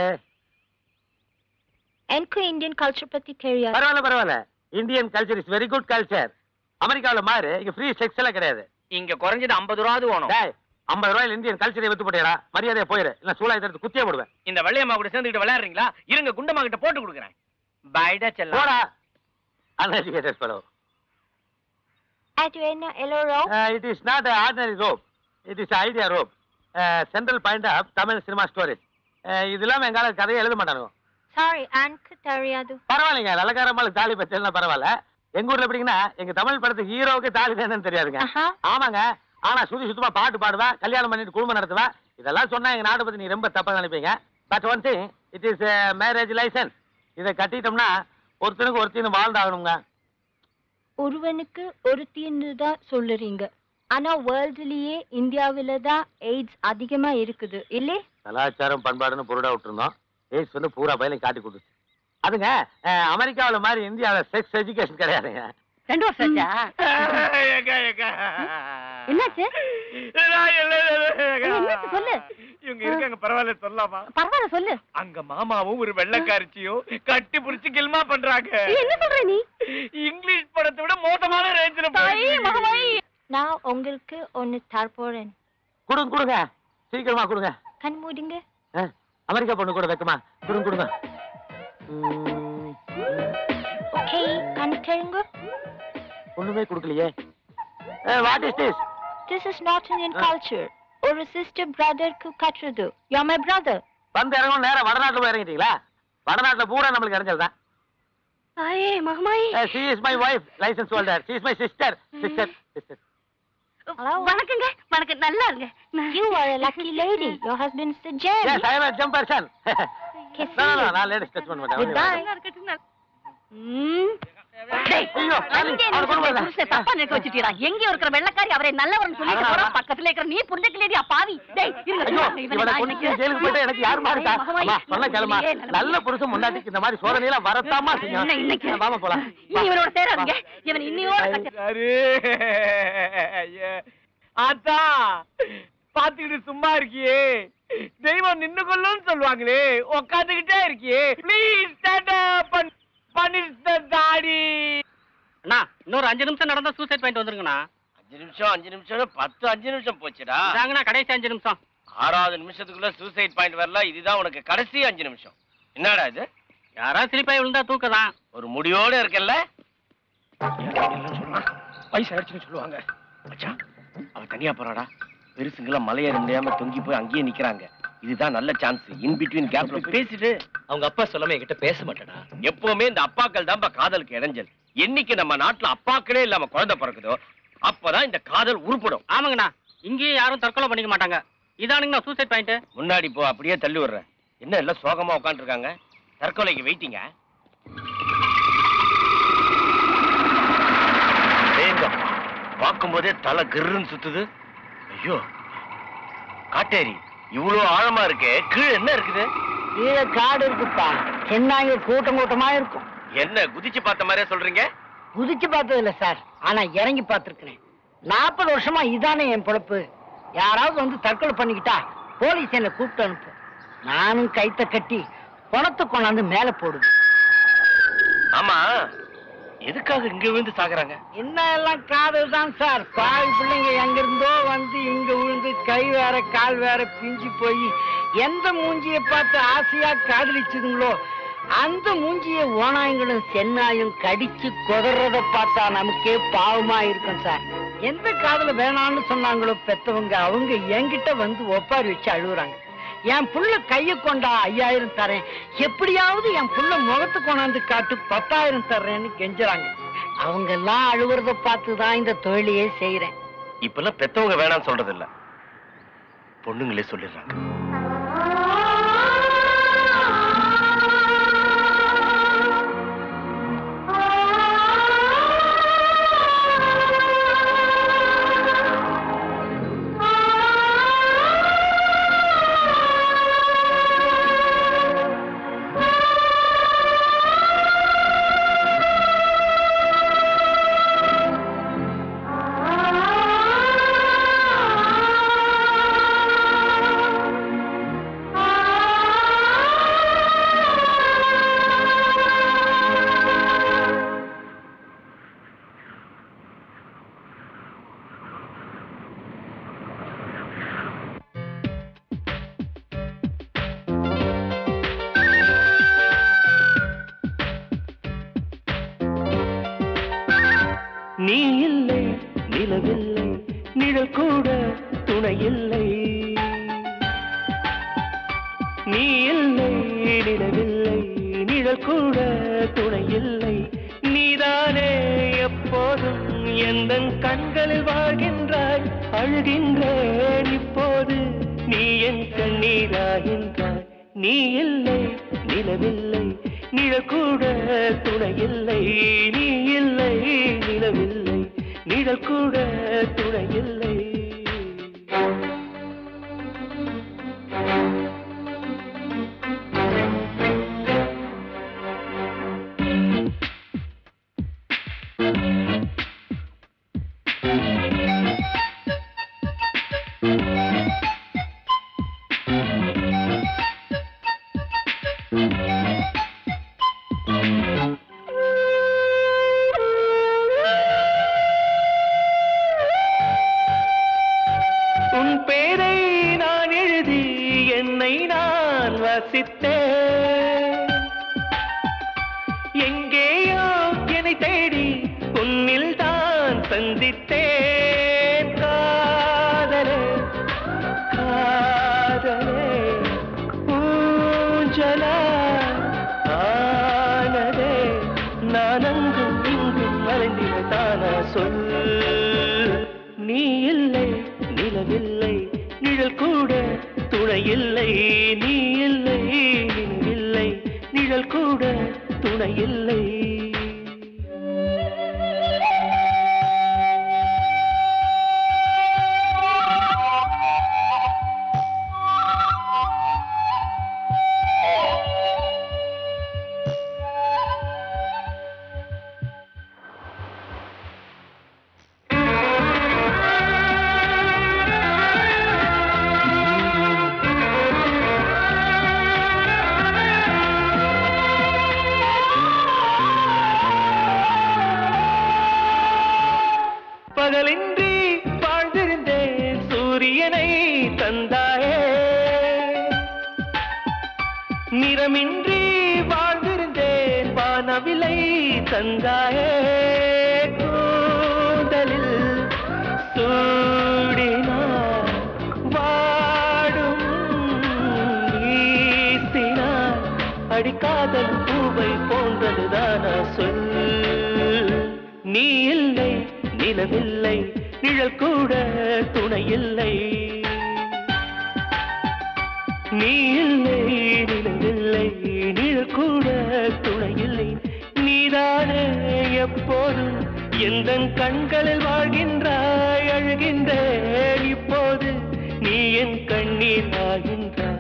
எனக்கு இந்தியன் கல்ச்சர் பத்தி தெரியாது பரவாயில்ல பரவாயில்ல Indian culture is very good culture அமெரிக்காவுல மாறு இங்க ஃப்ரீ செக்ஸ் எல்லாம் கிடையாது இங்க குறைஞ்சது ஐம்பது ரூபாவது வேணும் டேய் ஐம்பது ரூபாயில இந்தியன் கல்ச்சரை வித்து போட்டியடா மரியாதையா போயிரு இல்ல சூழாய் எடுத்து குத்தியே போடுவேன் இந்த வெள்ளையம்மா கூட சேர்ந்துக்கிட்டு விளையாடுறீங்களா இருங்க குண்டம்மா கிட்ட போட்டு கொடுக்குறேன் பைடா செல்லாம் போடா அன்எஜுகேட்டட் fellow அது என்ன எல்லோரும் it is not ordinary rope it is idea rope central point of Tamil cinema storage இது இல்லாம எங்கால கதையை எழுத மாட்டானுங்க சாரி எனக்கு தெரியாது பரவாயில்லைங்க நல்லக்காரம்மாளுக்கு தாலி பச்சல்னா பரவாயில்ல எங்க ஊர்ல எப்படிங்கன்னா எங்க தமிழ் படத்துக்கு ஹீரோவுக்கு தாலி என்னன்னு தெரியாதுங்க ஆஹா. ஆமாங்க ஆனா சுத்தி சுத்தமா பாட்டு பாடுவா கல்யாணம் பண்ணிட்டு குடும்பம் நடத்துவா இதெல்லாம் சொன்னா எங்க நாடு பத்தி நீ ரொம்ப தப்பா நினைப்பீங்க but one thing it is marriage licence இதை கட்டிட்டோம்னா ஒருத்தனுக்கு ஒருத்தனும் வாழ்ந்தாகணுங்க ஒருவனுக்கு ஒருத்தின்னு தான் சொல்லுறீங்க ஆனா வேர்ல்டுலயே இந்தியாவில தான் எய்ட்ஸ் அதிகமா இருக்குது இல்லே கலாச்சாரம் பண்பாடுன்னு பொருடா விட்டுருந்தோம் எய்ட்ஸ் வந்து பூரா பயிலையும் காட்டி கொடுத்துச்சு அதுங்க அஹ், அமெரிக்காவுல மாதிரி இந்தியாவில் செக்ஸ் எஜுகேஷன் கிடையாதுங்க ரெண்டு வருஷம் ஆச்சா என்னாச்சு என்னாச்சு சொல்லு இவங்க இருக்காங்க பரவாயில்ல சொல்லலாமா பரவாயில்ல சொல்லு அங்க மாமாவும் ஒரு வெள்ளக்காரிச்சியும் கட்டி புடிச்சு கில்மா பண்றாங்க என்ன சொல்ற நீ இங்கிலீஷ் படத்தை விட மோசமான ரேஞ்சில நான் உங்களுக்கு ஒன்னு தரப்போறேன் கொடுங்க கொடுங்க சீக்கிரமா கொடுங்க கண் மூடுங்க அஹ், அமெரிக்கா பொண்ணு கூட வைக்கமா கொடுங்க கொடுங்க ம், ஓகே கண் தெரியுங்க ஒண்ணுமே கொடுக்கலையே what is this this is not Indian culture ஒரு சிஸ்டர் பிரதருக்கு கட்டுறது யூ மை பிரதர் வந்து இறங்கும் நேரம் வடநாட்டுல போய் இறங்கிட்டீங்களா வடநாட்டுல பூரா நம்மளுக்கு இறஞ்சல் தான் தாயே மகமாயி she is my wife licence holder she is my sister sister sister வணக்கங்க வணக்கம் நல்லா இருங்க You are a lucky lady. Your husband's a Jerry. Yes I am jump person Kiss no no you. நான் லேடிஸ் டச் பண்ண மாட்டேன் Goodbye. ம். டேய், ஐயோ, சாமி, அங்கே அவனை கொண்டு நிறுத்தி வரல. புருஷனை தப்பா நினைக்க வச்சுட்டீரா. எங்கேயோ இருக்கிற வெள்ளைக்காரி அவரை நல்லவர்னு சொல்லிட்டு அதான், போறா. அதான். பக்கத்துல இருக்கிற நீ புரிஞ்சுக்கலையா பாவி டேய் இருங்க ஐயோ இவனை இவனை நான் கொண்டு இன்னைக்கு- ஜெயிலுக்கு போயிட்டு எனக்கு யாருமா இருக்கா மகமாயி, அம்மா சொல்ல கேளுமா நல்ல புள்ளையே, நல்ல புருஷன் முன்னாடிக்கு இந்த மாதிரி சோதனை எல்லாம் வரத்தாமா செய்யும் என்ன இன்னைக்கு? வாமா போலாம் இனி இவனோட சேராதுங்க இவன் இன்னியோட கச்ச- ஆத்தா பாத்துக்கிட்டு சும்மா இருக்கியே தெய்வம் நின்னு கொள்ளும் சொல்லுவாங்களே உக்காந்துக்கிட்டே இருக்கியே please stand up punish the தாடி அண்ணா இன்னொரு அஞ்சு நிமிஷம் நடந்தா சூசைட் பாயிண்ட் வந்துருங்கண்ணா அஞ்சு நிமிஷம் அஞ்சு நிமிஷம் பத்து அஞ்சு நிமிஷம் போச்சுடா இதாங்கண்ணா கடைசி அஞ்சு நிமிஷம் ஆறாவது நிமிஷத்துக்குள்ள சூசைட் பாயிண்ட் வரல இதுதான் உனக்கு கடைசி அஞ்சு நிமிஷம் என்னடா இது யாராவது சிலிப்பாய் விழுந்தா தூக்கதான் ஒரு முடிவோட இருக்கல்ல வயசு ஆயிடுச்சுன்னு சொல்லுவாங்க மச்சான் அவ தனியா போறாடா பெருசுங்கெல்லாம் மலையேற முடியாம தொங்கி போய் அங்கேயே நிக்கிறாங்க இதுதான் நல்ல சான்ஸ் இன் பிட்வீன் கேப்ல பேசிட்டு அவங்க அப்பா சொல்லாம என்கிட்ட பேச மாட்டேடா எப்பவுமே இந்த அப்பாக்கள் தான்ப்பா காதலுக்கு இடைஞ்சல் என்னைக்கு நம்ம நாட்டுல அப்பாக்களே இல்லாம குழந்தை பிறக்குதோ அப்பதான் இந்த காதல் உருப்படும் ஆமாங்கண்ணா இங்கேயும் யாரும் தற்கொலை பண்ணிக்க மாட்டாங்க இதானுங்கண்ணா சூசைட் பாயிண்ட் முன்னாடி போ அப்படியே தள்ளி விடுறேன் என்ன எல்லாம் சோகமா உட்காந்துருக்காங்க தற்கொலைக்கு வெயிட்டிங்க பார்க்கும்போதே தலை கிருன்னு சுத்துது ஐயோ காட்டேரி இவ்வளவு ஆழமா இருக்கே கீழே என்ன இருக்குது கீழே காடு இருக்குப்பா சென்னாங்க கூட்டம் கூட்டமா இருக்கும் என்ன குதிச்சு பார்த்த மாதிரியே சொல்றீங்க குதிச்சு பார்த்தது இல்ல சார் ஆனா இறங்கி பார்த்திருக்கிறேன் நாற்பது வருஷமா இதானே என் பொழப்பு யாராவது வந்து தற்கொலை பண்ணிக்கிட்டா போலீஸ் என்னை கூப்பிட்டு அனுப்பு நானும் கைத்த கட்டி குணத்தை கொண்டாந்து மேல போடுது ஆமா எதுக்காக இங்க விழுந்து சாகுறாங்க என்ன எல்லாம் காதல் தான் சார் பாவி பிள்ளைங்க எங்கிருந்தோ வந்து இங்க விழுந்து கை வேற கால் வேற பிஞ்சு போய் எந்த மூஞ்சியை பார்த்து ஆசையா காதலிச்சுதுங்களோ அந்த மூஞ்சியை ஓனாயங்களும் சென்னாயும் கடிச்சு கொதறத பார்த்தா நமக்கே பாவமா இருக்கும் சார் எந்த காதல வேணாம்னு சொன்னாங்களோ பெத்தவங்க அவங்க என்கிட்ட வந்து ஒப்பாரி வச்சு அழுகுறாங்க என் புள்ள கையை கொண்டா ஐயாயிரம் தரேன் எப்படியாவது என் புள்ள முகத்து கொண்டாந்து காட்டு பத்தாயிரம் தர்றேன்னு கெஞ்சுறாங்க அவங்க எல்லாம் அழுவுறத பார்த்து தான் இந்த தொழிலையே செய்யறேன் இப்பெல்லாம் பெத்தவங்க வேணாம்னு சொல்றது இல்ல பொண்ணுங்களே சொல்லிடுறாங்க நீ இல்லை நிலவில்லை நிழல் கூட துணை இல்லை நீ இல்லை நிலவில்லை நிழல் கூட துணை இல்லை நீதானே எப்போதும் எந்த கண்களில் வாழ்கின்றாய் அழுகின்றேன் இப்போது நீ என் கண்ணீராகின்றாய் நீ இல்லை நிலவில்லை நிழல் கூட துணை இல்லை நீ இல்லை நிலவில்லை நிழல் கூட துணை இல்லை உன் பேரை நான் எழுதி என்னை நான் வசித்தேன் எங்கேயோ என்னை தேடி உன்னில் தான் சந்தித்தேன் காதலே காதலே ஊ சொல் நீ இல்லை நிலவில்லை நிழல் கூட துணை இல்லை நீ இல்லை நினைவில்லை நிழல் கூட துணை இல்லை பகலின்றி வாழ்ந்திருந்தேன் சூரியனை தந்தாயே நிறமின்றி வாழ்ந்திருந்தேன் வானவிலை தந்தாயே கூந்தலில் சூடினார் வாடும் வீசினார் அடிக்காதல் பூவை போன்றதுதானா சொல் நீ இல்லை நிலவில்லை நிழல் கூட துணை இல்லை நீ இல்லை நிலவில்லை நிழல் கூட துணை இல்லை நீதானே எப்போதும் எந்த கண்களில் வாழ்கின்றாய் அழுகின்றேன் இப்போது நீ என் கண்ணீர் ஆகின்றாய்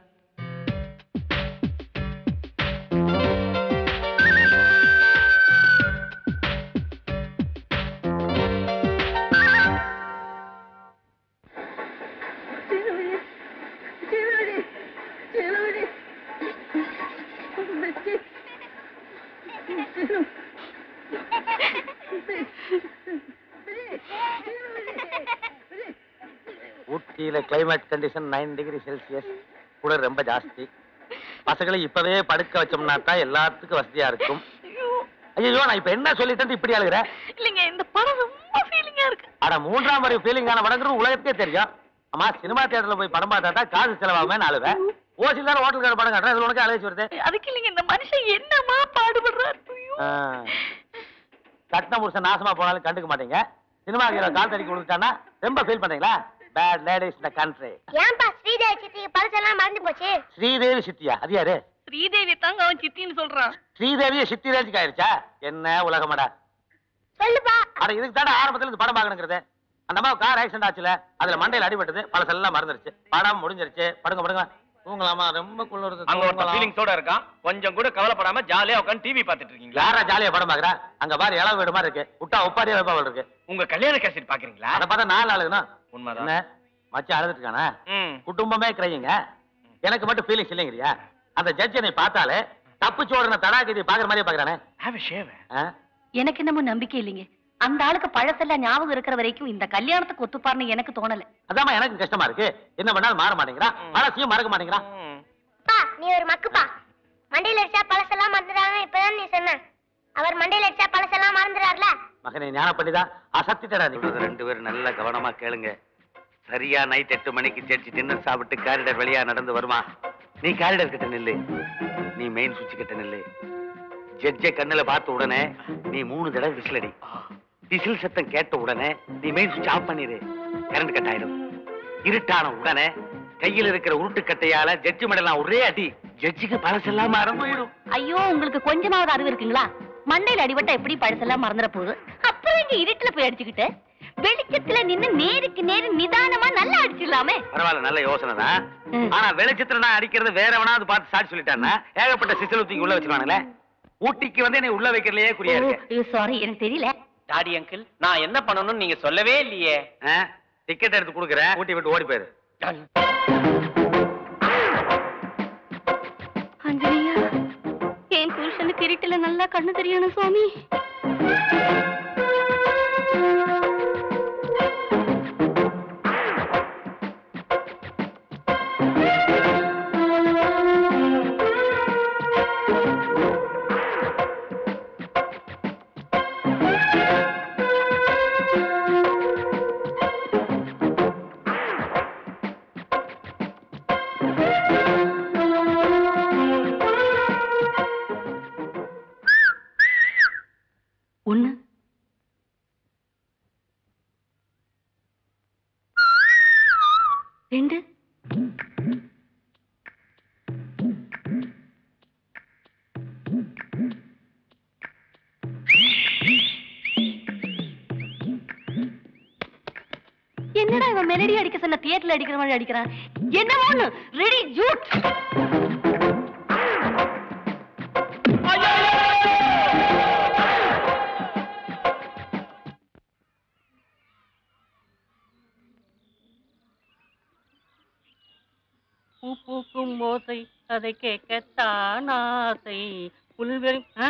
ஊட்டியில climate condition nine degree celsius குளிர் ரொம்ப ஜாஸ்தி பசங்களை இப்பவே படுக்க வச்சோம்னா தான் எல்லாத்துக்கும் வசதியா இருக்கும் ஐயோ நான் இப்ப என்ன சொல்லிட்டு இப்படி அழுகுற இல்லைங்க இந்த படம் ரொம்ப ஃபீலிங்கா இருக்கு அட மூன்றாம் வரை ஃபீலிங்கான படங்கிறது உலகத்துக்கே தெரியும் அம்மா சினிமா தியேட்டர்ல போய் படம் பார்த்தா தான் காசு செலவாகுமே அழுவேன் ஓசில தான் ஹோட்டல்கார படம் காட்டுறேன் இது உனக்கு அழைச்சி வருது அதுக்கு இல்லைங்க இந்த மனுஷன் என்னமா பாடுபடுறாரு ஆ. கட்டின புருஷன் நாசமா போனாலும் கண்டுக்க மாட்டீங்க சினிமா ஹீரோ கால் தடிக்க விழுந்துட்டானா ரொம்ப ஃபீல் பண்றீங்களா பேட் லேடிஸ் இந்த கண்ட்ரி ஏன்பா ஸ்ரீதேவி சித்திக்கு பழசெல்லாம் மறந்து போச்சு ஸ்ரீதேவி சித்தியா அது யாரு ஸ்ரீதேவி தாங்க அவன் சித்தின்னு சொல்றான் ஸ்ரீதேவிய சித்தி ரேஞ்சுக்கு ஆயிருச்சா என்ன உலகமடா சொல்லுப்பா அட இதுக்கு தானே ஆரம்பத்துல இந்த படம் பார்க்கணுங்கிறது அந்த அம்மா கார் ஆக்சிடென்ட் ஆச்சுல அதுல மண்டையில அடிபட்டது பழசெல்லாம் மறந்துருச்சு படம் முடிஞ்சிருச்சு படுங்க படுங்க தூங்கலாமா ரொம்ப குளிருது அங்க ஒருத்தன் தூங்கலாம். ஃபீலிங்ஸோட இருக்கான் கொஞ்சம் கூட கவலைப்படாம ஜாலியா உட்காந்து டிவி பார்த்துட்டு இருக்கீங்களா யாரா ஜாலியா படம் பாக்குறா அங்க பாரு இளவு வீடு மாதிரி இருக்கு விட்டா உப்பாரியா வைப்பாவல் இருக்கு உங்க கல்யாண கேசட் பாக்குறீங்களா அத பார்த்தா நாலு ஆளுதுனா உண்மைதான் என்ன மச்சான் அழுதுட்டு இருக்கானா ம். குடும்பமே கிரையுங்க எனக்கு மட்டும் ஃபீலிங்ஸ் இல்லைங்கிறியா அந்த ஜட்ஜ் என்னை பார்த்தாலே தப்பிச்சு ஓடுன தடாகதி பாக்குற மாதிரியே பாக்குறானே ஹேவ் a shave. எனக்கு என்னமோ நம்பிக்கை இல்லைங்க அந்த ஆளுக்கு பழசெல்லாம் ஞாபகம் இருக்கிற வரைக்கும் இந்த கல்யாணத்துக்கு ஒத்துப்பாருன்னு எனக்கு தோணல அதாம்மா எனக்கு கஷ்டமா இருக்கு என்ன பண்ணாலும் மாற மாட்டேங்கிறா பழசையும் மறக்க மாட்டேங்கிறா பா நீ ஒரு மக்குப்பா மண்டையில அடிச்சா பழசெல்லாம் மறந்துடாங்க இப்பதான் நீ சொன்ன அவர் மண்டையில அடிச்சா பழசெல்லாம் மறந்துடார்ல மகனை ஞானம் பண்ணிதான் அசத்திட்டடா நீ ரெண்டு பேரும் நல்ல கவனமா கேளுங்க சரியா நைட் எட்டு மணிக்கு சர்ச்சு டின்னர் சாப்பிட்டு காரிடர் வழியா நடந்து வருவான் நீ காரிடர் கிட்ட நில்லு நீ மெயின் சுவிட்ச் கிட்ட நில்லு ஜட்ஜை கண்ணுல பார்த்த உடனே நீ மூணு தடவை விசில் அடி விசில் சத்தம் கேட்ட உடனே நீ மெயின் சுவிட்ச் ஆஃப் பண்ணிடு கரண்ட் கட் ஆயிடும் இருட்டான உடனே கையில் இருக்கிற உருட்டு கட்டையால ஜட்ஜி மேடலாம் ஒரே அடி ஜட்ஜிக்கு பழசெல்லாம் மறந்து போயிடும் ஐயோ உங்களுக்கு கொஞ்சமாவது அறிவு இருக்குங்களா மண்டையில அடிபட்டா எப்படி பழசெல்லாம் மறந்துட போகுது அப்புறம் இங்க இருட்டுல போய் அடிச்சுக்கிட்டு வெளிச்சத்துல நின்னு நேருக்கு நேரு நிதானமா நல்லா அடிச்சிடலாமே பரவாயில்ல நல்ல யோசனை தான் ஆனா வெளிச்சத்துல நான் அடிக்கிறது வேற எவனாவது பார்த்து சாட்சி சொல்லிட்டான்னா ஏகப்பட்ட சிசில் தூக்கி உள்ள வச்சிருவானுங்களே ஊட்டிக்கு வந்து என்னை உள்ள வைக்கிறதுலயே குறியா இருக்கு சாரி எனக்கு தெரியல டாடி அங்கிள் நான் என்ன பண்ணணும்னு நீங்க சொல்லவே இல்லையே டிக்கெட் எடுத்து கொடுக்குறேன் ஊட்டி விட்டு ஓடி போயிரு அஞ்சலியா என் புருஷனுக்கு இருட்டுல நல்லா கண்ணு தெரியணும் சுவாமி ஒண்ணு நம்ம மெலடி அடிக்க சொன்ன தியேட்டர்ல அடிக்கிற மாதிரி அடிக்கிறான் என்ன ஒண்ணு ரெடி ஜூட் பூ பூக்கும் ஓசை அதை கேட்கத்தான் ஆசை புல்வெளி ஆ?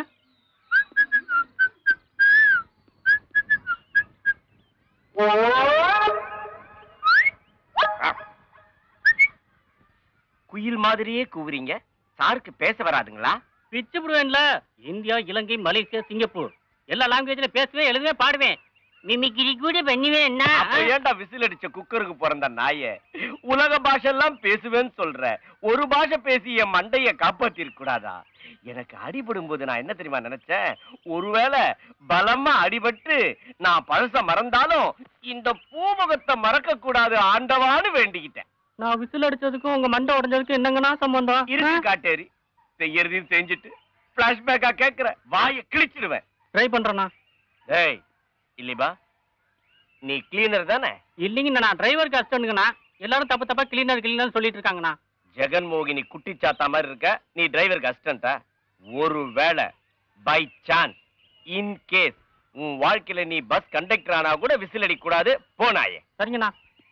குயில் மாதிரியே கூவுறீங்க சாருக்கு பேச வராதுங்களா பிச்சு விடுவேன்ல இந்தியா இலங்கை மலேசியா சிங்கப்பூர் எல்லா லாங்குவேஜ்ல பேசுவேன் எழுதுவேன் பாடுவேன் மிமிக்ரி கூட பண்ணுவேன் என்ன அப்ப ஏன்டா விசில் அடிச்ச குக்கருக்கு பிறந்த நாயே உலக பாஷை எல்லாம் பேசுவேன்னு சொல்ற ஒரு பாஷை பேசி என் மண்டைய காப்பாத்திருக்க கூடாதா எனக்கு அடிபடும் போது நான் என்ன தெரியுமா நினைச்சேன் ஒருவேளை பலமா அடிபட்டு நான் பழச மறந்தாலும் இந்த பூமுகத்தை மறக்க கூடாது ஆண்டவான்னு வேண்டிக்கிட்டேன் நான் விசில் அடிச்சதுக்கும் உங்க மண்டை உடைஞ்சதுக்கும் என்னங்கண்ணா சம்பந்தம் இருக்கு காட்டேரி செய்யறதையும் செஞ்சுட்டு பிளாஷ்பேக்கா கேக்குற வாயை கிழிச்சிடுவேன் ட்ரை பண்றேண்ணா ஏய் இல்லைபா நீ கிளீனர் தானே இல்லைங்க நான் டிரைவருக்கு அசிஸ்டன்ட்ங்கண்ணா எல்லாரும் தப்பு தப்பா கிளீனர் கிளீனர் சொல்லிட்டு இருக்காங்கண்ணா ஜெகன்மோகினி குட்டிச்சாத்தா மாதிரி இருக்க நீ டிரைவருக்கு அசிஸ்டண்டா ஒரு வேளை பை சான்ஸ் இன் கேஸ் உன் வாழ்க்கையில நீ பஸ் கண்டக்டர் ஆனா கூட விசில் அடிக்க கூடாது போனாயே சரிங்கண்ணா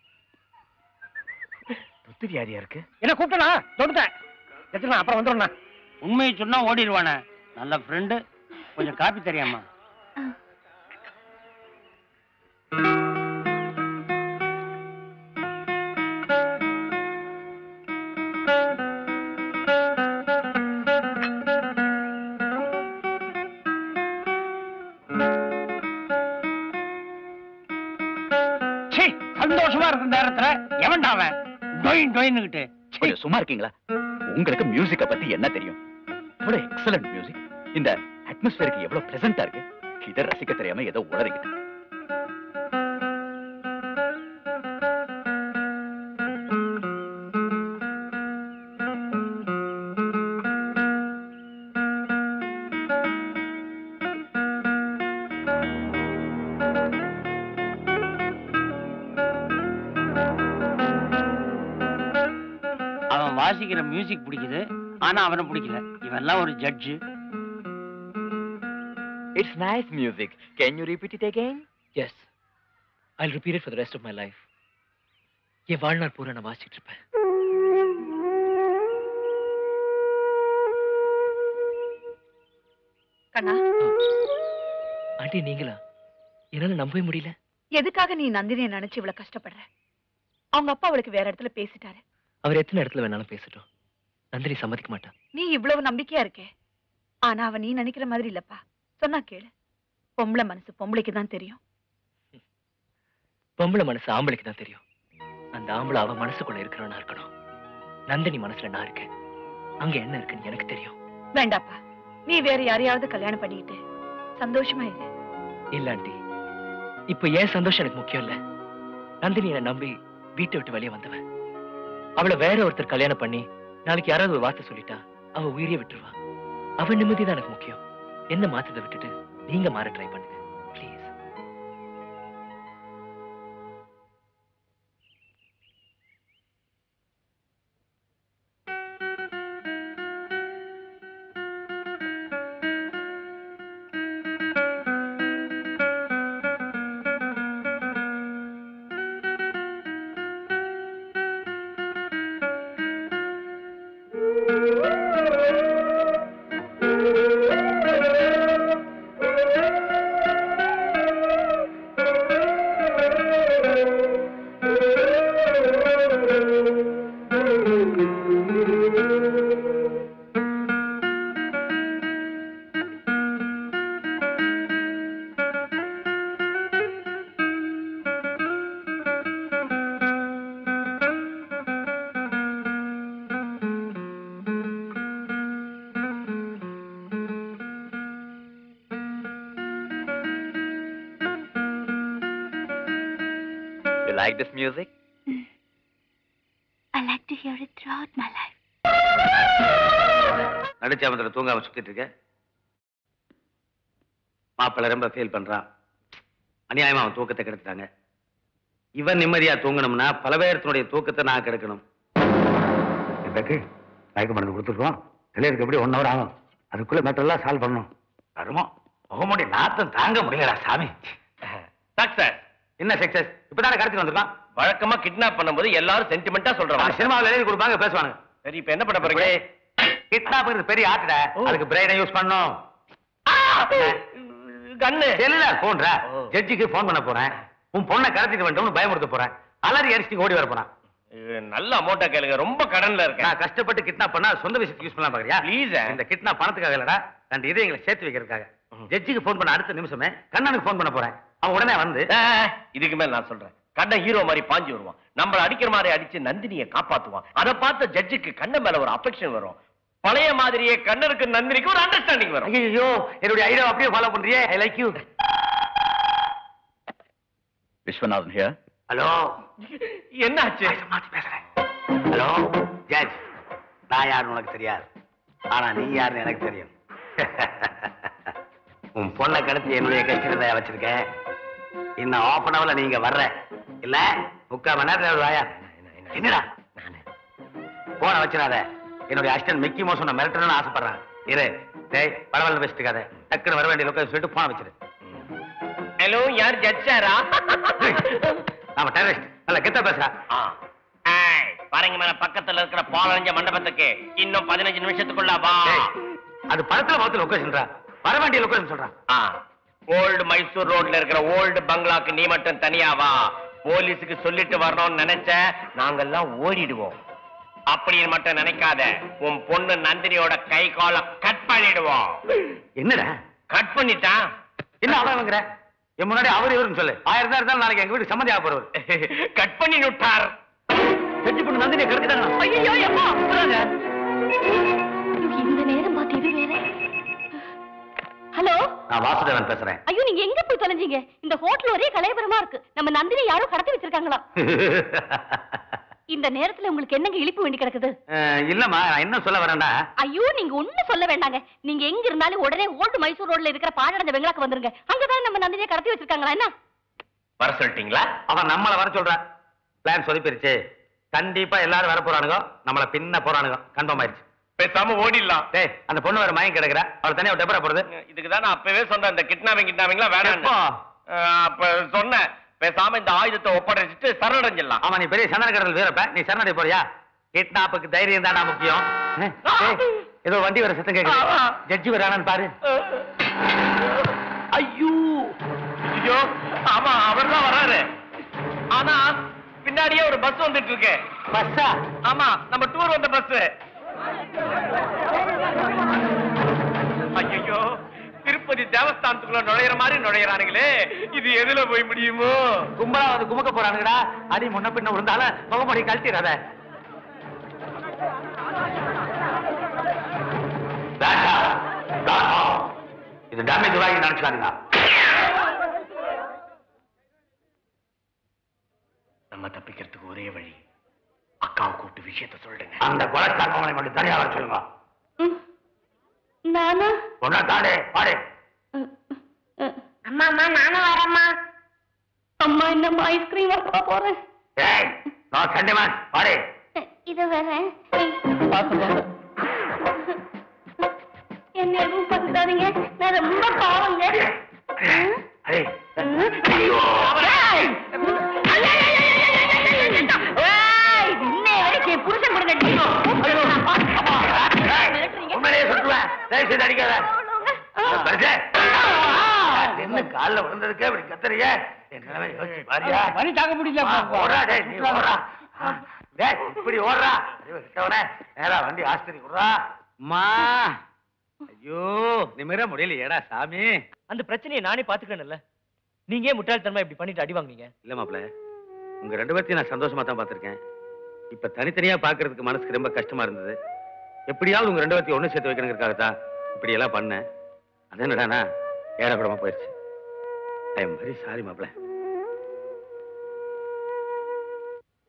துத்துரி யாரியா இருக்கு என்ன கூப்பிட்டனா தொட்டுட்டேன் எத்தனை அப்புறம் வந்துடும்ண்ணா உண்மையை சொன்னா ஓடிடுவானே நல்ல ஃப்ரெண்டு கொஞ்சம் காப்பி தெரியாமா சீ, சந்தோஷமா இருக்கிற நேரத்துல எவன்டா அவன் டொயின் டொயின்னுகிட்டு கொஞ்சம் சும்மா இருக்கீங்களா உங்களுக்கு மியூசிக்க பத்தி என்ன தெரியும் எவ்வளவு எக்ஸலண்ட் மியூசிக் இந்த அட்மாஸ்பியருக்கு எவ்வளவு பிளசண்டா இருக்கு இதை ரசிக்க தெரியாம ஏதோ உளறிக்கிட்டு அவன் வாசிக்கிற மியூசிக் பிடிக்குது ஆனா அவனை பிடிக்கல இவன்லாம் ஒரு judge It's nice music. Can you repeat it again? Yes. I'll repeat it for the rest of my life. என் வாழ்நாள் பூரா நான் வாசிச்சிட்டு இருப்பேன் கண்ணா ஆண்டி நீங்களா என்னால நம்பவே முடியல எதுக்காக நீ நந்தினியை நினைச்சு இவ்வளவு கஷ்டப்படுற அவங்க அப்பா அவளுக்கு வேற இடத்துல பேசிட்டாரு அவர் எத்தனை இடத்துல வேணாலும் பேசட்டும் நந்தினி சம்மதிக்க மாட்டான் நீ இவ்வளவு நம்பிக்கையா இருக்கே ஆனா அவ நீ நினைக்கிற மாதிரி இல்லப்பா சொன்னா கேளு பொம்பளை மனசு பொம்பளைக்கு தான் தெரியும் பொம்பளை மனசு ஆம்பளைக்கு தான் தெரியும் அந்த ஆம்பளை அவ மனசுக்குள்ள இருக்கிறவனா இருக்கணும் நந்தினி மனசுல நான் இருக்கேன் அங்க என்ன இருக்குன்னு எனக்கு தெரியும் வேண்டாப்பா நீ வேற யாரையாவது கல்யாணம் பண்ணிக்கிட்டு சந்தோஷமா இரு இல்ல ஆண்டி இப்ப ஏன் சந்தோஷம் எனக்கு முக்கியம் இல்ல நந்தினி என்னை நம்பி வீட்டை விட்டு வெளியே வந்தவன் அவளை வேற ஒருத்தர் கல்யாணம் பண்ணி நாளைக்கு யாராவது ஒரு வார்த்தை சொல்லிட்டா அவ உயிரியே விட்டுருவா அவ நிம்மதி தான் எனக்கு முக்கியம் என்ன மாத்ததை விட்டுட்டு நீங்க மாற ட்ரை பண்ணுங்க please You like this music? I like to hear it throughout my life. நடுச்சாமத்தில் தூங்காம சுத்திட்டு இருக்க மாப்பிள்ளை ரொம்ப ஃபீல் பண்றான் அநியாயமா அவன் தூக்கத்தை கெடுத்துட்டாங்க இவன் நிம்மதியா தூங்கணும்னா பலவேரத்தினுடைய தூக்கத்தை நான் கெடுக்கணும் எனக்கு மயக்க மருந்து கொடுத்துருக்கோம் தெளிவுக்கு எப்படி ஒன் ஹவர் ஆகும் அதுக்குள்ள மேட்டர்லாம் சால்வ் பண்ணணும் வருமோ முகமுடி நாத்தம் தாங்க முடியலடா சாமி சக்சஸ் என்ன சக்சஸ் இப்பதானே கடத்திட்டு வந்திருக்கான் வழக்கமா கிட்னாப் பண்ணும்போது எல்லாரும் சென்டிமெண்டா சொல்றாங்க சினிமாவில் எழுதி கொடுப்பாங்க பேசுவாங்க சரி இப்ப என்ன பண்ண போறீங்க கிட்னாப் பெரிய ஆட்டுட அதுக்கு பிரெயினை யூஸ் பண்ணணும் கண்ணு செல்லுலார் போன்றா ஜட்ஜிக்கு போன் பண்ண போறேன் உன் பொண்ணை கடத்திட்டு வந்துட்டு பயமுறுத்த போறேன் அலறி அடிச்சு ஓடி வர போறான் நல்ல அமௌண்ட்டா கேளுங்க ரொம்ப கடன்ல இருக்கேன் நான் கஷ்டப்பட்டு கிட்னாப் பண்ணா சொந்த விஷயத்துக்கு யூஸ் பண்ணலாம் பாக்குறியா ப்ளீஸ் இந்த கிட்னாப் பணத்துக்காக இல்லடா ரெண்டு இதயங்களை சேர்த்து வைக்கிறதுக்காக ஜட்ஜிக்கு போன் பண்ண அடுத்த நிமிஷமே கண்ணனுக்கு போன் பண்ண போறேன் அவன் உடனே வந்து இதுக்கு மேல நான் சொல்றேன் கண்ணன் ஹீரோ மாதிரி பாஞ்சு வருவான் நம்மள அடிக்கிற மாதிரி அடிச்சு நந்தினியை காப்பாத்துவான் அதை பார்த்த ஜட்ஜுக்கு கண்ணன் மேல ஒரு அஃபெக்ஷன் வரும் பழைய மாதிரியே கண்ணனுக்கு நந்தினிக்கு ஒரு அண்டர்ஸ்டாண்டிங் வரும் ஐயோ என்னுடைய ஐடியா அப்படியே ஃபாலோ பண்றியே I like you Viswanathan here hello என்னாச்சு ஹலோ ஜட்ஜ் நான் யாருன்னு உனக்கு தெரியாது ஆனா நீ யாருன்னு எனக்கு தெரியும் உன் பொண்ணை கடத்தி என்னுடைய கட்சியில வச்சிருக்கேன் இன்னும் ஆஃப் அன் அவர்ல நீங்க வர்ற இல்ல முக்கால் மணி நேரத்துல வாயா என்னடா போன வச்சிடாத என்னுடைய அசிஸ்டன்ட் மிக்கி மோஸ் உன்னை மிரட்டணும்னு ஆசைப்படுறேன் இரு டேய் பரவாயில்ல பேசிட்டு இருக்காத டக்குன்னு வர வேண்டிய லொக்கேஷன் சொல்லிட்டு போன வச்சிரு ஹலோ யார் ஜட்ஜ் சாரா நாம டெரரிஸ்ட் நல்ல கெத்த பேசுறா பாருங்க மேல பக்கத்துல இருக்கிற பாலஞ்ச மண்டபத்துக்கு இன்னும் பதினஞ்சு நிமிஷத்துக்குள்ள வா அது படத்துல பார்த்து லொக்கேஷன்ரா வர வேண்டிய லொக்கேஷன் சொல்றான் ஓல்டு மைசூர் ரோட்ல இருக்கிற ஓல்டு பங்களாக்கு நீ மட்டும் தனியா வா போலீஸுக்கு சொல்லிட்டு வரணும்னு நினைச்ச நாங்கெல்லாம் ஓடிடுவோம் அப்படின்னு மட்டும் நினைக்காத உன் பொண்ணு நந்தினியோட கை காலை கட் பண்ணிடுவோம் என்னடா கட் பண்ணிட்டான் என்ன அவங்கிற என் முன்னாடி அவர் இவருன்னு சொல்லு ஆயிரம் தான் இருந்தாலும் நாளைக்கு எங்க வீட்டுக்கு சம்மதி ஆக போறவர் கட் பண்ணி விட்டார் செஞ்சு பண்ணு நந்தினியை கெடுத்துட்டாங்க ஐயோ அம்மா இந்த நேரம் பார்த்து இது வேற ஹலோ நான் வாசுதேவன் பேசுறேன் ஐயோ நீங்க எங்க போய் தொலைஞ்சீங்க இந்த ஹோட்டல் ஒரே கலையபரமா இருக்கு நம்ம நந்தினி யாரோ கடத்தி வச்சிருக்காங்களாம் இந்த நேரத்துல உங்களுக்கு என்னங்க இழிப்பு வேண்டி கிடக்குது அஹ், இல்லம்மா நான் என்ன சொல்ல வரேன்னா ஐயோ நீங்க ஒண்ணு சொல்ல வேண்டாங்க நீங்க எங்க இருந்தாலும் உடனே ஓல்டு மைசூர் ரோட்ல இருக்கிற பாழடைஞ்ச வெங்கலாக்கு வந்துருங்க அங்கதான் நம்ம நந்தினியை கடத்தி வச்சிருக்காங்களா என்ன வர சொல்லிட்டீங்களா அவன் நம்மள வர சொல்றான் பிளான் சொதப்பிருச்சு கண்டிப்பா எல்லாரும் வர போறானுங்க நம்மள பின்ன போறானுங்க கன்ஃபார்ம் ஆயிருச்சு பேசாம ஓடிடலாம் டேய் அந்த பொண்ணு வேற மயங்கி கிடக்குறா அவள் தனியா டெபரா போறது இதுக்கு தான் நான் அப்பவே சொன்னேன் இந்த கிட்னாமிங் கிட்னாமிங்லாம் வேணாம் எப்போ? அப்ப சொன்னேன் பேசாம இந்த ஆயுதத்தை ஒப்படைச்சிட்டு சரணடைஞ்சிடலாம் ஆமா நீ பெரிய சந்தன கடல் வீரப்ப நீ சரணடை போறியா கிட்னாப்புக்கு தைரியம் தானா முக்கியம் அஹ், டேய், ஏதோ வண்டி வர சத்தம் கேக்குது ஜட்ஜி வரானான்னு பாரு ஐயோ ஐயோ ஆமா அவர்தான் வராரு ஆனா பின்னாடியே ஒரு பஸ் வந்துட்டு இருக்கு பஸ்ஸா ஆமா நம்ம டூர் வந்த பஸ் ஐயோ திருப்பதி தேவஸ்தானத்துக்குள்ள நுழையிற மாதிரி நுழையறானுங்களே இது எதுல போய் முடியுமோ கும்பலா வந்து குமுக்க போறானுங்கடா அடி முன்ன பின்ன விழுந்தால முகமடி கழட்டிடாத இது டேமேஜ் வாங்கி நினைச்சானுங்க நம்ம தப்பிக்கிறதுக்கு ஒரே வழி அக்காவை கூப்பிட்டு விஷயத்த சொல்லுங்க அந்த கொலைச்சார் அவனை மட்டும் தனியா வர சொல்லுங்க நானா ஒன்னா தாடே பாடு அம்மா அம்மா நானும் வரேம்மா அம்மா என்னம்மா ஐஸ்கிரீம் வாங்க போறேன் ஏய் நான் சண்டேமான் பாடு இது வேற என்ன எதுவும் பண்ணிட்டாதீங்க நான் ரொம்ப பாவங்க அரே புருஷன் கொடுங்க உண்மையிலேயே சொல்லுவேன் தயவு செய்து அடிக்காத பரிசே. என்ன கால்ல விழுந்ததுக்கே இப்படி கத்துறீங்க என் நிலைமை யோசிச்சு பாரியா வரி தாங்க முடியல ஆ, ஓடுறா டேய், நீ ஓடுறா. ஆ, டேய், இப்படி ஓடுறா அறிவு கெட்டவனே. நேரா வண்டி ஆஸ்பத்திரி விடுறா அம்மா ஐயோ நிமிர முடியலையேடா சாமி அந்த பிரச்சனையை நானே பாத்துக்கிறேன்ல நீங்க ஏன் முட்டாள்தனமா இப்படி பண்ணிட்டு அடி வாங்குனீங்க இல்ல மாப்ள உங்க ரெண்டு பேர்த்தையும் நான் சந்தோஷமா தான் பார்த்திருக்கேன் இப்ப தனித்தனியா பாக்குறதுக்கு மனசுக்கு ரொம்ப கஷ்டமா இருந்தது எப்படியாவது உங்க ரெண்டு பேர்த்தையும் ஒண்ணு சேர்த்து வைக்கணுங்கிறதுக்காக தான் இப்படி எல்லாம் பண்ணேன் அது என்னடானா ஏழக்கூடமா போயிருச்சு ஐ எம் வெரி சாரி மாப்ள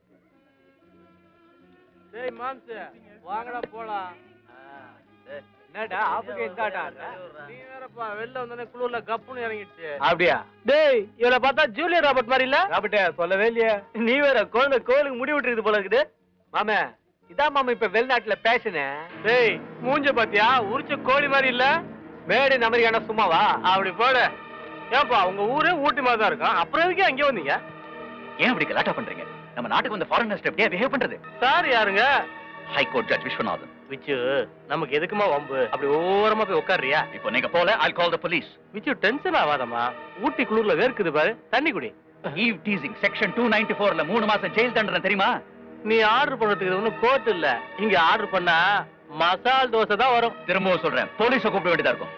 டேய் மாம்சு வாங்கடா போலாம் என்னடா ஆப்புக்கு எந்தாடா நீ வேறப்பா வெளில வந்தோடனே குளூர்ல கப்புன்னு இறங்கிடுச்சு அப்படியா டேய் இவனை பார்த்தா ஜூலியர் ராபர்ட் மாதிரி இல்ல ராபர்ட்டே சொல்லவே இல்லையா நீ வேற குழந்தை கோயிலுக்கு முடி விட்டுருக்குது போல இருக்குது மாமே இதான் மாமா இப்ப வெளிநாட்டுல பேசுனே டேய் மூஞ்ச பாத்தியா உரிச்ச கோழி மாதிரி இல்ல மேடு இந்த அமெரிக்கானா சும்மாவா அப்படி போடு ஏன்பா உங்க ஊரே ஊட்டி மாதிரி தான் இருக்கும் அப்புறம் எதுக்கு அங்கே வந்தீங்க ஏன் அப்படி கலாட்டா பண்றீங்க நம்ம நாட்டுக்கு வந்த ஃபாரினர்ஸ் எப்படியா பிஹேவ் பண்றது சார் யாருங்க high court judge Viswanathan Vichu நமக்கு எதுக்குமா வம்பு அப்படி ஓரமா போய் உட்காருறியா இப்போ நீங்க போல ஐ கால் த போலீஸ் விச்சு டென்ஷன் ஆகாதம்மா ஊட்டி குளிர்ல வேர்க்குது பாரு தண்ணி குடி eve teasing section two ninety ஃபோர்ல மூணு மாசம் ஜெயில் தண்டனை தெரியுமா நீ ஆர்டர் பண்றதுக்கு இது ஒண்ணும் கோர்ட் இல்ல இங்க ஆர்டர் பண்ணா மசால் தோசை தான் வரும் திரும்பவும் சொல்றேன் போலீஸ கூப்பிட வேண்டியதா இருக்கும்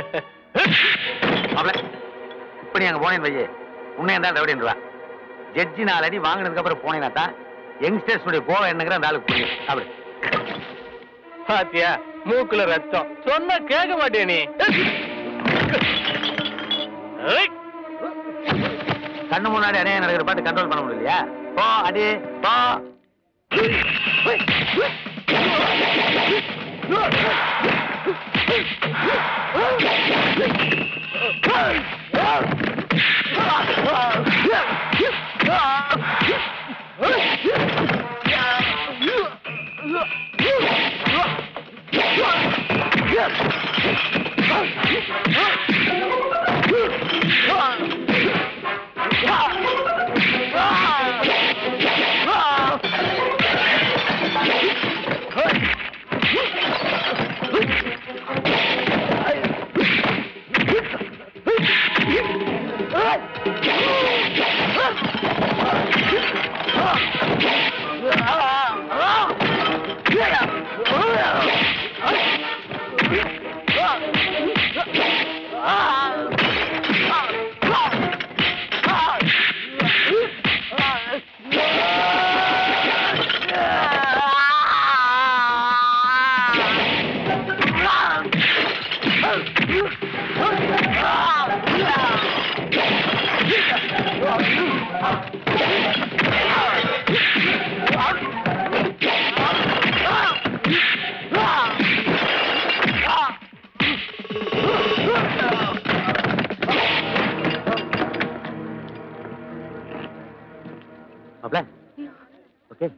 மாப்ள இப்ப நீ அங்க போனேன்னு வையே உன்னை தான் ரவுடின்றா ஜட்ஜி நாலு அடி வாங்கினதுக்கு அப்புறம் போனேன்னா தான் யங்ஸ்டர்ஸ் கோவம் என்னங்கிற அந்த ஆளுக்கு புரியும் அப்படி பாத்தியா மூக்குல ரத்தம் சொன்னா கேட்க மாட்டியா நீ ஏய். கண்ணு முன்னாடி அணையா நடக்கிற பாட்டு கண்ட்ரோல் பண்ண முடியலையா போ அடி போ மாப்ள okay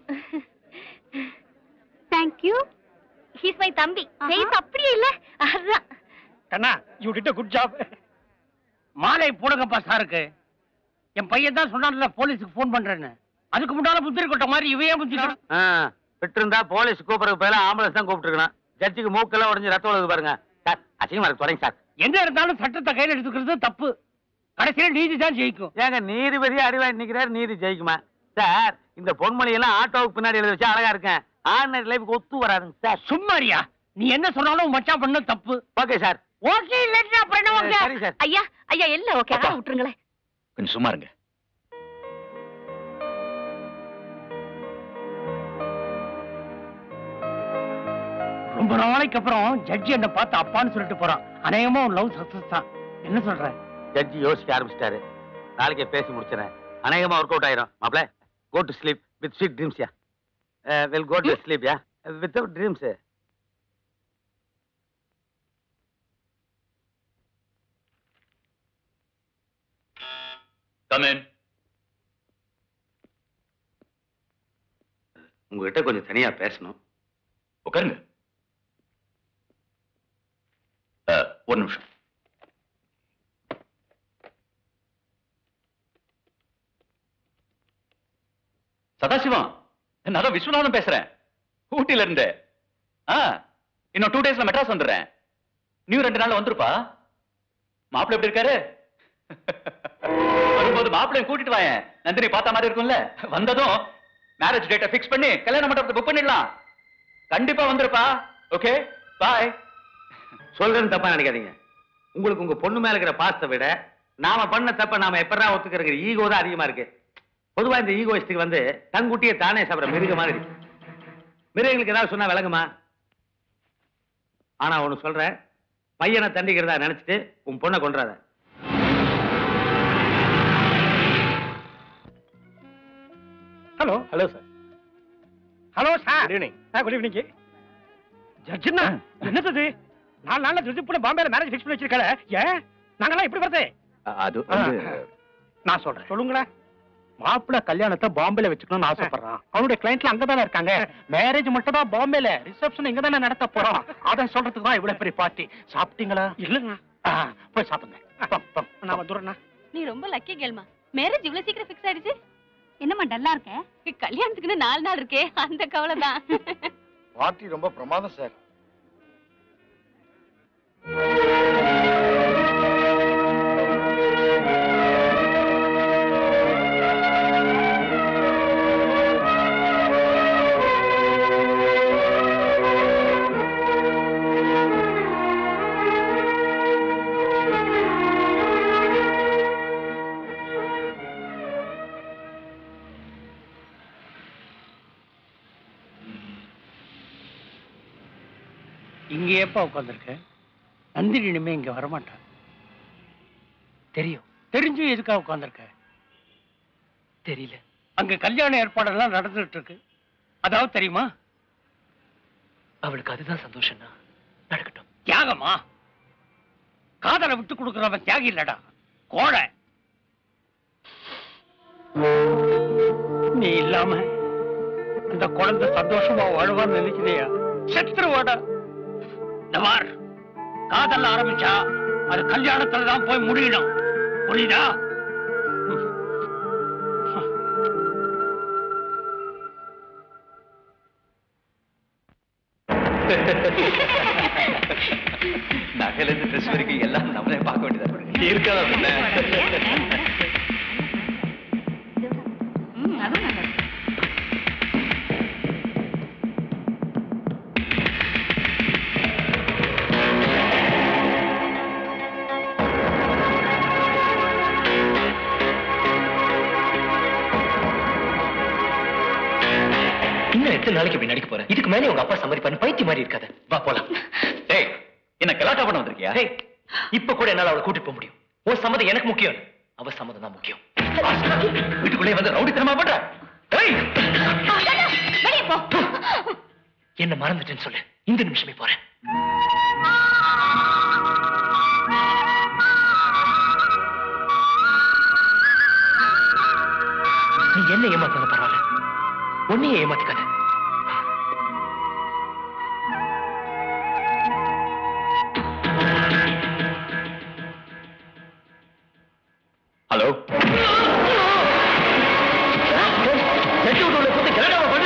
thank you he's my தம்பி ஃபேஸ் அப்படியே இல்ல அதான் கண்ணா யூ டிட் குட் ஜாப் மாலை போடுங்கப்பா சாருக்கு என் பையன் தான் சொன்னான்ல போலீஸுக்கு ஃபோன் பண்றேன்னு அதுக்கு முன்னால புத்திரி கொட்ட மாதிரி இவையே புத்திக்கணும் ஆ விட்டுருந்தா போலீஸ் கூப்பிடுறதுக்கு பதிலா ஆம்புலன்ஸ் தான் கூப்பிட்டுருக்கணும் ஜட்ஜுக்கு மூக்கெல்லாம் உடஞ்சு ரத்தம் வருது பாருங்க சார் அசிங்கமா இருக்கு தொடங்க சார் எங்க இருந்தாலும் சட்டத்தை கையில் எடுத்துக்கிறது தப்பு கடைசியில நீதி தான் ஜெயிக்கும் ஏங்க நீதிபதியா அடிவாய் நிக்கிறாரு நீதி ஜெயிக்குமா சார் இந்த பொன்மொழி எல்லாம் ஆட்டோவுக்கு பின்னாடி எழுதி வச்சா அழகா இருக்கேன் ஆர்டினரி லைஃப்க்கு ஒத்து வராதுங்க சார் சும்மாரியா நீ என்ன சொன்னாலும் உன் மச்சான் பண்ண தப்பு ஓகே சார் ஓகே இல்லைன்னா அப்புறம் என்ன ஓகே சரி சார் ஐயா ஐயா எல்லாம் ஓகே அதான் விட்டுருங்களேன் கொஞ்சம் சும்மா இருங்க ரொம்ப நாளைக்கு அப்புறம் ஜட்ஜி என்ன பார்த்து அப்பான்னு சொல்லிட்டு போறான் அநேகமா உன் லவ் சக்சஸ் தான் என்ன சொல்ற ஜட்ஜி யோசிக்க ஆரம்பிச்சிட்டாரு நாளைக்கே பேசி முடிச்சிடறேன் அநேகமா ஒர்க் அவுட் ஆயிரும் மாப்ள go to sleep with sweet dreams ya will go to sleep ya without dreams come in உங்ககிட்ட கொஞ்சம் தனியா பேசணும் உட்காருங்க அஹ், ஒரு நிமிஷம் சதாசிவம் நான் தான் விஸ்வநாதன் பேசுறேன் ஊட்டில இருந்து ஆ இன்னும் டூ டேஸ்ல மெட்ராஸ் வந்துடுறேன் நியூ ரெண்டு நாள்ல வந்துருப்பா மாப்பிள்ளை எப்படி இருக்காரு வரும்போது மாப்பிள்ளையும் கூட்டிட்டு வாயேன் நந்தினி பார்த்த மாதிரி இருக்கும்ல வந்ததும் மேரேஜ் டேட்டை ஃபிக்ஸ் பண்ணி கல்யாண மண்டபத்தை புக் பண்ணிடலாம் கண்டிப்பா வந்துருப்பா ஓகே பாய் சொல்றேன்னு தப்பா நினைக்காதீங்க உங்களுக்கு உங்க பொண்ணு மேல இருக்கிற பாசத்தை விட நாம பண்ண தப்ப நாம எப்படா ஒத்துக்கிற ஈகோ தான் அதிகமா இருக்கு பொதுவா இந்த ஈகோயிஸ்டுக்கு வந்து தங்குட்டியை தானே சாப்பிட மிருக மாதிரி மிருகங்களுக்கு ஏதாவது சொன்னா விளங்குமா ஆனா ஒண்ணு சொல்றேன் பையனை தண்டிக்கிறதா நினைச்சிட்டு உன் பொண்ணை கொன்றாத hello hello sir hello sir good evening good evening ஜட்ஜுண்ணா என்னது நாலு நாள்ல திடுப்புல பாம்பேல மேரேஜ் ஃபிக்ஸ் பண்ணி வச்சிருக்கல ஏன் நாங்கெல்லாம் எப்படி வருது அது வந்து நான் சொல்றேன் சொல்லுங்களேன் மாப்பிள்ள கல்யாணத்தை பாம்பேல வச்சுக்கணும்னு ஆசைப்படுறான் அவனுடைய கிளைண்ட்ல அங்கதானே இருக்காங்க மேரேஜ் மட்டும் தான் பாம்பேல ரிசப்ஷன் இங்க தானே நடத்த போறோம் அதை சொல்றதுக்கு தான் இவ்வளவு பெரிய பார்ட்டி சாப்பிட்டீங்களா இல்லங்க போய் சாப்பிடுங்க போ, போ. நான் வந்துடுறேண்ணா நீ ரொம்ப லக்கி கேள்மா மேரேஜ் இவ்வளவு சீக்கிரம் ஃபிக்ஸ் ஆயிடுச்சு என்னம்மா டல்லா இருக்க கல்யாணத்துக்குன்னு நாலு நாள் இருக்கே அந்த கவலை தான் பார்ட்டி ரொம்ப பிரமாதம் சார் இங்க ஏப்பா உட்காந்துருக்க நந்தினி இனிமே இங்க வரமாட்டான் தெரியும் தெரிஞ்சும் எதுக்காக உட்காந்துருக்க தெரியல அங்க கல்யாண ஏற்பாடெல்லாம் நடந்துட்டு இருக்கு அதாவது தெரியுமா அவளுக்கு அதுதான் சந்தோஷம்னா நடக்கட்டும் தியாகமா காதலை விட்டு கொடுக்கறவன் தியாகி இல்லடா கோழை நீ இல்லாம அந்த குழந்தை சந்தோஷமா வாழ்வான்னு நினைக்கிறியா செத்துருவாடா நவார் காதல் ஆரம்பிச்சா அது கல்யாணத்துல தான் போய் முடியணும் புரியுதா நகையில இருந்து ட்ரெஸ் வரைக்கும் எல்லாம் நம்மளே பார்க்க வேண்டியதா இருக்கு இருக்காதா பின்ன இன்னும் எத்தனை நாளைக்கு இப்படி நடிக்க போறேன் இதுக்கு மேலே உங்க அப்பா சம்மதிப்பாரு பைத்தி மாதிரி இருக்காத வா போலாம் ஏய் என்ன கலாட்டா பண்ண வந்திருக்கியா ஏய் இப்ப கூட என்னால அவளை கூட்டிட்டு போக முடியும் உன் சம்மதம் எனக்கு முக்கியம் இல்ல. அவ சம்மதம் தான் முக்கியம் வீட்டுக்குள்ளே வந்து ரவுடித்தனமா பண்ற ஏய் வெளியே போ என்ன மறந்துட்டேன்னு சொல்லு இந்த நிமிஷமே போறேன் நீ என்ன ஏமாத்தாலும் பரவாயில்ல உன்னையே ஏமாத்திக்காத ஹலோ நெட்டு விட்டு உள்ள குத்து கிளடாம பண்ற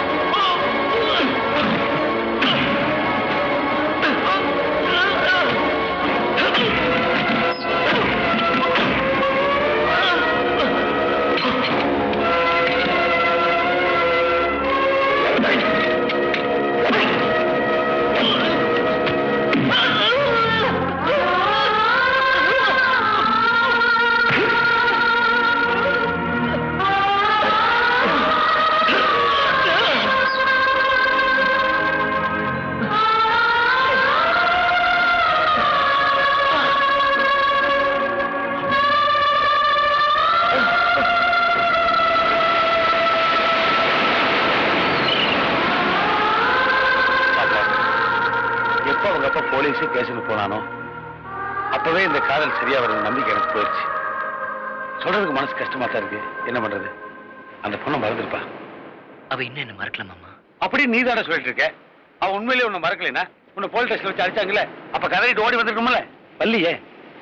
எப்போ அவங்க அப்பா போலீஸு கேஸுக்கு போனானோ அப்பவே இந்த காதல் சரியா வரும் நம்பிக்கை எனக்கு போயிடுச்சு சொல்றதுக்கு மனசு கஷ்டமா தான் இருக்கு என்ன பண்றது அந்த பொண்ணை மறந்துருப்பா அவ இன்னும் என்ன மறக்கல மாமா அப்படி நீ தானே சொல்லிட்டு இருக்க அவன் உண்மையிலேயே உன்னை மறக்கலைனா உன்னை போலீஸ் ஸ்டேஷன் வச்சு அடிச்சாங்கல்ல அப்ப கதறிட்டு ஓடி வந்திருக்கணும்ல வள்ளியே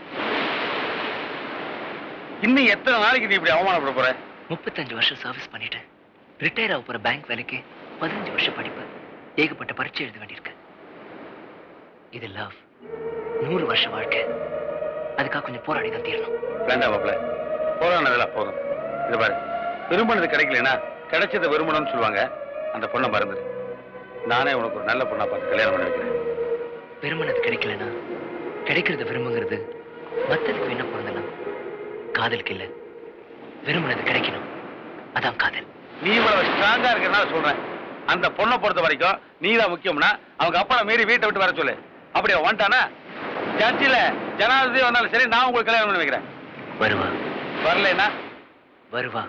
இன்னும் எத்தனை நாளைக்கு நீ இப்படி அவமானப்பட போற முப்பத்தஞ்சு வருஷம் சர்வீஸ் பண்ணிட்டேன் ரிட்டையர் ஆக போற பேங்க் வேலைக்கு பதினஞ்சு வருஷம் படிப்பு ஏகப்பட்ட பரீட்சை எழுத வேண்டியிருக்கு இது லவ் நூறு வருஷம் வாழ்க்கை அதுக்காக கொஞ்சம் போராடி தான் தீரணும் வேண்டாம் மாப்பிள்ள போரானதெல்லாம் போதும் இது பாரு விரும்பினது கிடைக்கலனா கிடைச்சதை விரும்பணும்னு சொல்லுவாங்க அந்த பொண்ணை மறந்துடு நானே உனக்கு ஒரு நல்ல பொண்ணா பார்த்து கல்யாணம் பண்ணி வைக்கிறேன் விரும்பினது கிடைக்கலனா கிடைக்கிறது விரும்புங்கிறது மத்ததுக்கு என்ன பொருந்தலாம் காதலுக்கு இல்ல விரும்பினது கிடைக்கணும் அதான் காதல் நீ இவ்வளவு ஸ்ட்ராங்கா இருக்கிறனால சொல்றேன் அந்த பொண்ணை பொறுத்த வரைக்கும் நீ தான் முக்கியம்னா அவங்க அப்பா மீறி வீட்டை விட்டு வர சொல்லு அப்படி அவன் வந்துட்டானா ஜட்ஜில ஜனாதிபதி வந்தாலும் சரி நான் உங்களுக்கு கல்யாணம் பண்ணி வைக்கிறேன் வருவா வரலைன்னா வருவா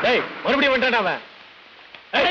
ஏய் மறுபடியும் வந்துட்டான் அவன் ஏய்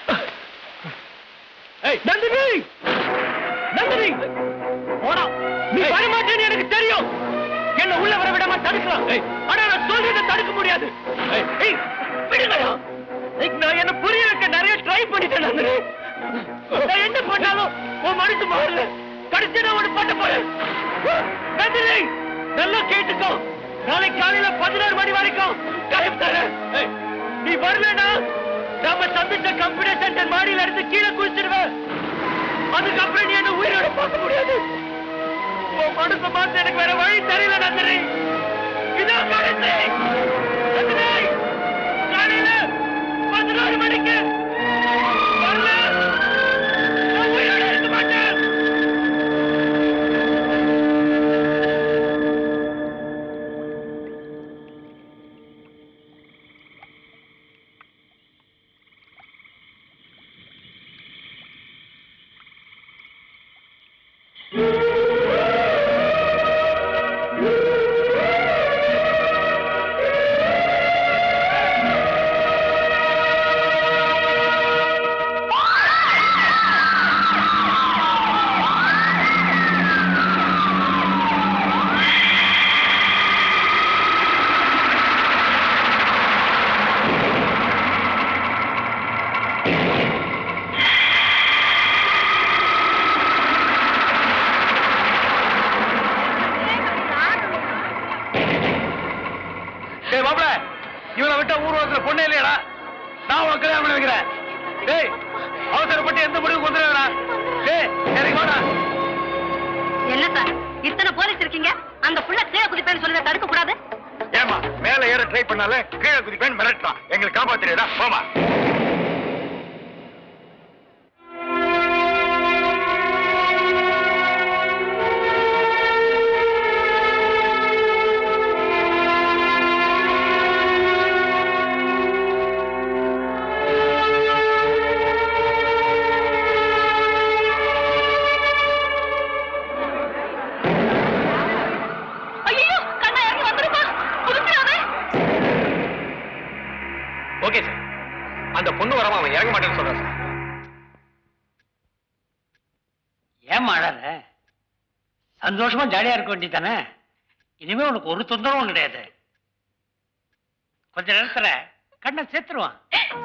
ஏய் நந்தினி நந்தினி போடா நீ வர மாட்டேன்னு எனக்கு தெரியும் என்ன உள்ள வர விடாம தடுக்கலாம் ஆனா நான் சொல்றதை தடுக்க முடியாது ஏய், விடுங்கடா ஏய், நான் என்ன புரிய வைக்க நிறைய ட்ரை பண்ணிட்டேன் நந்தினி நான் என்ன பண்ணாலும் உன் மனசு மாறல கடைசி நான் ஒண்ணு பண்ண போறேன் நந்தினி நல்லா கேட்டுக்கோ நாளைக்கு காலையில பதினாறு மணி வரைக்கும் டைம் தரேன் ஏய், நீ வரலனா நாம சந்திச்ச கம்ப்யூட்டர் சென்டர் மாடியில இருந்து கீழே குதிச்சிருவேன் அதுக்கப்புறம் நீ என்ன உயிரோட பார்க்க முடியாது உன் மனசு மாத்த எனக்கு வேற வழி தெரியல நந்தினி இதான் கடைசி நந்தினி காலையில பதினாறு மணிக்கு வரல நான் உயிரோட இருக்க மாட்டேன் டேய் மாப்பிள இவனை விட்டா ஊர்வலத்துல பொண்ணே இல்லையாடா நான் உனக்கு கல்யாணம் பண்ணி வைக்கிறேன் டேய் அவசரப்பட்டு எந்த முடிவுக்கு வந்துடுறா டேய் எனக்கு வாடா என்ன சார் இத்தனை போலீஸ் இருக்கீங்க அந்த புள்ள கீழே குதிப்பேன்னு சொல்லி தடுக்க கூடாது ஏமா மேல ஏற ட்ரை பண்ணாலே கீழே குதிப்பேன் மிரட்டான் எங்களுக்கு காப்பாத்திரியாதா போமா ஐயோ கண்ணா இறங்கி வந்துருமா குதிக்கிறானே ஓகே சார் அந்த பொண்ணு வராம அவன் இறங்க மாட்டேன்னு சொல்றான் சார் ஏன் அழற சந்தோஷமா ஜாலியா இருக்க வேண்டியதானே இனிமே உனக்கு ஒரு தொந்தரவும் கிடையாது கொஞ்ச நேரத்துல கண்ணை சேர்த்துருவான்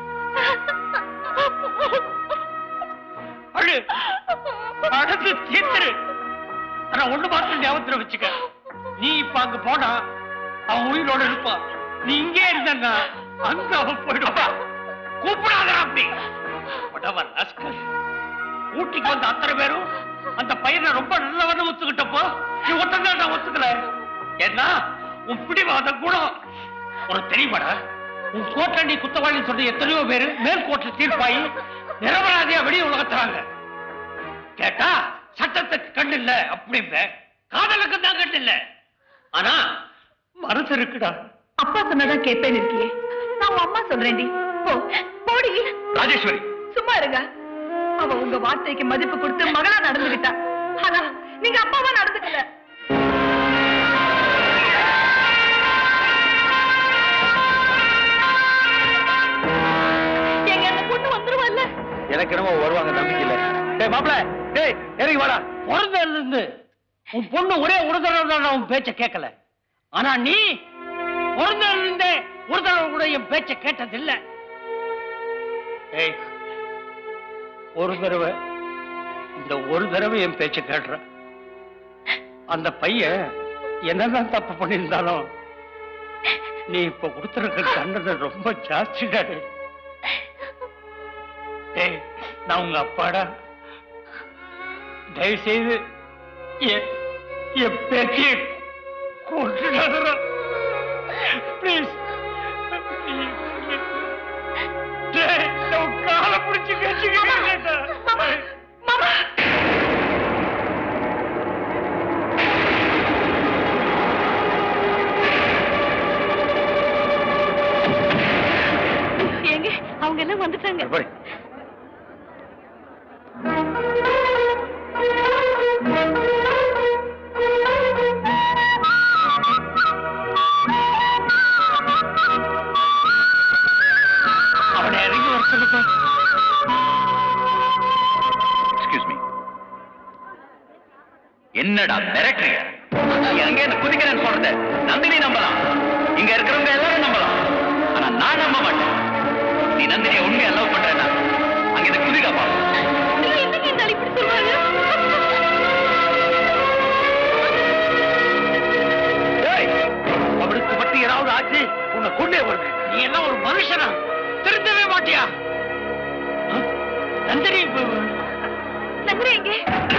அழு அழுது தீர்த்துரு ஆனா ஒண்ணு மாத்திரம் ஞாபகத்துல வச்சுக்க நீ இப்ப அங்க போனா அவன் உயிரோட இருப்பான் நீ இங்கே இருந்தன்னா அங்க அவன் போயிடுவான் கூப்பிடாத அப்படி whatever rascal. ஊட்டிக்கு வந்த அத்தனை பேரும் அந்த பையனை ரொம்ப நல்லவன்னு ஒத்துக்கிட்டப்போ நீ ஒத்ததான் நான் ஒத்துக்கல ஏன்னா உன் பிடிவாத குணம் உனக்கு தெரியுமாடா உன் கோட்டை நீ குத்தவாளின்னு சொல்லி எத்தனையோ பேரு மேல் கோர்ட்ல தீர்ப்பாயி நிரபராதியா வெளிய உலகத்துறாங்க கேட்டா சட்டத்துக்கு கண்ணு இல்ல அப்படிம்ப காதலுக்கு தான் கண்ணு இல்ல ஆனா மனசு இருக்குடா அப்பா சொன்னதான் கேட்பேன் இருக்கியே நான் உன் அம்மா சொல்றேன்டி போ போடி ராஜேஸ்வரி சும்மா இருங்க அவ உங்க வார்த்தைக்கு மதிப்பு கொடுத்து மகளா நடந்துகிட்டா ஆனா நீங்க அப்பாவா நடந்துக்கல எங்க அந்த பொண்ணு வந்துருவாள்ல எனக்கு என்னமோ வருவாங்க நம்பிக்கை இல்ல டேய் மாப்பிள டேய் இறங்கி வாடா பிறந்ததுல இருந்து உன் பொண்ணு ஒரே ஒரு தடவை தான் உன் பேச்ச கேட்கல ஆனா நீ பிறந்ததுல இருந்தே ஒரு தடவை கூட என் பேச்ச கேட்டதில்ல ஏய் ஒரு தடவை இந்த ஒரு தடவை என் பேச்ச கேட்டுற அந்த பையன் என்னதான் தப்பு பண்ணியிருந்தாலும் நீ இப்ப கொடுத்துருக்க தண்டனை ரொம்ப ஜாஸ்திடா டேய். டேய் நான் உங்க அப்பாடா தயவு செய்து என் என் பேத்தியை கொண்டுடாதடா ப்ளீஸ் டேய் நான் காலை பிடிச்சு கட்சிக்கிட்டா எங்க அவங்க எல்லாம் வந்துட்டாங்க என்னடா மிரட்டுறிய எங்க இருந்து குதிக்கிறேன்னு சொல்றது நந்தினி நம்பலாம் இங்க இருக்கிறவங்க எல்லாரும் நம்பலாம் ஆனா நான் நம்ப மாட்டேன் நீ நந்தினியை உண்மையா லவ் பண்றேன்னா அங்க இருந்து குதிக்காப்பா அவளுக்கு பத்தி ஏதாவது ஆச்சு உன்னை கொண்டே வருது நீ என்ன ஒரு மனுஷனா திருந்தவே மாட்டியா ஆ? நந்தினி நகரே எங்கே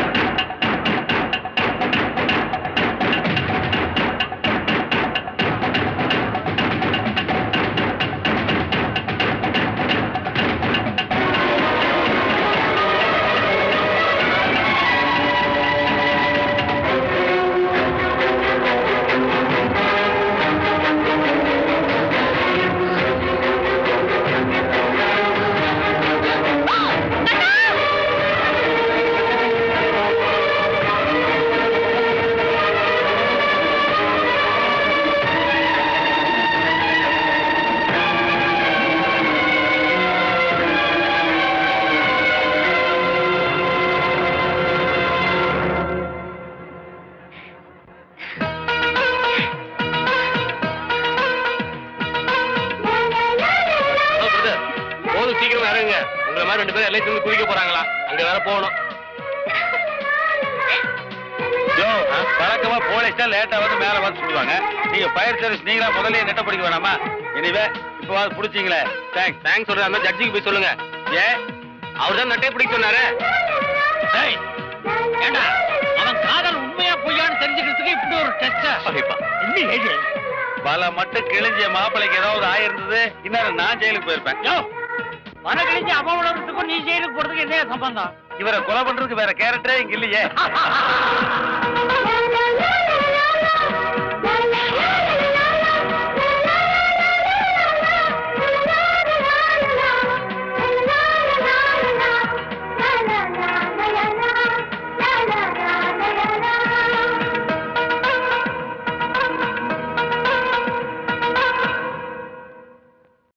போதும் சீக்கிரம் இறங்குங்க உங்களை மாதிரி ரெண்டு பேரும் எல்லைக்கு வந்து குதிக்க போறாங்களா அங்க வேற போகணும் யோ வழக்கமா போலீஸ்டா லேட்டா வந்து மேல வந்து சொல்லுவாங்க நீங்க ஃபயர் சர்வீஸ் நீங்களா முதல்ல நெட்ட பிடிக்க வேணாமா இனிவே இப்போ வந்து பிடிச்சிங்களே தேங்க்ஸ் தேங்க்ஸ் சொல்றது அந்த ஜட்ஜிக்கு போய் சொல்லுங்க ஏன் அவர் தான் நட்டே பிடிக்க சொன்னாரு ஏய், ஏண்டா அவன் காதல் உண்மையா பொய்யான்னு தெரிஞ்சுக்கிறதுக்கு இப்படி ஒரு டெஸ்டா என்ன ஏது பல மட்டும் கிழிஞ்ச மாப்பிளைக்கு ஏதாவது ஆயிருந்தது இன்னும் நான் ஜெயிலுக்கு போயிருப்பேன் யோ மன கழிஞ்சு அவன் உலகத்துக்கும் நீ ஜெயிலுக்கு போறதுக்கு என்ன சம்பந்தம் இவரை கொலை பண்றதுக்கு வேற கேரக்டரே இங்க இல்லையே